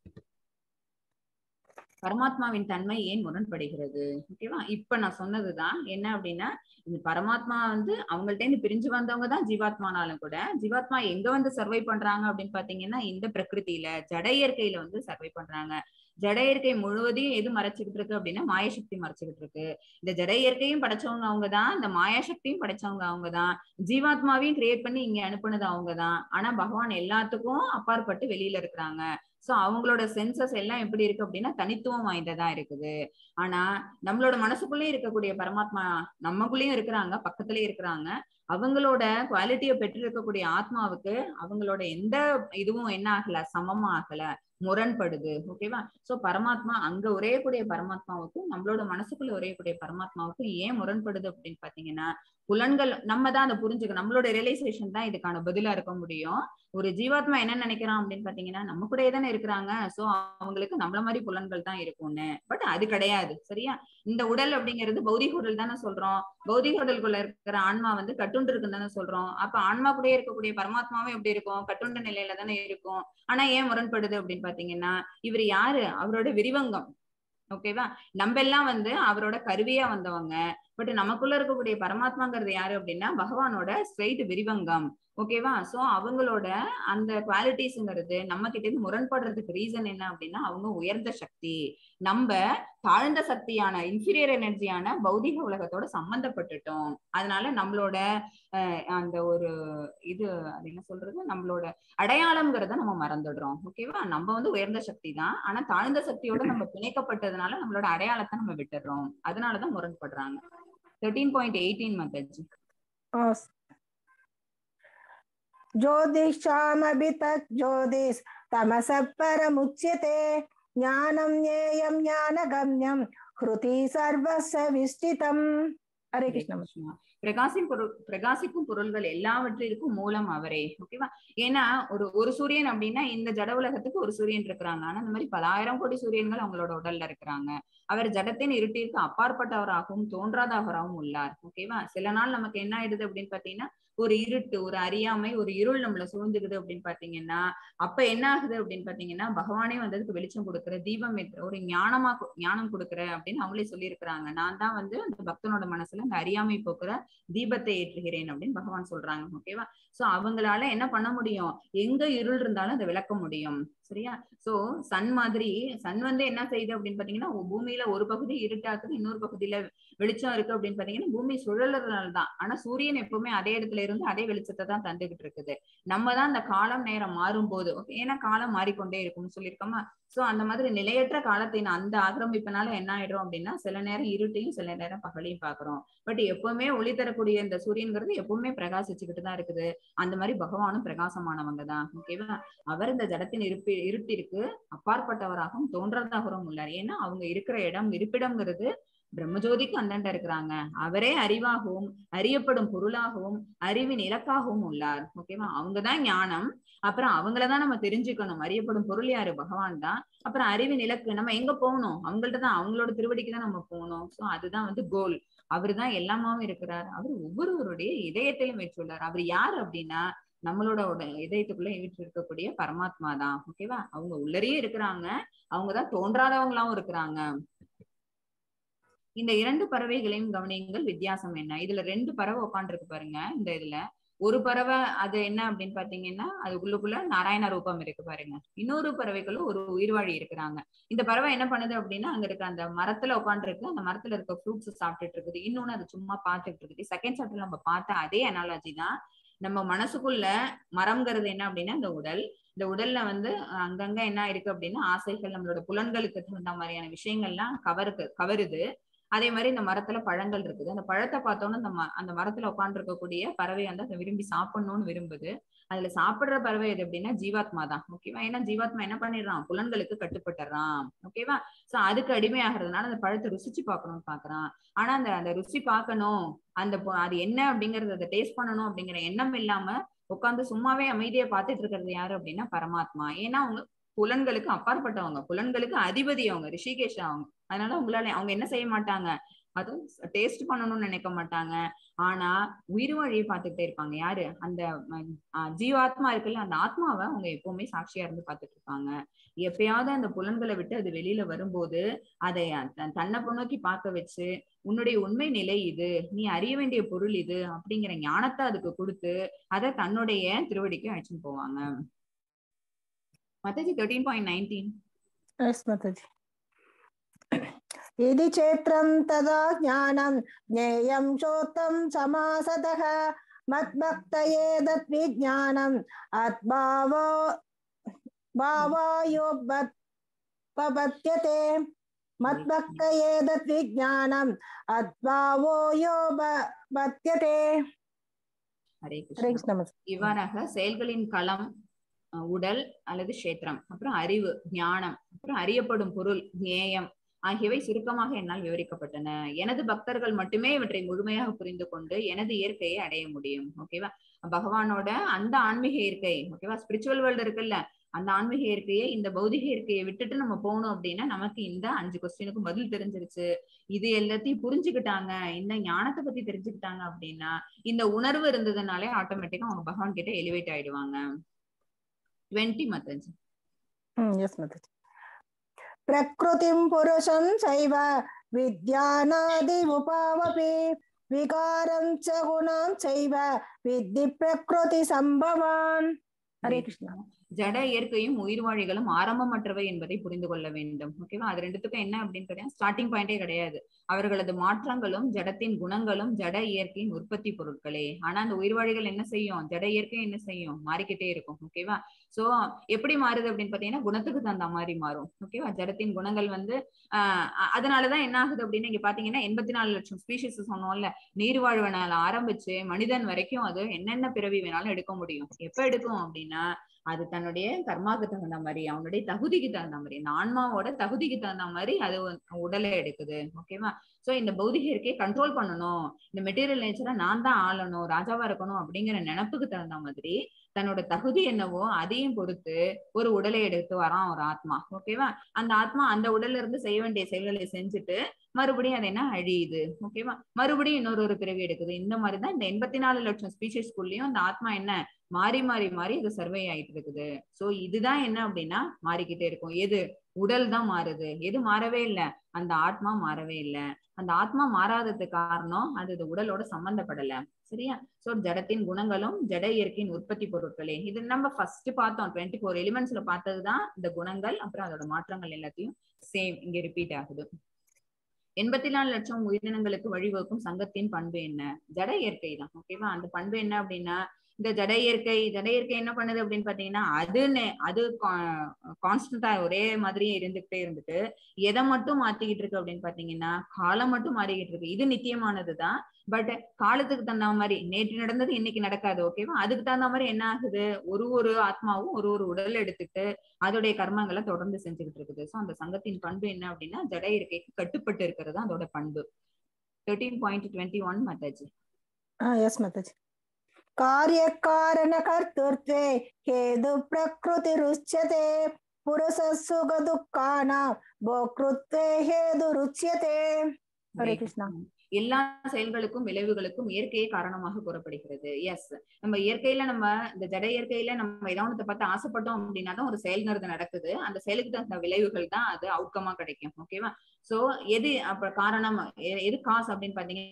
பரமாத்மாவின் தன்மை ஏன் முரண்படுகிறது ஓகேவா இப்ப நான் சொன்னதுதான் என்ன அப்படின்னா இந்த பரமாத்மா வந்து அவங்கள்ட்ட இருந்து பிரிஞ்சு வந்தவங்க தான் ஜீவாத்மானாலும் கூட ஜீவாத்மா எங்க வந்து சர்வை பண்றாங்க அப்படின்னு பாத்தீங்கன்னா இந்த பிரகிருதியில ஜட இயற்கையில வந்து சர்வை பண்றாங்க ஜட இயற்கை முழுவதையும் எது மறைச்சுக்கிட்டு இருக்கு அப்படின்னா மாயசக்தி மறைச்சுக்கிட்டு இருக்கு இந்த ஜட இயற்கையும் படைச்சவங்க அவங்கதான் இந்த மாயாசக்தியும் படைச்சவங்க அவங்கதான் ஜீவாத்மாவையும் கிரியேட் பண்ணி இங்க அனுப்புனது அவங்கதான் ஆனா பகவான் எல்லாத்துக்கும் அப்பாற்பட்டு வெளியில இருக்கிறாங்க சோ அவங்களோட சென்சஸ் எல்லாம் எப்படி இருக்கு அப்படின்னா தனித்துவம் வாய்ந்ததா இருக்குது ஆனா நம்மளோட மனசுக்குள்ளேயும் இருக்கக்கூடிய பரமாத்மா நம்மக்குள்ளேயும் இருக்கிறாங்க பக்கத்துலயே இருக்கிறாங்க அவங்களோட குவாலிட்டியை பெற்று இருக்கக்கூடிய ஆத்மாவுக்கு அவங்களோட எந்த இதுவும் என்ன ஆகல சமமா ஆகல முரண்படுது ஓகேவா சோ பரமாத்மா அங்க உரையக்கூடிய பரமாத்மாவுக்கும் நம்மளோட மனசுக்குள்ள உரையக்கூடிய பரமாத்மாவுக்கும் ஏன் முரண்படுது அப்படின்னு பாத்தீங்கன்னா புலன்கள் நம்ம தான் அதை புரிஞ்சுக்கணும் நம்மளோட ரியலைசேஷன் தான் இதுக்கான பதிலா இருக்க முடியும் ஒரு ஜீவாத்மா என்ன நினைக்கிறான் அப்படின்னு பாத்தீங்கன்னா நம்ம கூடயே தானே இருக்கிறாங்க சோ அவங்களுக்கு நம்மள மாதிரி புலன்கள் தான் இருக்கும்னு பட் அது கிடையாது சரியா இந்த உடல் அப்படிங்கிறது பௌதிக உடல் தானே சொல்றோம் பௌதிக உடலுக்குள்ள இருக்கிற ஆன்மா வந்து கட்டுண்டு இருக்குன்னு தானே சொல்றோம் அப்ப ஆன்மா கூடயே இருக்கக்கூடிய பரமாத்மாவும் எப்படி இருக்கும் கட்டுண்ட நிலையில தானே இருக்கும் ஆனா ஏன் முரண்படுது அப்படின்னு பாத்தீங்கன்னா இவர் யாரு அவரோட விரிவங்கம் ஓகேவா நம்ம எல்லாம் வந்து அவரோட கருவியா வந்தவங்க பட் நமக்குள்ள இருக்கக்கூடிய பரமாத்மாங்கிறது யாரு அப்படின்னா பகவானோட ஸ்ட்ரெயிட் விரிவங்கம் ஓகேவா சோ அவங்களோட அந்த குவாலிட்டிஸ்ங்கிறது நம்ம கிட்ட இருந்து முரண்படுறதுக்கு ரீசன் என்ன அப்படின்னா அவங்க உயர்ந்த சக்தி நம்ம தாழ்ந்த சக்தியான இன்ஃபீரியர் எனர்ஜியான பௌதிக உலகத்தோட சம்பந்தப்பட்டுட்டோம் அதனால நம்மளோட அந்த ஒரு இது அது என்ன சொல்றது நம்மளோட அடையாளம்ங்கிறத நம்ம மறந்துடுறோம் ஓகேவா நம்ம வந்து உயர்ந்த சக்தி தான் ஆனா தாழ்ந்த சக்தியோட நம்ம பிணைக்கப்பட்டதுனால நம்மளோட அடையாளத்தை நம்ம விட்டுடுறோம் அதனாலதான் முரண்படுறாங்க தேர்ட்டீன் பாயிண்ட் எயிட்டீன் மத்தஜி ज्योतिषामभि तज्ज्योतिस् तमसः परमुच्यते ज्ञानं ज्ञेयं ज्ञानगम्यं ஹிருதி சர்வச விஸ்டிதம் ஹரே கிருஷ்ண பிரகாசிக்கும் பொருள் பிரகாசிக்கும் பொருள்கள் எல்லாவற்றிற்கும் மூலம் அவரே ஓகேவா ஏன்னா ஒரு ஒரு சூரியன் அப்படின்னா இந்த ஜட உலகத்துக்கு ஒரு சூரியன் இருக்கிறாங்க ஆனா இந்த மாதிரி பலாயிரம் கோடி சூரியன்கள் அவங்களோட உடல்ல இருக்கிறாங்க அவர் ஜடத்தின் இருட்டிற்கு அப்பாற்பட்டவராகவும் தோன்றாதவராகவும் உள்ளார் ஓகேவா சில நாள் நமக்கு என்ன ஆயிடுது அப்படின்னு பாத்தீங்கன்னா ஒரு இருட்டு ஒரு அறியாமை ஒரு இருள் நம்மள சூழ்ந்துக்குது அப்படின்னு பாத்தீங்கன்னா அப்ப என்ன ஆகுது அப்படின்னு பாத்தீங்கன்னா பகவானே வந்ததுக்கு வெளிச்சம் கொடுக்குற தீபம் ஏற்ற ஒரு ஞானமா ஞானம் கொடுக்குற அப்படின்னு அவங்களே சொல்லியிருக்கிறாங்க நான் தான் வந்து அந்த பக்தனோட மனசுல அந்த அறியாமை போக்குற தீபத்தை ஏற்றுகிறேன் அப்படின்னு பகவான் சொல்றாங்க ஓகேவா சோ அவங்களால என்ன பண்ண முடியும் எங்க இருள் இருந்தாலும் அதை விளக்க முடியும் சரியா சோ சன் மாதிரி சன் வந்து என்ன செய்யுது அப்படின்னு பாத்தீங்கன்னா பூமியில ஒரு பகுதி இருட்டாக்குது இன்னொரு பகுதியில வெளிச்சம் இருக்கு அப்படின்னு பாத்தீங்கன்னா பூமி சுழலுறதுனால தான் ஆனா சூரியன் எப்பவுமே அதே இடத்துல இருந்து அதே வெளிச்சத்தை தான் தந்துகிட்டு இருக்குது நம்ம தான் அந்த காலம் நேரம் மாறும் போது ஓகே ஏன்னா காலம் மாறிக்கொண்டே இருக்கும்னு சொல்லியிருக்கோமா சோ அந்த மாதிரி நிலையற்ற காலத்தை அந்த ஆக்கிரமிப்பினால என்ன ஆயிடும் அப்படின்னா சில நேரம் இருட்டையும் சில நேரம் பகலையும் பாக்குறோம் பட் எப்பவுமே ஒளி தரக்கூடிய இந்த சூரியன்கிறது எப்பவுமே பிரகாசிச்சுக்கிட்டு தான் இருக்குது அந்த மாதிரி பகவானும் பிரகாசமானவங்க தான் ஓகேவா அவர் இந்த ஜடத்தின் இருப்பி இருட்டிற்கு அப்பாற்பட்டவராகவும் தோன்றதாகவும் உள்ளார் ஏன்னா அவங்க இருக்கிற இடம் இருப்பிடம்ங்கிறது பிரம்மஜோதிக்கு அந்தண்ட இருக்கிறாங்க அவரே அறிவாகவும் அறியப்படும் பொருளாகவும் அறிவின் இலக்காகவும் உள்ளார் ஓகேவா அவங்கதான் ஞானம் அப்புறம் அவங்களதான் நம்ம தெரிஞ்சுக்கணும் அறியப்படும் பொருள் யாரு பகவான் தான் அப்புறம் அறிவின் இலக்கு நம்ம எங்க போகணும் அவங்கள்ட்ட தான் அவங்களோட திருவடிக்கு தான் நம்ம போகணும் சோ அதுதான் வந்து கோல் அவர் தான் எல்லாமாவும் இருக்கிறார் அவர் ஒவ்வொருவருடைய இதயத்திலும் வச்சுள்ளார் அவர் யார் அப்படின்னா நம்மளோட இதயத்துக்குள்ள வீட்டு இருக்கக்கூடிய பரமாத்மா தான் ஓகேவா அவங்க உள்ளரையே இருக்கிறாங்க அவங்கதான் தோன்றாதவங்களாவும் இருக்கிறாங்க இந்த இரண்டு பறவைகளையும் கவனியுங்கள் வித்தியாசம் என்ன இதுல ரெண்டு பறவை உட்காந்துருக்கு பாருங்க இந்த இதுல ஒரு பறவை அது என்ன அப்படின்னு பாத்தீங்கன்னா அது உள்ளுக்குள்ள நாராயண ரூபம் இருக்கு பாருங்க இன்னொரு பறவைகளும் ஒரு உயிர்வாழி இருக்கிறாங்க இந்த பறவை என்ன பண்ணுது அப்படின்னா அங்க இருக்க அந்த மரத்துல உட்காந்துருக்கு அந்த மரத்துல இருக்க ஃப்ரூட்ஸ் சாப்பிட்டுட்டு இருக்குது இன்னொன்னு அது சும்மா பார்த்துட்டு இருக்குது செகண்ட் சாப்டர்ல நம்ம பார்த்த அதே அனாலஜி தான் நம்ம மனசுக்குள்ள மரம்ங்கிறது என்ன அப்படின்னா இந்த உடல் இந்த உடல்ல வந்து அஹ், அங்கங்க என்ன இருக்கு அப்படின்னா ஆசைகள் நம்மளோட புலன்களுக்கு தகுந்த மாதிரியான விஷயங்கள்லாம் கவருக்கு கவருது அதே மாதிரி இந்த மரத்துல பழங்கள் இருக்குது அந்த பழத்தை பார்த்தோன்னா அந்த ம- அந்த மரத்துல உட்கார்ந்து இருக்கக்கூடிய பறவை வந்து அதை விரும்பி சாப்பிடணும்னு விரும்புது அதுல சாப்பிடுற பறவை எது அப்படின்னா ஜீவாத்மா தான் ஓகேவா ஏன்னா ஜீவாத்மா என்ன பண்ணிடுறான் புலன்களுக்கு கட்டுப்பட்டுறான் ஓகேவா சோ அதுக்கு அடிமையாகிறதுனால அந்த பழத்தை ருசிச்சு பார்க்கணும்னு பாக்குறான் ஆனா அந்த அந்த ருசி பார்க்கணும் அந்த பொ- அது என்ன அப்படிங்கறத அதை டேஸ்ட் பண்ணணும் அப்படிங்கிற எண்ணம் இல்லாம உட்கார்ந்து சும்மாவே அமைதியா பார்த்துட்டு இருக்கிறது யாரு அப்படின்னா பரமாத்மா ஏன்னா அவங்க புலன்களுக்கு அப்பாற்பட்டவங்க புலன்களுக்கு அதிபதி அவங்க ரிஷிகேஷ் அவங்க அதனால உங்களால அவங்க என்ன செய்ய மாட்டாங்க அதுவும் டேஸ்ட் பண்ணணும்னு நினைக்க மாட்டாங்க ஆனா உயிர் வழியை பார்த்துக்கிட்டே இருப்பாங்க யாரு அந்த ம், ஆ, ஜீவாத்மா இருக்குல்ல அந்த ஆத்மாவை அவங்க எப்பவுமே சாட்சியா இருந்து பார்த்துட்டு இருப்பாங்க எப்பயாவது அந்த புலன்களை விட்டு அது வெளியில வரும்போது அதை தன்- தன்னை நோக்கி பார்க்க வச்சு உன்னுடைய உண்மை நிலை இது நீ அறிய வேண்டிய பொருள் இது அப்படிங்கிற ஞானத்தை அதுக்கு கொடுத்து அதை தன்னுடைய திருவடிக்கு அழைச்சிட்டு போவாங்க மத்தஜி தேர்ட்டீன் பாயிண்ட் நைன்டீன் यस् माताजि यदि क्षेत्रं तदा ज्ञानं ज्ञेयं चोक्तं समासतः मद्भक्तये तद्विज्ञानम् अद्भावो भावायोपपद्यते मद्भक्तये तद्विज्ञानम् अद्भावो यो பத்தியதே ஹரே ஹரே கிருஷ்ணா கிருஷ்ண இவ்வாறாக செயல்களின் களம் அஹ், உடல் அல்லது கஷேத்திரம் அப்புறம் அறிவு ஞானம் அப்புறம் அறியப்படும் பொருள் ஞேயம் ஆகியவை சுருக்கமாக என்னால் விவரிக்கப்பட்டன எனது பக்தர்கள் மட்டுமே இவற்றை முழுமையாக புரிந்து கொண்டு எனது இயற்கையை அடைய முடியும் ஓகேவா பகவானோட அந்த ஆன்மீக இயற்கை ஓகேவா ஸ்பிரிச்சுவல் வேர்ல்டு இருக்குல்ல அந்த ஆன்மீக இயற்கையை இந்த பௌதிக இயற்கையை விட்டுட்டு நம்ம போகணும் அப்படின்னா நமக்கு இந்த அஞ்சு கொஸ்டினுக்கு பதில் தெரிஞ்சிருச்சு இது எல்லாத்தையும் புரிஞ்சுக்கிட்டாங்க இந்த ஞானத்தை பத்தி தெரிஞ்சுக்கிட்டாங்க அப்படின்னா இந்த உணர்வு இருந்ததுனாலே ஆட்டோமேட்டிக்கா அவங்க பகவான் கிட்ட எலிவேட் ஆயிடுவாங்க டுவெண்ட்டி மத்தஞ்சு यस् माताजि प्रकृतिं पुरुषं चैव विद्यानादि उपावपि विकारं च गुणां चैव विद्धि प्रकृतिसम्भवान् हरे कृष्ण ஜட இயற்கையும் உயிர்வாழிகளும் ஆரம்பமற்றவை என்பதை புரிந்து கொள்ள வேண்டும் ஓகேவா அது ரெண்டுத்துக்கும் என்ன அப்படின்னு கேட்டா ஸ்டார்டிங் பாயிண்டே கிடையாது அவர்களது மாற்றங்களும் ஜடத்தின் குணங்களும் ஜட இயற்கையின் உற்பத்தி பொருட்களே ஆனா அந்த உயிர்வாழிகள் என்ன செய்யும் ஜட இயற்கை என்ன செய்யும் மாறிக்கிட்டே இருக்கும் ஓகேவா சோ எப்படி மாறுது அப்படின்னு பாத்தீங்கன்னா குணத்துக்கு தகுந்த மாதிரி மாறும் ஓகேவா ஜடத்தின் குணங்கள் வந்து ஆஹ் அ- அதனாலதான் என்ன ஆகுது அப்படின்னு இங்க பாத்தீங்கன்னா எண்பத்தி நாலு லட்சம் ஸ்பீஷிஸ் சொன்னோம்ல நீர்வாழ்வனால ஆரம்பிச்சு மனிதன் வரைக்கும் அது என்னென்ன பிறவி வேணாலும் எடுக்க முடியும் எப்ப எடுக்கும் அப்படின்னா அது தன்னுடைய கர்மாக்கு தகுந்த மாதிரி அவனுடைய தகுதிக்கு தகுந்த மாதிரி இந்த ஆன்மாவோட தகுதிக்கு தகுந்த மாதிரி அது வந்து உடலை எடுக்குது ஓகேவா சோ இந்த பௌதிக இயற்கையை கண்ட்ரோல் பண்ணணும் இந்த மெட்டீரியல் நேச்சரை நான் தான் ஆளணும் ராஜாவா இருக்கணும் அப்படிங்கிற நினைப்புக்கு தகுந்த மாதிரி தன்னோட தகுதி என்னவோ அதையும் பொறுத்து ஒரு உடலை எடுத்து வரான் ஒரு ஆத்மா ஓகேவா அந்த ஆத்மா அந்த உடல்ல இருந்து செய்ய வேண்டிய செயல்களை செஞ்சுட்டு மறுபடியும் அது என்ன அழியுது ஓகேவா மறுபடியும் இன்னொரு ஒரு பிறவி எடுக்குது இந்த மாதிரிதான் இந்த எண்பத்தி நாலு லட்சம் ஸ்பீஷஸ்குள்ளயும் அந்த ஆத்மா என்ன மாறி மாறி மாறி இது சர்வே ஆயிட்டு இருக்குது சோ இதுதான் என்ன அப்படின்னா மாறிக்கிட்டே இருக்கும் எது உடல் தான் மாறுது எது மாறவே இல்ல அந்த ஆத்மா மாறவே இல்ல அந்த ஆத்மா மாறாததுக்கு காரணம் அது இது உடலோட சம்பந்தப்படல சரியா சோ ஜடத்தின் குணங்களும் ஜட இயற்கையின் உற்பத்தி பொருட்களே இது நம்ம ஃபர்ஸ்ட் பார்த்தோம் டுவெண்ட்டி ஃபோர் எலிமெண்ட்ஸ்ல பார்த்ததுதான் இந்த குணங்கள் அப்புறம் அதோட மாற்றங்கள் எல்லாத்தையும் சேம் இங்க ரிப்பீட் ஆகுது எண்பத்தி நாலு லட்சம் உயிரினங்களுக்கு வழிவகுக்கும் சங்கத்தின் பண்பு என்ன ஜட இயற்கை தான் ஓகேவா அந்த பண்பு என்ன அப்படின்னா இந்த ஜட இயற்கை ஜட இயற்கை என்ன பண்ணுது அப்படின்னு பாத்தீங்கன்னா அது நெ- அது கான்ஸ்டன்டா ஒரே மாதிரியே இருந்துகிட்டே இருந்துட்டு எதை மட்டும் மாத்திக்கிட்டு இருக்கு அப்படின்னு பாத்தீங்கன்னா காலம் மட்டும் மாறிக்கிட்டு இருக்கு இது நித்தியமானதுதான் பட் காலத்துக்கு தகுந்த மாதிரி நேற்று நடந்தது இன்னைக்கு நடக்காது ஓகேவா அதுக்கு தகுந்த மாதிரி என்ன ஆகுது ஒரு ஒரு ஆத்மாவும் ஒரு ஒரு உடல் எடுத்துட்டு அதோடைய கர்மங்களை தொடர்ந்து செஞ்சுக்கிட்டு இருக்குது சோ அந்த சங்கத்தின் பண்பு என்ன அப்படின்னா ஜட இருக்கைக்கு கட்டுப்பட்டு இருக்கிறது தான் அதோட பண்பு தேர்ட்டீன் பாயிண்ட் டுவெண்ட்டி ஒன் மத்தாச்சு यस् माताजि कार्यकारणकर्तृत्वे हेतु प्रकृतिरुच्यते पुरुषः सुखदुःखानां भोक्तृत्वे हेतुरुच्यते हरे कृष्णा எல்லா செயல்களுக்கும் விளைவுகளுக்கும் இயற்கையே காரணமாக கூறப்படுகிறது எஸ் நம்ம இயற்கையில நம்ம இந்த ஜட இயற்கையில நம்ம ஏதாவது பார்த்து ஆசைப்பட்டோம் அப்படின்னா தான் ஒரு செயல்ங்கிறது நடக்குது அந்த செயலுக்கு தகுந்த விளைவுகள் தான் அது அவுட்கமா கிடைக்கும் ஓகேவா சோ எது அப்ப காரணம் எ- எது காசு அப்படின்னு பாத்தீங்க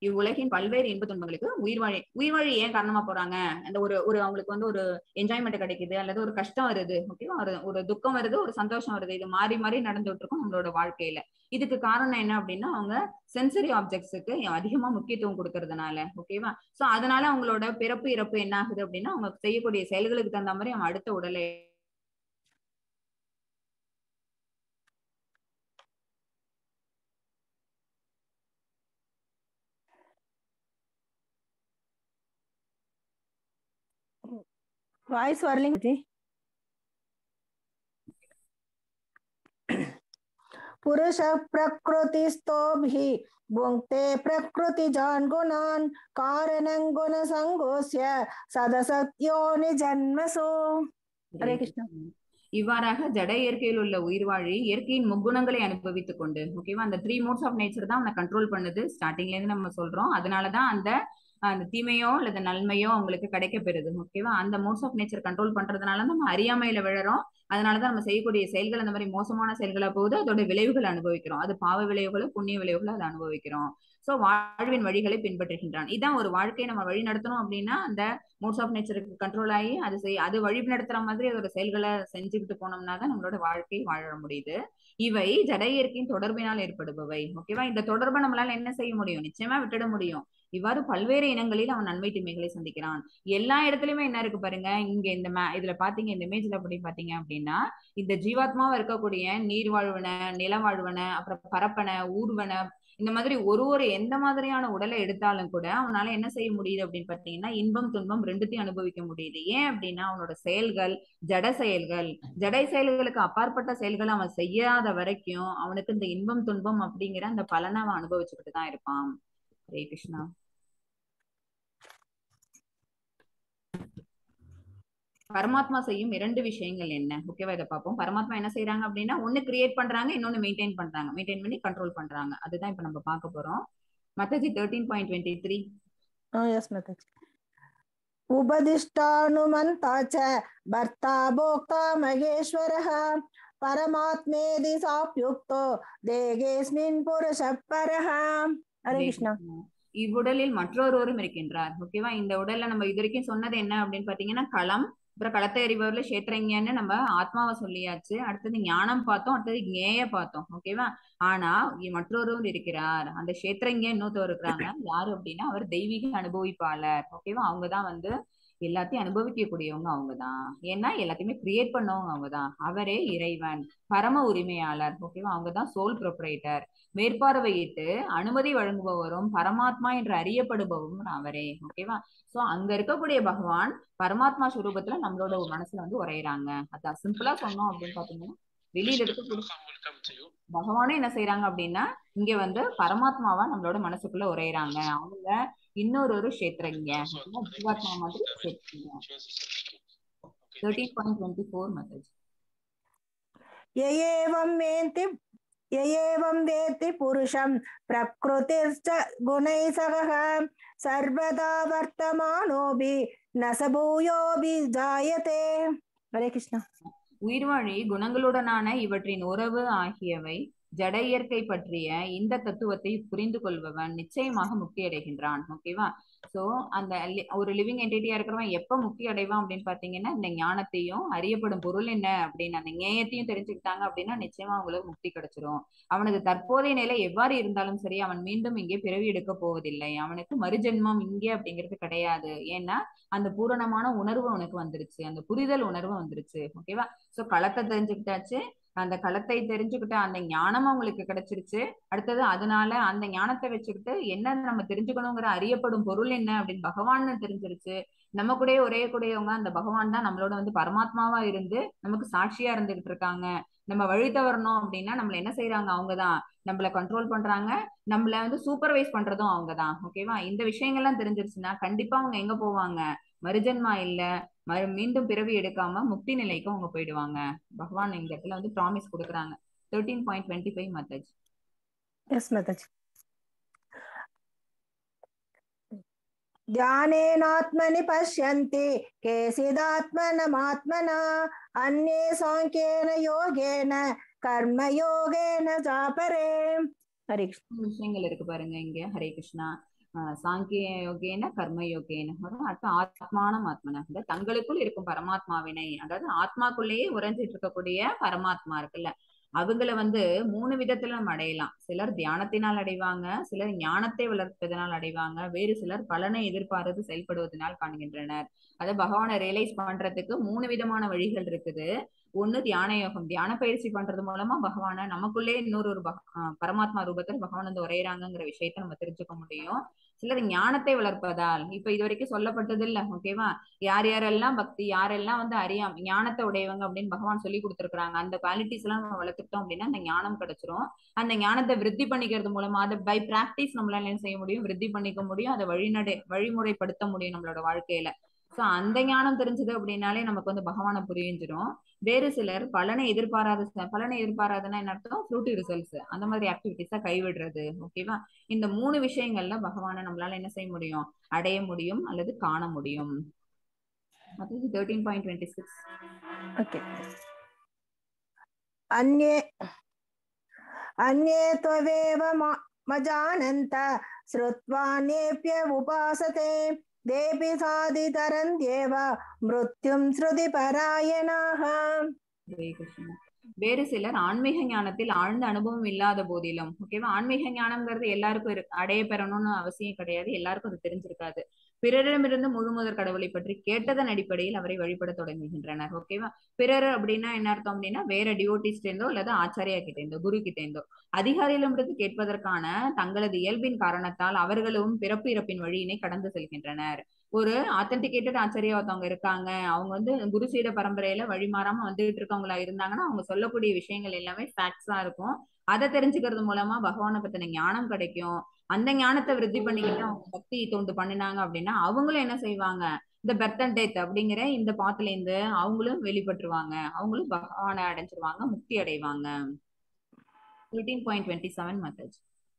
இவ்வுலகின் பல்வேறு இன்ப துன்பங்களுக்கு உயிர் வாழி உயிர் வாழி ஏன் காரணமா போறாங்க அந்த ஒரு ஒரு அவங்களுக்கு வந்து ஒரு என்ஜாய்மெண்ட் கிடைக்குது அல்லது ஒரு கஷ்டம் வருது ஓகேவா ஒரு ஒரு துக்கம் வருது ஒரு சந்தோஷம் வருது இது மாறி மாறி நடந்துட்டு இருக்கும் நம்மளோட வாழ்க்கையில இதுக்கு காரணம் என்ன அப்படின்னா அவங்க சென்சரி ஆப்ஜெக்ட்ஸுக்கு அதிகமா முக்கியத்துவம் கொடுக்கறதுனால ஓகேவா சோ அதனால அவங்களோட பிறப்பு இறப்பு என்ன ஆகுது அப்படின்னா அவங்க செய்யக்கூடிய செயல்களுக்கு தகுந்த மாதிரி அவன் அடுத்த உடலை வாய்ஸ் வரலைங்க ஜி पुरुष प्रकृतिस्थोभिः भुङ्क्ते प्रकृतिजान् गुणान् कारणं गुणसङ्गोऽस्य सदसत्योनि जन्मसु ஹரே கிருஷ்ணா இவ்வாறாக ஜட இயற்கையில் உள்ள உயிர்வாழி இயற்கையின் முக்குணங்களை அனுபவித்துக் கொண்டு ஓகேவா அந்த த்ரீ மோட்ஸ் ஆஃப் நேச்சர் தான் அவனை கண்ட்ரோல் பண்ணுது ஸ்டார்டிங்ல இருந்து நம்ம சொல்றோம் அதனாலதான் அந்த அந்த தீமையோ அல்லது நன்மையோ அவங்களுக்கு கிடைக்க பெறுது ஓகேவா அந்த மோட்ஸ் ஆஃப் நேச்சர் கண்ட்ரோல் பண்றதுனால நம்ம அறியாமையில விழறோம் அதனாலதான் நம்ம செய்யக்கூடிய செயல்கள் அந்த மாதிரி மோசமான செயல்களா போகுது அதோட விளைவுகள் அனுபவிக்கிறோம் அது பாவ விளைவுகளோ புண்ணிய விளைவுகளோ அதை அனுபவிக்கிறோம் சோ வாழ்வின் வழிகளை பின்பற்றுகின்றான் இதான் ஒரு வாழ்க்கையை நம்ம வழி நடத்தணும் அப்படின்னா அந்த மோட்ஸ் ஆஃப் நேச்சருக்கு கண்ட்ரோல் ஆகி அது செய் அது வழி நடத்துற மாதிரி ஒரு செயல்களை செஞ்சுக்கிட்டு போனோம்னா தான் நம்மளோட வாழ்க்கை வாழ முடியுது இவை ஜட இயற்கையின் தொடர்பினால் ஏற்படுபவை ஓகேவா இந்த தொடர்பை நம்மளால என்ன செய்ய முடியும் நிச்சயமா விட்டுட முடியும் இவ்வாறு பல்வேறு இனங்களில் அவன் நன்மை தீமைகளை சந்திக்கிறான் எல்லா இடத்துலயுமே என்ன இருக்கு பாருங்க இங்க இந்த மே இதுல பாத்தீங்க இந்த இமேஜ்ல அப்படி பாத்தீங்க அப்படின்னா இந்த ஜீவாத்மாவா இருக்கக்கூடிய நீர் வாழ்வன நில வாழ்வன அப்புறம் பரப்பன ஊர்வன இந்த மாதிரி ஒரு ஒரு எந்த மாதிரியான உடலை எடுத்தாலும் கூட அவனால என்ன செய்ய முடியுது அப்படின்னு பாத்தீங்கன்னா இன்பம் துன்பம் ரெண்டுத்தையும் அனுபவிக்க முடியுது ஏன் அப்படின்னா அவனோட செயல்கள் ஜட செயல்கள் ஜடை செயல்களுக்கு அப்பாற்பட்ட செயல்களை அவன் செய்யாத வரைக்கும் அவனுக்கு இந்த இன்பம் துன்பம் அப்படிங்கிற அந்த பலனை அவன் அனுபவிச்சுக்கிட்டு தான் இருப்பான் ஹரே கிருஷ்ணா பரமாத்மா செய்யும் இரண்டு விஷயங்கள் என்ன ஓகேவா இதை பார்ப்போம் பரமாத்மா என்ன செய்யறாங்க அப்படின்னா ஒண்ணு கிரியேட் பண்றாங்க இன்னொன்னு மெயின்டைன் பண்றாங்க மெயின்டைன் பண்ணி கண்ட்ரோல் பண்றாங்க அதுதான் இப்ப நம்ம பார்க்க போறோம் மத்தஜி thirteen point twenty three yes माताजी उपदिष्टानुमन्ता च भर्ता भोक्ता महेश्वरः परमात्मेदि साप्युक्तो देहेऽस्मिन् पुरुषः परः हरे कृष्णा இவ்வுடலில் மற்றொருவரும் இருக்கின்றார் ஓகேவா இந்த உடல்ல நம்ம இது வரைக்கும் சொன்னது என்ன அப்படின்னு பாத்தீங்கன்னா களம் அப்புறம் களத்தை அறிபவர்ல சேத்திரங்கன்னு நம்ம ஆத்மாவை சொல்லியாச்சு அடுத்தது ஞானம் பார்த்தோம் அடுத்தது ஞேய பார்த்தோம் ஓகேவா ஆனா இ- மற்றொருவர் இருக்கிறார் அந்த சேத்திரங்க இன்னொருத்தவர் இருக்கிறாங்க யாரு அப்படின்னா அவர் தெய்வீக அனுபவிப்பாளர் ஓகேவா அவங்கதான் வந்து எல்லாத்தையும் அனுபவிக்கக்கூடியவங்க அவங்கதான் ஏன்னா எல்லாத்தையுமே கிரியேட் பண்ணவங்க அவங்கதான் அவரே இறைவன் பரம உரிமையாளர் ஓகேவா அவங்கதான் சோல் ப்ரொப்ரைட்டர் மேற்பார்வையிட்டு அனுமதி வழங்குபவரும் பரமாத்மா என்று அறியப்படுபவரும் அவரே ஓகேவா சோ அங்க இருக்கக்கூடிய பகவான் பரமாத்மா ஸ்வரூபத்துல நம்மளோட ஒரு மனசுல வந்து உரையிறாங்க அதான் சிம்பிளா சொன்னோம் அப்படின்னு பாத்தீங்கன்னா வெளியில இருக்கக்கூடிய பகவானும் என்ன செய்யறாங்க அப்படின்னா இங்க வந்து பரமாத்மாவா நம்மளோட மனசுக்குள்ள உரையிறாங்க அவங்க இன்னொரு ஒரு கஷேத்திரங்க ஜீவாத்மா மாதிரி கஷேத்திரங்க thirteen point twenty four message य एवं वेत्ति य एवं वेत्ति पुरुषं प्रकृतिश्च गुणैः सह सर्वदा वर्तमानोऽपि न स भूयोऽपि जायते हरे कृष्ण உயிர்வாழி குணங்களுடனான இவற்றின் உறவு ஆகியவை ஜட இயற்கை பற்றிய இந்த தத்துவத்தை புரிந்து கொள்பவன் நிச்சயமாக முக்தி அடைகின்றான் ஓகேவா சோ அந்த li- ஒரு லிவிங் என்டிட்டியா இருக்கிறவன் எப்ப முக்தி அடைவான் அப்படின்னு பாத்தீங்கன்னா இந்த ஞானத்தையும் அறியப்படும் பொருள் என்ன அப்படின்னு அந்த ஞேயத்தையும் தெரிஞ்சுக்கிட்டாங்க அப்படின்னா நிச்சயமா அவங்களுக்கு முக்தி கிடைச்சிரும் அவனுக்கு தற்போதைய நிலை எவ்வாறு இருந்தாலும் சரி அவன் மீண்டும் இங்கே பிறவி எடுக்க போவதில்லை அவனுக்கு மறுஜென்மம் இங்கே அப்படிங்கிறது கிடையாது ஏன்னா அந்த பூரணமான உணர்வு அவனுக்கு வந்துருச்சு அந்த புரிதல் உணர்வு வந்துருச்சு ஓகேவா சோ களத்தை தெரிஞ்சுக்கிட்டாச்சு அந்த களத்தை தெரிஞ்சுக்கிட்ட அந்த ஞானம் அவங்களுக்கு கிடைச்சிருச்சு அடுத்தது அதனால அந்த ஞானத்தை வச்சுக்கிட்டு என்ன நம்ம தெரிஞ்சுக்கணுங்கிற அறியப்படும் பொருள் என்ன அப்படின்னு பகவான் தெரிஞ்சிருச்சு நம்ம கூடயே ஒரே கூடியவங்க அந்த பகவான் தான் நம்மளோட வந்து பரமாத்மாவா இருந்து நமக்கு சாட்சியா இருந்துகிட்டு இருக்காங்க நம்ம வழி தவறணும் அப்படின்னா நம்மள என்ன செய்யறாங்க அவங்கதான் நம்மள கண்ட்ரோல் பண்றாங்க நம்மள வந்து சூப்பர்வைஸ் பண்றதும் அவங்கதான் ஓகேவா இந்த விஷயங்கள்லாம் தெரிஞ்சிருச்சுன்னா கண்டிப்பா அவங்க எங்க போவாங்க மறுஜன்மா இல்ல மறு மீண்டும் பிறவி எடுக்காம முக்தி நிலைக்கு அவங்க போயிடுவாங்க பகவான் இந்த இடத்துல வந்து ப்ராமிஸ் கொடுக்குறாங்க thirteen point twenty five methods yes माताजी ध्यानेनात्मनि पश्यन्ति केचिदात्मनमात्मना अन्ये साङ्ख्येन योगेन कर्मयोगेन चापरे हरे कृष्ण விஷயங்கள் இருக்கு பாருங்க இங்க ஹரே கிருஷ்ணா ஆஹ் சாங்கிய யோகேன கர்ம யோகேன அதாவது அடுத்து ஆத்மானம் ஆத்மன இந்த தங்களுக்குள் இருக்கும் பரமாத்மாவினை அதாவது ஆத்மாக்குள்ளேயே உறைஞ்சிட்டு இருக்கக்கூடிய பரமாத்மா இருக்குல்ல அவங்கள வந்து மூணு விதத்துல நம்ம அடையலாம் சிலர் தியானத்தினால் அடைவாங்க சிலர் ஞானத்தை வளர்ப்பதனால் அடைவாங்க வேறு சிலர் பலனை எதிர்பார்த்து செயல்படுவதனால் காண்கின்றனர் அதை பகவானை ரியலைஸ் பண்றதுக்கு மூணு விதமான வழிகள் இருக்குது ஒண்ணு தியான யோகம் தியான பயிற்சி பண்றது மூலமா பகவானை நமக்குள்ளே இன்னொரு ஒரு பக- ஆஹ் பரமாத்மா ரூபத்தில் பகவான் வந்து உரையிறாங்கிற விஷயத்த நம்ம தெரிஞ்சுக்க முடியும் சிலர் ஞானத்தை வளர்ப்பதால் இப்ப இது வரைக்கும் சொல்லப்பட்டது இல்ல ஓகேவா யார் யாரெல்லாம் பக்தி யாரெல்லாம் வந்து அறியாம ஞானத்தை உடையவங்க அப்படின்னு பகவான் சொல்லி கொடுத்துருக்காங்க அந்த குவாலிட்டிஸ் எல்லாம் நம்ம வளர்த்துட்டோம் அப்படின்னா அந்த ஞானம் கிடைச்சிரும் அந்த ஞானத்தை விருத்தி பண்ணிக்கிறது மூலமா அதை பை பிராக்டிஸ் நம்மளால என்ன செய்ய முடியும் விருத்தி பண்ணிக்க முடியும் அதை வழிநடை வழிமுறைப்படுத்த முடியும் நம்மளோட வாழ்க்கையில சோ அந்த ஞானம் தெரிஞ்சது அப்படின்னாலே நமக்கு வந்து பகவானை புரிஞ்சிடும் வேறு சிலர் பலனை எதிர்பாராத ச- பலனை எதிர்பாராதுன்னா என்ன அர்த்தம் ஃப்ரூட்டி ரிசல்ட்ஸ் அந்த மாதிரி ஆக்டிவிட்டிஸா கைவிடுறது ஓகேவா இந்த மூணு விஷயங்கள்ல பகவானை நம்மளால என்ன செய்ய முடியும் அடைய முடியும் அல்லது காண முடியும் அது thirteen point twenty six okay अन्ये अन्ये त्वमेव मा- मजानन्त श्रुत्वान्येभ्य उपासते तेऽपि साधितरन्त्येव मृत्युं श्रुतिपरायणाः ஹரே கிருஷ்ணா வேறு சிலர் ஆன்மீக ஞானத்தில் ஆழ்ந்த அனுபவம் இல்லாத போதிலும் ஓகேவா ஆன்மீக ஞானம்ங்கிறது எல்லாருக்கும் இருக்கு அடைய பெறணும்னு அவசியம் கிடையாது எல்லாருக்கும் அது தெரிஞ்சிருக்காது பிறரிடமிருந்து முழு முதற் கடவுளை பற்றி கேட்டதன் அடிப்படையில் அவரை வழிபட தொடங்குகின்றனர் ஓகேவா பிறர் அப்படின்னா என்ன அர்த்தம் அப்படின்னா வேற டிவோட்டிஸ் இருந்தோ அல்லது ஆச்சாரியா கிட்ட இருந்தோ குரு கிட்ட இருந்தோ அதிகாரியிடமிருந்து கேட்பதற்கான தங்களது இயல்பின் காரணத்தால் அவர்களும் பிறப்பு இறப்பின் வழியினை கடந்து செல்கின்றனர் ஒரு ஆத்தன்டிகேட்டட் ஆச்சாரியா ஒருத்தவங்க இருக்காங்க அவங்க வந்து குரு சீட பரம்பரையில வழிமாறாம வந்துட்டு இருக்கவங்களா இருந்தாங்கன்னா அவங்க சொல்லக்கூடிய விஷயங்கள் எல்லாமே ஃபேக்ட்ஸா இருக்கும் அதை தெரிஞ்சுக்கிறது மூலமா பகவானை பத்தின ஞானம் கிடைக்கும் அந்த ஞானத்தை விருத்தி பண்ணிக்கிட்டு அவங்க பக்தி தொண்டு பண்ணினாங்க அப்படின்னா அவங்களும் என்ன செய்வாங்க இந்த பெர்த் அண்ட் டெத் அப்படிங்கிற இந்த பாத்துல இருந்து அவங்களும் வெளிப்பட்டுருவாங்க அவங்களும் பகவானை அடைஞ்சிருவாங்க முக்தி அடைவாங்க thirteen point twenty seven method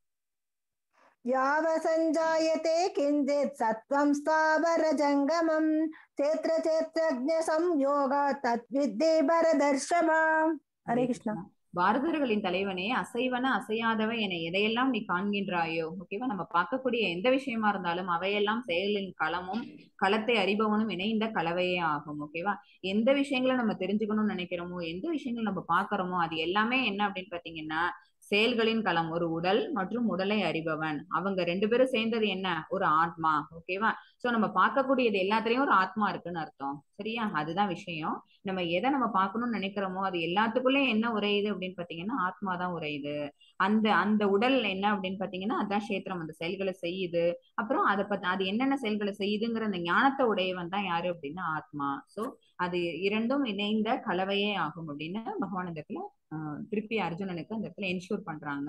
यावसञ्जायते किञ्चित् सत्त्वं स्थावरजङ्गमं चेत्र चेत्रज्ञसंयोगात् तद्विद्धि भरदर्शभा हरे कृष्ण பாரதர்களின் தலைவனே அசைவன அசையாதவ என எதையெல்லாம் நீ காண்கின்றாயோ ஓகேவா நம்ம பார்க்கக்கூடிய எந்த விஷயமா இருந்தாலும் அவையெல்லாம் செயலின் களமும் களத்தை அறிபவனும் இணைந்த கலவையே ஆகும் ஓகேவா எந்த விஷயங்களை நம்ம தெரிஞ்சுக்கணும்னு நினைக்கிறோமோ எந்த விஷயங்கள் நம்ம பார்க்கறோமோ அது எல்லாமே என்ன அப்படின்னு பாத்தீங்கன்னா செயல்களின் களம் ஒரு உடல் மற்றும் உடலை அறிபவன் அவங்க ரெண்டு பேரும் சேர்ந்தது என்ன ஒரு ஆத்மா ஓகேவா சோ நம்ம பார்க்கக்கூடியது எல்லாத்துலயும் ஒரு ஆத்மா இருக்குன்னு அர்த்தம் சரியா அதுதான் விஷயம் நம்ம எதை நம்ம பார்க்கணும்னு நினைக்கிறோமோ அது எல்லாத்துக்குள்ளயும் என்ன உரையுது அப்படின்னு பாத்தீங்கன்னா ஆத்மா தான் உரையுது அந்த அந்த உடல் என்ன அப்படின்னு பாத்தீங்கன்னா அதான் கஷேத்திரம் அந்த செயல்களை செய்யுது அப்புறம் அதை பத்தி அது என்னென்ன செயல்களை செய்யுதுங்கிற அந்த ஞானத்தை உடையவன் தான் யாரு அப்படின்னா ஆத்மா சோ அது இரண்டும் இணைந்த கலவையே ஆகும் அப்படின்னு பகவான் இந்த இடத்துல ஆஹ், திருப்பி அர்ஜுனனுக்கு அந்த இடத்துல என்ஷூர் பண்றாங்க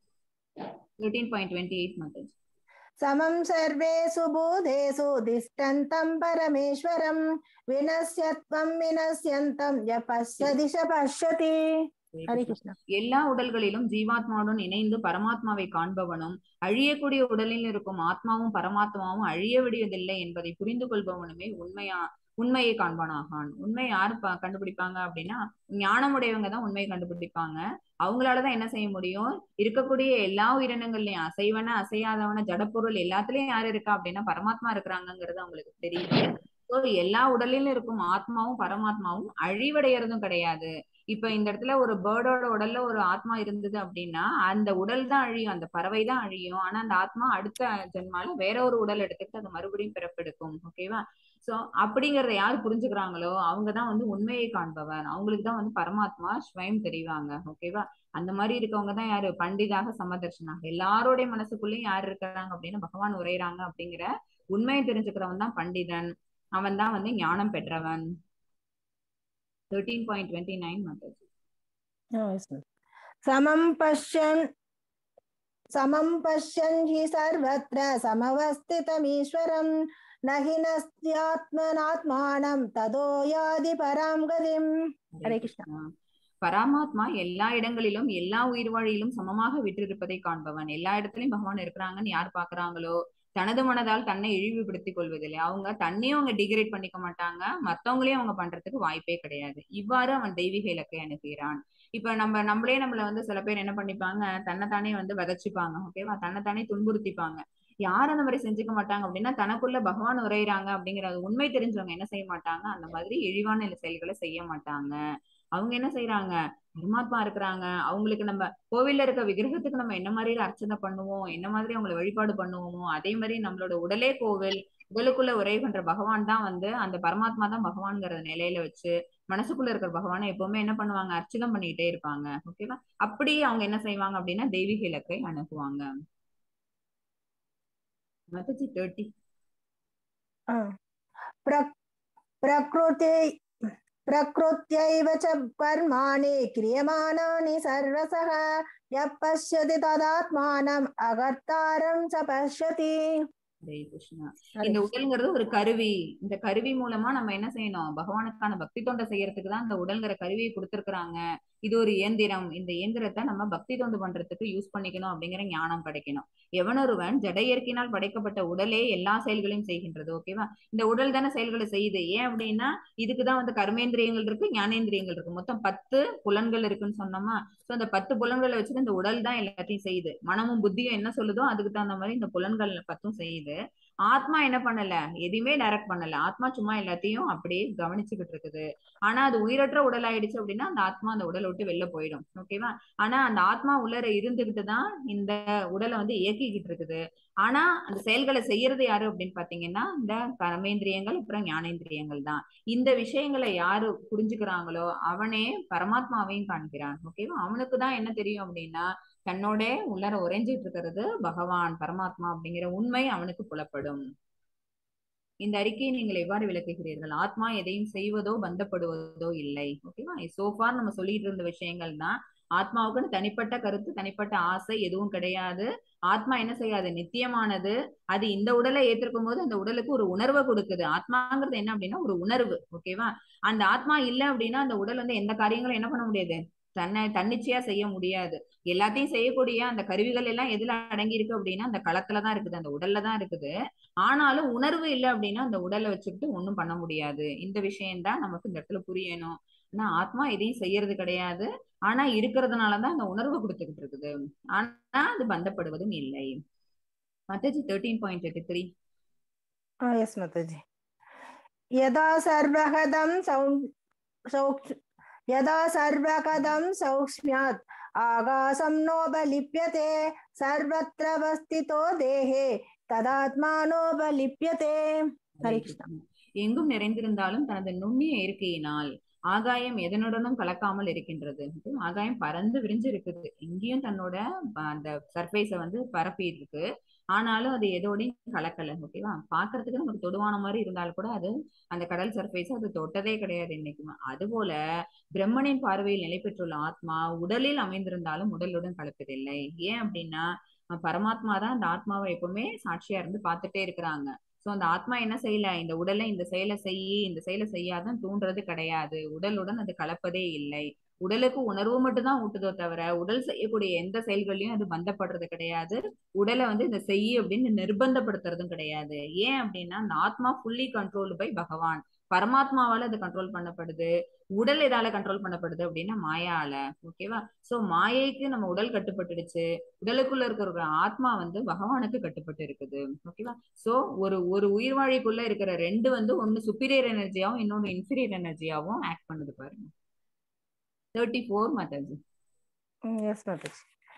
thirteen point twenty eight method समं सर्वेषु भूतेषु तिष्ठन्तं परमेश्वरं विनश्यत्वं विनश्यन्तं य पश्यति स पश्यति हरे कृष्ण எல்லா உடல்களிலும் ஜீவாத்மாவுடன் இணைந்து பரமாத்மாவை காண்பவனும் அழியக்கூடிய உடலில் இருக்கும் ஆத்மாவும் பரமாத்மாவும் அழிய விடுவதில்லை என்பதை புரிந்து கொள்பவனுமே உண்மையா உண்மையை காண்பானாகான் உண்மை யாரு ப- கண்டுபிடிப்பாங்க அப்படின்னா ஞானமுடையவங்க தான் உண்மையை கண்டுபிடிப்பாங்க அவங்களாலதான் என்ன செய்ய முடியும் இருக்கக்கூடிய எல்லா உயிரினங்கள்லயும் அசைவன அசையாதவன ஜடப்பொருள் எல்லாத்துலயும் யாரு இருக்கா அப்படின்னா பரமாத்மா இருக்கிறாங்கங்கிறது அவங்களுக்கு தெரியுது So, எல்லா உடலிலும் இருக்கும் ஆத்மாவும் பரமாத்மாவும் அழிவடையறதும் கிடையாது இப்ப இந்த இடத்துல ஒரு பேர்டோட உடல்ல ஒரு ஆத்மா இருந்தது அப்படின்னா அந்த உடல் தான் அழியும் அந்த பறவை தான் அழியும் ஆனா அந்த ஆத்மா அடுத்த ஜென்மால வேற ஒரு உடல் எடுத்துட்டு அது மறுபடியும் பிறப்பெடுக்கும் ஓகேவா சோ அப்படிங்கறத யார் புரிஞ்சுக்கிறாங்களோ அவங்கதான் வந்து உண்மையை காண்பவர் அவங்களுக்கு தான் வந்து பரமாத்மா ஸ்வயம் தெரிவாங்க ஓகேவா அந்த மாதிரி இருக்கவங்க தான் யாரு பண்டிதாக சமதர்ஷனாக எல்லாரோடைய மனசுக்குள்ளயும் யார் இருக்கிறாங்க அப்படின்னு பகவான் உரையிறாங்க அப்படிங்கிற உண்மையை தெரிஞ்சுக்கிறவன் தான் பண்டிதன் அவன் தான் வந்து ஞானம் பெற்றவன் thirteen point twenty nine method Oh, yes, ma'am. समं पश्यन् समं पश्यन् हि सर्वत्र समवस्थितमीश्वरं न हि नस्त्यात्मनात्मानं ततो यादि परां गतिम् हरे कृष्ण பரமாத்மா எல்லா இடங்களிலும் எல்லா உயிர் வாழியிலும் சமமாக விற்றிருப்பதை காண்பவன் எல்லா இடத்துலயும் பகவான் இருக்கிறாங்கன்னு யார் பாக்குறாங்களோ தனது மனதால் தன்னை இழிவுபடுத்திக் கொள்வதில்லை அவங்க தன்னையும் அவங்க டிகிரேட் பண்ணிக்க மாட்டாங்க மத்தவங்களையும் அவங்க பண்றதுக்கு வாய்ப்பே கிடையாது இவ்வாறு அவன் தெய்வீக இலக்கை அணுகுகிறான் இப்ப நம்ம நம்மளே நம்மள வந்து சில பேர் என்ன பண்ணிப்பாங்க தன்னைத்தானே வந்து விதைச்சுப்பாங்க ஓகேவா தன்னைத்தானே துன்புறுத்திப்பாங்க யார் அந்த மாதிரி செஞ்சுக்க மாட்டாங்க அப்படின்னா தனக்குள்ள பகவான் உரையிறாங்க அப்படிங்கிற அது உண்மை தெரிஞ்சவங்க என்ன செய்ய மாட்டாங்க அந்த மாதிரி இழிவான செயல்களை செய்ய மாட்டாங்க அவங்க என்ன செய்யறாங்க பரமாத்மா இருக்கிறாங்க அவங்களுக்கு நம்ம கோவில்ல இருக்க விக்கிரகத்துக்கு நம்ம என்ன மாதிரி அர்ச்சனை பண்ணுவோம் என்ன மாதிரி அவங்களை வழிபாடு பண்ணுவோமோ அதே மாதிரி நம்மளோட உடலே கோவில் உடலுக்குள்ள உரை பண்ற பகவான் தான் வந்து அந்த பரமாத்மா தான் பகவான்ங்கிற நிலையில வச்சு மனசுக்குள்ள இருக்கிற பகவானை எப்பவுமே என்ன பண்ணுவாங்க அர்ச்சனை பண்ணிட்டே இருப்பாங்க ஓகேவா அப்படி அவங்க என்ன செய்வாங்க அப்படின்னா தெய்வீக இலக்கை அணுகுவாங்க மத்தச்சி தேர்ட்டி प्रकृति प्रकृत्यैव च कर्माणि क्रियमाणानि सर्वशः यः पश्यति तदात्मानम् अकर्तारं च पश्यति ஹரே கிருஷ்ணா இந்த உடல்ங்கிறது ஒரு கருவி இந்த கருவி மூலமா நம்ம என்ன செய்யணும் பகவானுக்கான பக்தி தொண்டை செய்யறதுக்கு தான் இந்த உடல்ங்கிற கருவியை கொடுத்திருக்கிறாங்க இது ஒரு இயந்திரம் இந்த இயந்திரத்தை நம்ம பக்தி தொண்டு பண்றதுக்கு யூஸ் பண்ணிக்கணும் அப்படிங்கிற ஞானம் கிடைக்கணும் எவனொருவன் ஜட இயற்கையினால் படைக்கப்பட்ட உடலே எல்லா செயல்களையும் செய்கின்றது ஓகேவா இந்த உடல் தானே செயல்களை செய்யுது ஏன் அப்படின்னா இதுக்குதான் வந்து கர்மேந்திரியங்கள் இருக்கு ஞானேந்திரியங்கள் இருக்கு மொத்தம் பத்து புலன்கள் இருக்குன்னு சொன்னோமா சோ அந்த பத்து புலன்களை வச்சுட்டு இந்த உடல் தான் எல்லாத்தையும் செய்யுது மனமும் புத்தியும் என்ன சொல்லுதோ அதுக்கு தகுந்த மாதிரி இந்த புலன்கள் பத்தும் செய்யுது ஆத்மா என்ன பண்ணல எதையுமே டைரக்ட் பண்ணல ஆத்மா சும்மா எல்லாத்தையும் அப்படியே கவனிச்சுக்கிட்டு இருக்குது ஆனா அது உயிரற்ற உடல் ஆயிடுச்சு அப்படின்னா அந்த ஆத்மா அந்த உடலை விட்டு வெளில போயிடும் ஓகேவா ஆனா அந்த ஆத்மா உள்ளர இருந்துகிட்டு தான் இந்த உடலை வந்து இயக்கிக்கிட்டு இருக்குது ஆனா அந்த செயல்களை செய்யறது யாரு அப்படின்னு பாத்தீங்கன்னா இந்த கர்மேந்திரியங்கள் அப்புறம் ஞானேந்திரியங்கள் தான் இந்த விஷயங்களை யாரு புரிஞ்சுக்கிறாங்களோ அவனே பரமாத்மாவையும் காண்கிறான் ஓகேவா அவனுக்கு தான் என்ன தெரியும் அப்படின்னா தன்னோட உள்ளர உறைஞ்சிட்டு இருக்கிறது பகவான் பரமாத்மா அப்படிங்கிற உண்மை அவனுக்கு புலப்படும் இந்த அறிக்கையை நீங்கள் எவ்வாறு விளக்குகிறீர்கள் ஆத்மா எதையும் செய்வதோ பந்தப்படுவதோ இல்லை ஓகேவா சோஃபார் நம்ம சொல்லிட்டு இருந்த விஷயங்கள் தான் ஆத்மாவுக்குன்னு தனிப்பட்ட கருத்து தனிப்பட்ட ஆசை எதுவும் கிடையாது ஆத்மா என்ன செய்யாது நித்தியமானது அது இந்த உடலை ஏற்றிருக்கும் போது அந்த உடலுக்கு ஒரு உணர்வை கொடுக்குது ஆத்மாங்கிறது என்ன அப்படின்னா ஒரு உணர்வு ஓகேவா அந்த ஆத்மா இல்ல அப்படின்னா அந்த உடல் வந்து எந்த காரியங்களும் என்ன பண்ண முடியாது தன்னை தன்னிச்சையா செய்ய முடியாது எல்லாத்தையும் செய்யக்கூடிய அந்த கருவிகள் எல்லாம் எதுல அடங்கி இருக்கு அப்படின்னா அந்த களத்துலதான் இருக்குது அந்த உடல்ல தான் இருக்குது ஆனாலும் உணர்வு இல்லை அப்படின்னா அந்த உடலை வச்சுக்கிட்டு ஒண்ணும் பண்ண முடியாது இந்த விஷயம்தான் நமக்கு இந்த இடத்துல புரியணும் ஆனா ஆத்மா எதையும் செய்யறது கிடையாது ஆனா இருக்கிறதுனாலதான் அந்த உணர்வு கொடுத்துக்கிட்டு இருக்குது ஆனா அது பந்தப்படுவதும் இல்லை மத்தஜி thirteen point eighty three yes माताजि यदा सर्वगदं सौ सौक्ष यदा सर्वगदं सौक्ष्म्यात् आकाशं नोपलिप्यते सर्वत्र वस्थितो देहे तदात्मानोपलिप्यते ஹரே கிருஷ்ணா எங்கும் நிறைந்திருந்தாலும் தனது நுண்ணிய இருக்கையினால் ஆகாயம் எதனுடனும் கலக்காமல் இருக்கின்றது ஆகாயம் பறந்து விரிஞ்சு இருக்குது எங்கேயும் தன்னோட அந்த சர்ஃபேஸ வந்து பரப்பிட்டு இருக்கு ஆனாலும் அது எதோடையும் கலக்கல ஓகேவா பாக்குறதுக்கு நமக்கு தொடுவான மாதிரி இருந்தாலும் கூட அது அந்த கடல் சர்ஃபேஸ் அது தொட்டதே கிடையாது இன்னைக்குமா அது போல பிரம்மனின் பார்வையில் நிலை பெற்றுள்ள ஆத்மா உடலில் அமைந்திருந்தாலும் உடலுடன் கலப்பதில்லை ஏன் அப்படின்னா பரமாத்மா தான் அந்த ஆத்மாவை எப்பவுமே சாட்சியா இருந்து பார்த்துட்டே இருக்கிறாங்க சோ அந்த ஆத்மா என்ன செய்யல இந்த உடலை இந்த செயலை செய்யி இந்த செயலை செய்யாதான் தூண்டுறது கிடையாது உடலுடன் அது கலப்பதே இல்லை உடலுக்கு உணர்வு மட்டும் தான் ஊட்டுதோ தவிர உடல் செய்யக்கூடிய எந்த செயல்களையும் அது பந்தப்படுறது கிடையாது உடலை வந்து இந்த செய்ய அப்படின்னு நிர்பந்தப்படுத்துறதும் கிடையாது ஏன் அப்படின்னா அந்த ஆத்மா ஃபுல்லி கண்ட்ரோல் பை பகவான் பரமாத்மாவால அது கண்ட்ரோல் பண்ணப்படுது உடல் எதால கண்ட்ரோல் பண்ணப்படுது அப்படின்னா மாயால ஓகேவா சோ மாயைக்கு நம்ம உடல் கட்டுப்பட்டுடுச்சு உடலுக்குள்ள இருக்கிற ஒரு ஆத்மா வந்து பகவானுக்கு கட்டுப்பட்டு இருக்குது ஓகேவா சோ ஒரு ஒரு உயிர்வாழிக்குள்ள இருக்கிற ரெண்டு வந்து ஒன்னு சுப்பீரியர் எனர்ஜியாவும் இன்னொன்னு இன்ஃபீரியர் எனர்ஜியாவும் ஆக்ட் பண்ணுது பாருங்க தேர்ட்டி ஃபோர் மாதாஜி यस् माताजि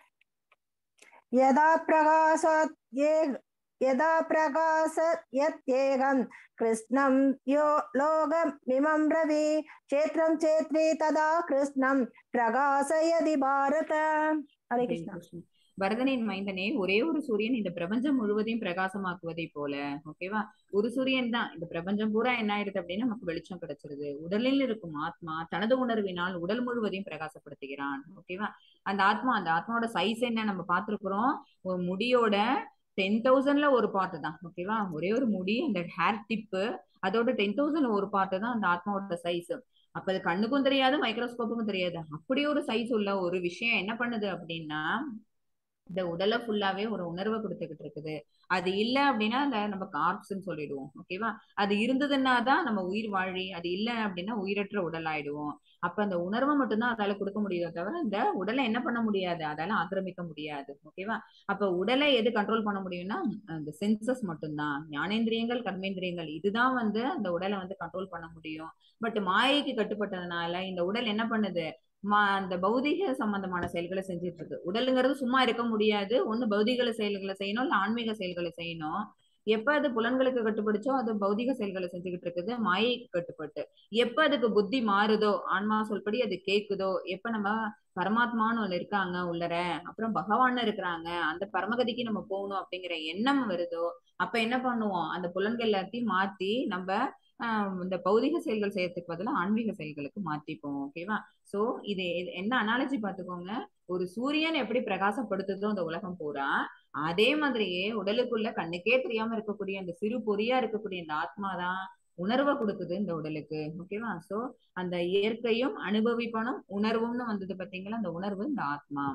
यदा प्रकाशात् ये यदा प्रकाशत् यत्येकं कृष्णं यो लोकमिमं रवि क्षेत्रं चेत्री तदा कृष्णं प्रकाशयति भारत हरे कृष्ण பரதனின் மைந்தனே ஒரே ஒரு சூரியன் இந்த பிரபஞ்சம் முழுவதையும் பிரகாசமாக்குவதை போல ஓகேவா ஒரு சூரியன் தான் இந்த பிரபஞ்சம் பூரா என்ன ஆயிருது அப்படின்னா நமக்கு வெளிச்சம் கிடைச்சிருது உடலில் இருக்கும் ஆத்மா தனது உணர்வினால் உடல் முழுவதையும் பிரகாசப்படுத்துகிறான் ஓகேவா அந்த ஆத்மா அந்த ஆத்மாவோட சைஸ் என்ன நம்ம பார்த்திருக்கிறோம் ஒரு முடியோட டென் தௌசண்ட்ல ஒரு பார்ட் தான் ஓகேவா ஒரே ஒரு முடி அந்த ஹேர் டிப்பு அதோட டென் தௌசண்ட்ல ஒரு பார்ட் தான் அந்த ஆத்மாவோட சைஸ் அப்ப அது கண்ணுக்கும் தெரியாது மைக்ரோஸ்கோப்புக்கும் தெரியாது அப்படி ஒரு சைஸ் உள்ள ஒரு விஷயம் என்ன பண்ணுது அப்படின்னா இந்த உடலை ஃபுல்லாவே ஒரு உணர்வை கொடுத்துக்கிட்டு இருக்குது அது இல்ல அப்படின்னா அந்த நம்ம கார்ப்ஸ்ன்னு சொல்லிடுவோம் ஓகேவா அது இருந்ததுன்னா தான் நம்ம உயிர் வாழி அது இல்ல அப்படின்னா உயிரற்ற உடல் ஆயிடுவோம் அப்ப அந்த உணர்வை மட்டும்தான் அதால கொடுக்க முடியுதோ தவிர இந்த உடலை என்ன பண்ண முடியாது அதால ஆக்கிரமிக்க முடியாது ஓகேவா அப்ப உடலை எது கண்ட்ரோல் பண்ண முடியும்னா அந்த சென்சஸ் மட்டும்தான் ஞானேந்திரியங்கள் கர்மேந்திரியங்கள் இதுதான் வந்து அந்த உடலை வந்து கண்ட்ரோல் பண்ண முடியும் பட் மாயைக்கு கட்டுப்பட்டதுனால இந்த உடல் என்ன பண்ணுது மா அந்த பௌதிக சம்பந்தமான செயல்களை செஞ்சுட்டு இருக்கு உடலுங்கிறது சும்மா இருக்க முடியாது ஒண்ணு பௌதிக செயல்களை செய்யணும் இல்ல ஆன்மீக செயல்களை செய்யணும் எப்ப அது புலன்களுக்கு கட்டுப்படுச்சோ அது பௌதிக செயல்களை செஞ்சுக்கிட்டு இருக்குது மாயைக்கு கட்டுப்பட்டு எப்ப அதுக்கு புத்தி மாறுதோ ஆன்மா சொல்படி அது கேக்குதோ எப்ப நம்ம பரமாத்மான்னு ஒண்ணு இருக்காங்க உள்ளர அப்புறம் பகவான் இருக்கிறாங்க அந்த பரமகதிக்கு நம்ம போகணும் அப்படிங்கிற எண்ணம் வருதோ அப்ப என்ன பண்ணுவோம் அந்த புலன்கள் எல்லாத்தையும் மாத்தி நம்ம ஆஹ் இந்த பௌதிக செயல்கள் செய்யறதுக்கு பதிலாக ஆன்மீக செயல்களுக்கு மாத்திப்போம் ஓகேவா சோ இது இது- என்ன அனாலஜி பாத்துக்கோங்க ஒரு சூரியன் எப்படி பிரகாசப்படுத்துதோ இந்த உலகம் பூரா அதே மாதிரியே உடலுக்குள்ள கண்ணுக்கே தெரியாம இருக்கக்கூடிய அந்த சிறு பொறியா இருக்கக்கூடிய இந்த ஆத்மா தான் உணர்வை கொடுக்குது இந்த உடலுக்கு ஓகேவா சோ அந்த இயற்கையும் அனுபவிப்பனும் உணர்வும்னு வந்தது பாத்தீங்களா அந்த உணர்வு இந்த ஆத்மா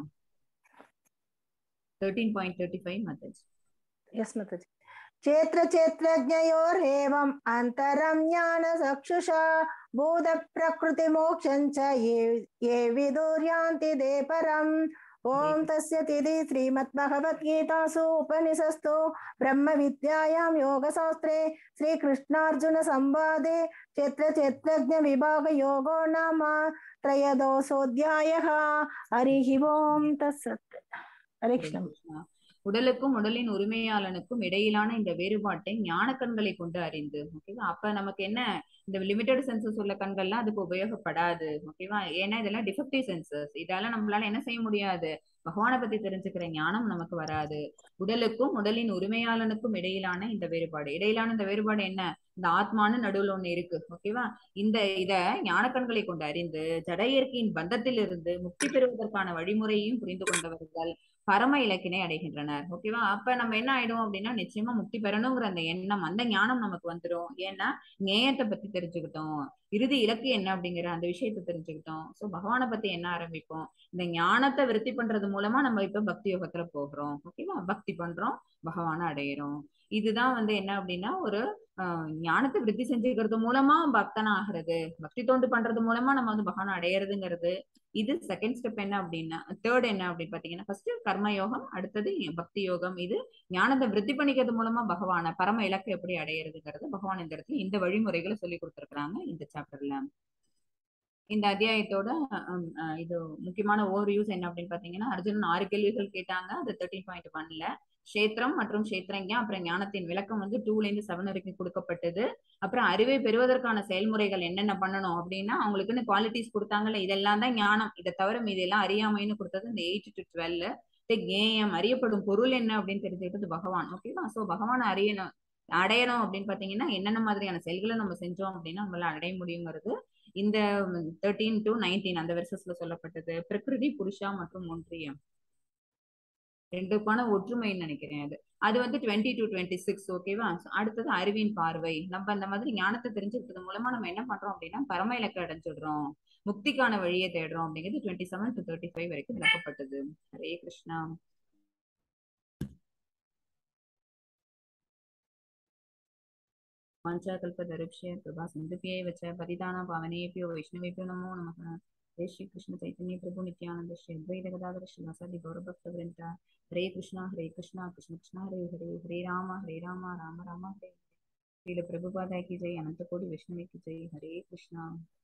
thirteen point thirty five methods yes माताजी क्षेत्र क्षेत्रज्ञयोरेवम् अन्तरं ज्ञानचक्षुषा भूत प्रकृति मोक्षं च ये ये विदुर्यान्ति ते परम् ॐ तस्य तिथि श्रीमद्भगवद्गीतासु उपनिषस्तु ब्रह्मविद्यायां योगशास्त्रे श्रीकृष्णार्जुनसंवादे क्षेत्रक्षेत्रज्ञविभागयोगो नाम त्रयोदशोऽध्यायः हरिः ओम् तत्सत् हरे कृष्ण கிருஷ்ணா. உடலுக்கும் உடலின் உரிமையாளனுக்கும் இடையிலான இந்த வேறுபாட்டை ஞான கண்களை கொண்டு அறிந்து ஓகேவா அப்ப நமக்கு என்ன இந்த லிமிடெட் சென்சஸ் உள்ள கண்கள்லாம் அதுக்கு உபயோகப்படாது ஓகேவா ஏன்னா இதெல்லாம் டிஃபெக்டிவ் சென்சஸ் இதால நம்மளால என்ன செய்ய முடியாது பகவானை பத்தி தெரிஞ்சுக்கிற ஞானம் நமக்கு வராது உடலுக்கும் உடலின் உரிமையாளனுக்கும் இடையிலான இந்த வேறுபாடு இடையிலான இந்த வேறுபாடு என்ன இந்த ஆத்மான்னு நடுவுல ஒண்ணு இருக்கு ஓகேவா இந்த இத ஞானக்கண்களை கொண்டு அறிந்து ஜட இயற்கையின் பந்தத்திலிருந்து முக்தி பெறுவதற்கான வழிமுறையையும் புரிந்து கொண்டவர்கள் பரம இலக்கினை அடைகின்றனர் ஓகேவா அப்ப நம்ம என்ன ஆயிடும் அப்படின்னா நிச்சயமா முக்தி பெறணுங்கிற அந்த எண்ணம் அந்த ஞானம் நமக்கு வந்துடும் ஏன்னா நேயத்தை பத்தி தெரிஞ்சுக்கிட்டோம் இறுதி இலக்கு என்ன அப்படிங்கிற அந்த விஷயத்தை தெரிஞ்சுக்கிட்டோம் சோ பகவானை பத்தி என்ன ஆரம்பிப்போம் இந்த ஞானத்தை விருத்தி பண்றது மூலமா நம்ம இப்ப பக்தி யோகத்துல போகிறோம் ஓகேவா பக்தி பண்றோம் பகவானை அடையிறோம் இதுதான் வந்து என்ன அப்படின்னா ஒரு ஆஹ் ஞானத்தை விருத்தி செஞ்சுக்கிறது மூலமா பக்தன் ஆகிறது பக்தி தோண்டு பண்றது மூலமா நம்ம வந்து பகவானை அடையிறதுங்கிறது இது செகண்ட் ஸ்டெப் என்ன அப்படின்னா தேர்ட் என்ன அப்படின்னு பாத்தீங்கன்னா ஃபர்ஸ்ட் கர்ம யோகம் அடுத்தது பக்தி யோகம் இது ஞானத்தை விருத்தி பண்ணிக்கிறது மூலமா பகவான பரம இலக்கை எப்படி அடையிறதுங்கிறது பகவான் இந்த இடத்துல இந்த வழிமுறைகளை சொல்லி கொடுத்திருக்கிறாங்க இந்த சாப்டர்ல இந்த அத்தியாயத்தோட ஹம், அஹ், இது முக்கியமான ஓவர் யூஸ் என்ன அப்படின்னு பாத்தீங்கன்னா அர்ஜுனன் ஆறு கேள்விகள் கேட்டாங்க அது தேர்ட்டின் பாயிண்ட் ஒன்ல கஷேத்திரம் மற்றும் கஷேத்திரங்க அப்புறம் ஞானத்தின் விளக்கம் வந்து டூல இருந்து செவன் வரைக்கும் கொடுக்கப்பட்டது அப்புறம் அறிவை பெறுவதற்கான செயல்முறைகள் என்னென்ன பண்ணணும் அப்படின்னா அவங்களுக்குன்னு குவாலிட்டிஸ் கொடுத்தாங்கல்ல இதெல்லாம் தான் ஞானம் இதை தவிர மீது எல்லாம் அறியாமைன்னு கொடுத்தது இந்த எயிட் டு டுவெல் கேயம் அறியப்படும் பொருள் என்ன அப்படின்னு தெரிஞ்சுக்கிட்டது பகவான் ஓகேவா சோ பகவான் அறியணும் அடையணும் அப்படின்னு பாத்தீங்கன்னா என்னென்ன மாதிரியான செயல்களை நம்ம செஞ்சோம் அப்படின்னா நம்மளால அடைய முடியுங்கிறது இந்த தேர்ட்டீன் டு நைன்டீன் அந்த வெர்சஸ்ல சொல்லப்பட்டது பிரகிருதி புருஷா மற்றும் ஒன்றியம் ரெண்டுக்கான ஒற்றுமைன்னு நினைக்கிறேன் அது அது வந்து டுவெண்ட்டி டு டுவெண்ட்டி சிக்ஸ் ஓகேவா So, அடுத்தது அறிவின் பார்வை நம்ம அந்த மாதிரி ஞானத்தை தெரிஞ்சுக்கிறது மூலமா நம்ம என்ன பண்றோம் அப்படின்னா பரம இலக்கை அடைஞ்சிடுறோம் முக்திக்கான வழியை தேடுறோம் அப்படிங்கிறது twenty seven to thirty five வரைக்கும் விளக்கப்பட்டது ஹரே கிருஷ்ணா वाञ्छाकल्पतरुभ्य कृपा सिन्धुभ्यैव च परिधाना पावनेभ्यो वैष्णवेभ्यो नमो नमः जय श्री कृष्ण चैतन्य प्रभु नित्यानंद श्री अद्वैत गदाधर श्रीवासादि गौरभक्तवृन्द हरे कृष्णा हरे कृष्णा कृष्ण कृष्णा हरे हरे हरे राम हरे राम राम राम हरे हरे श्रील प्रभुपादा की जय अनंत कोटि वैष्णवी की जय हरे कृष्णा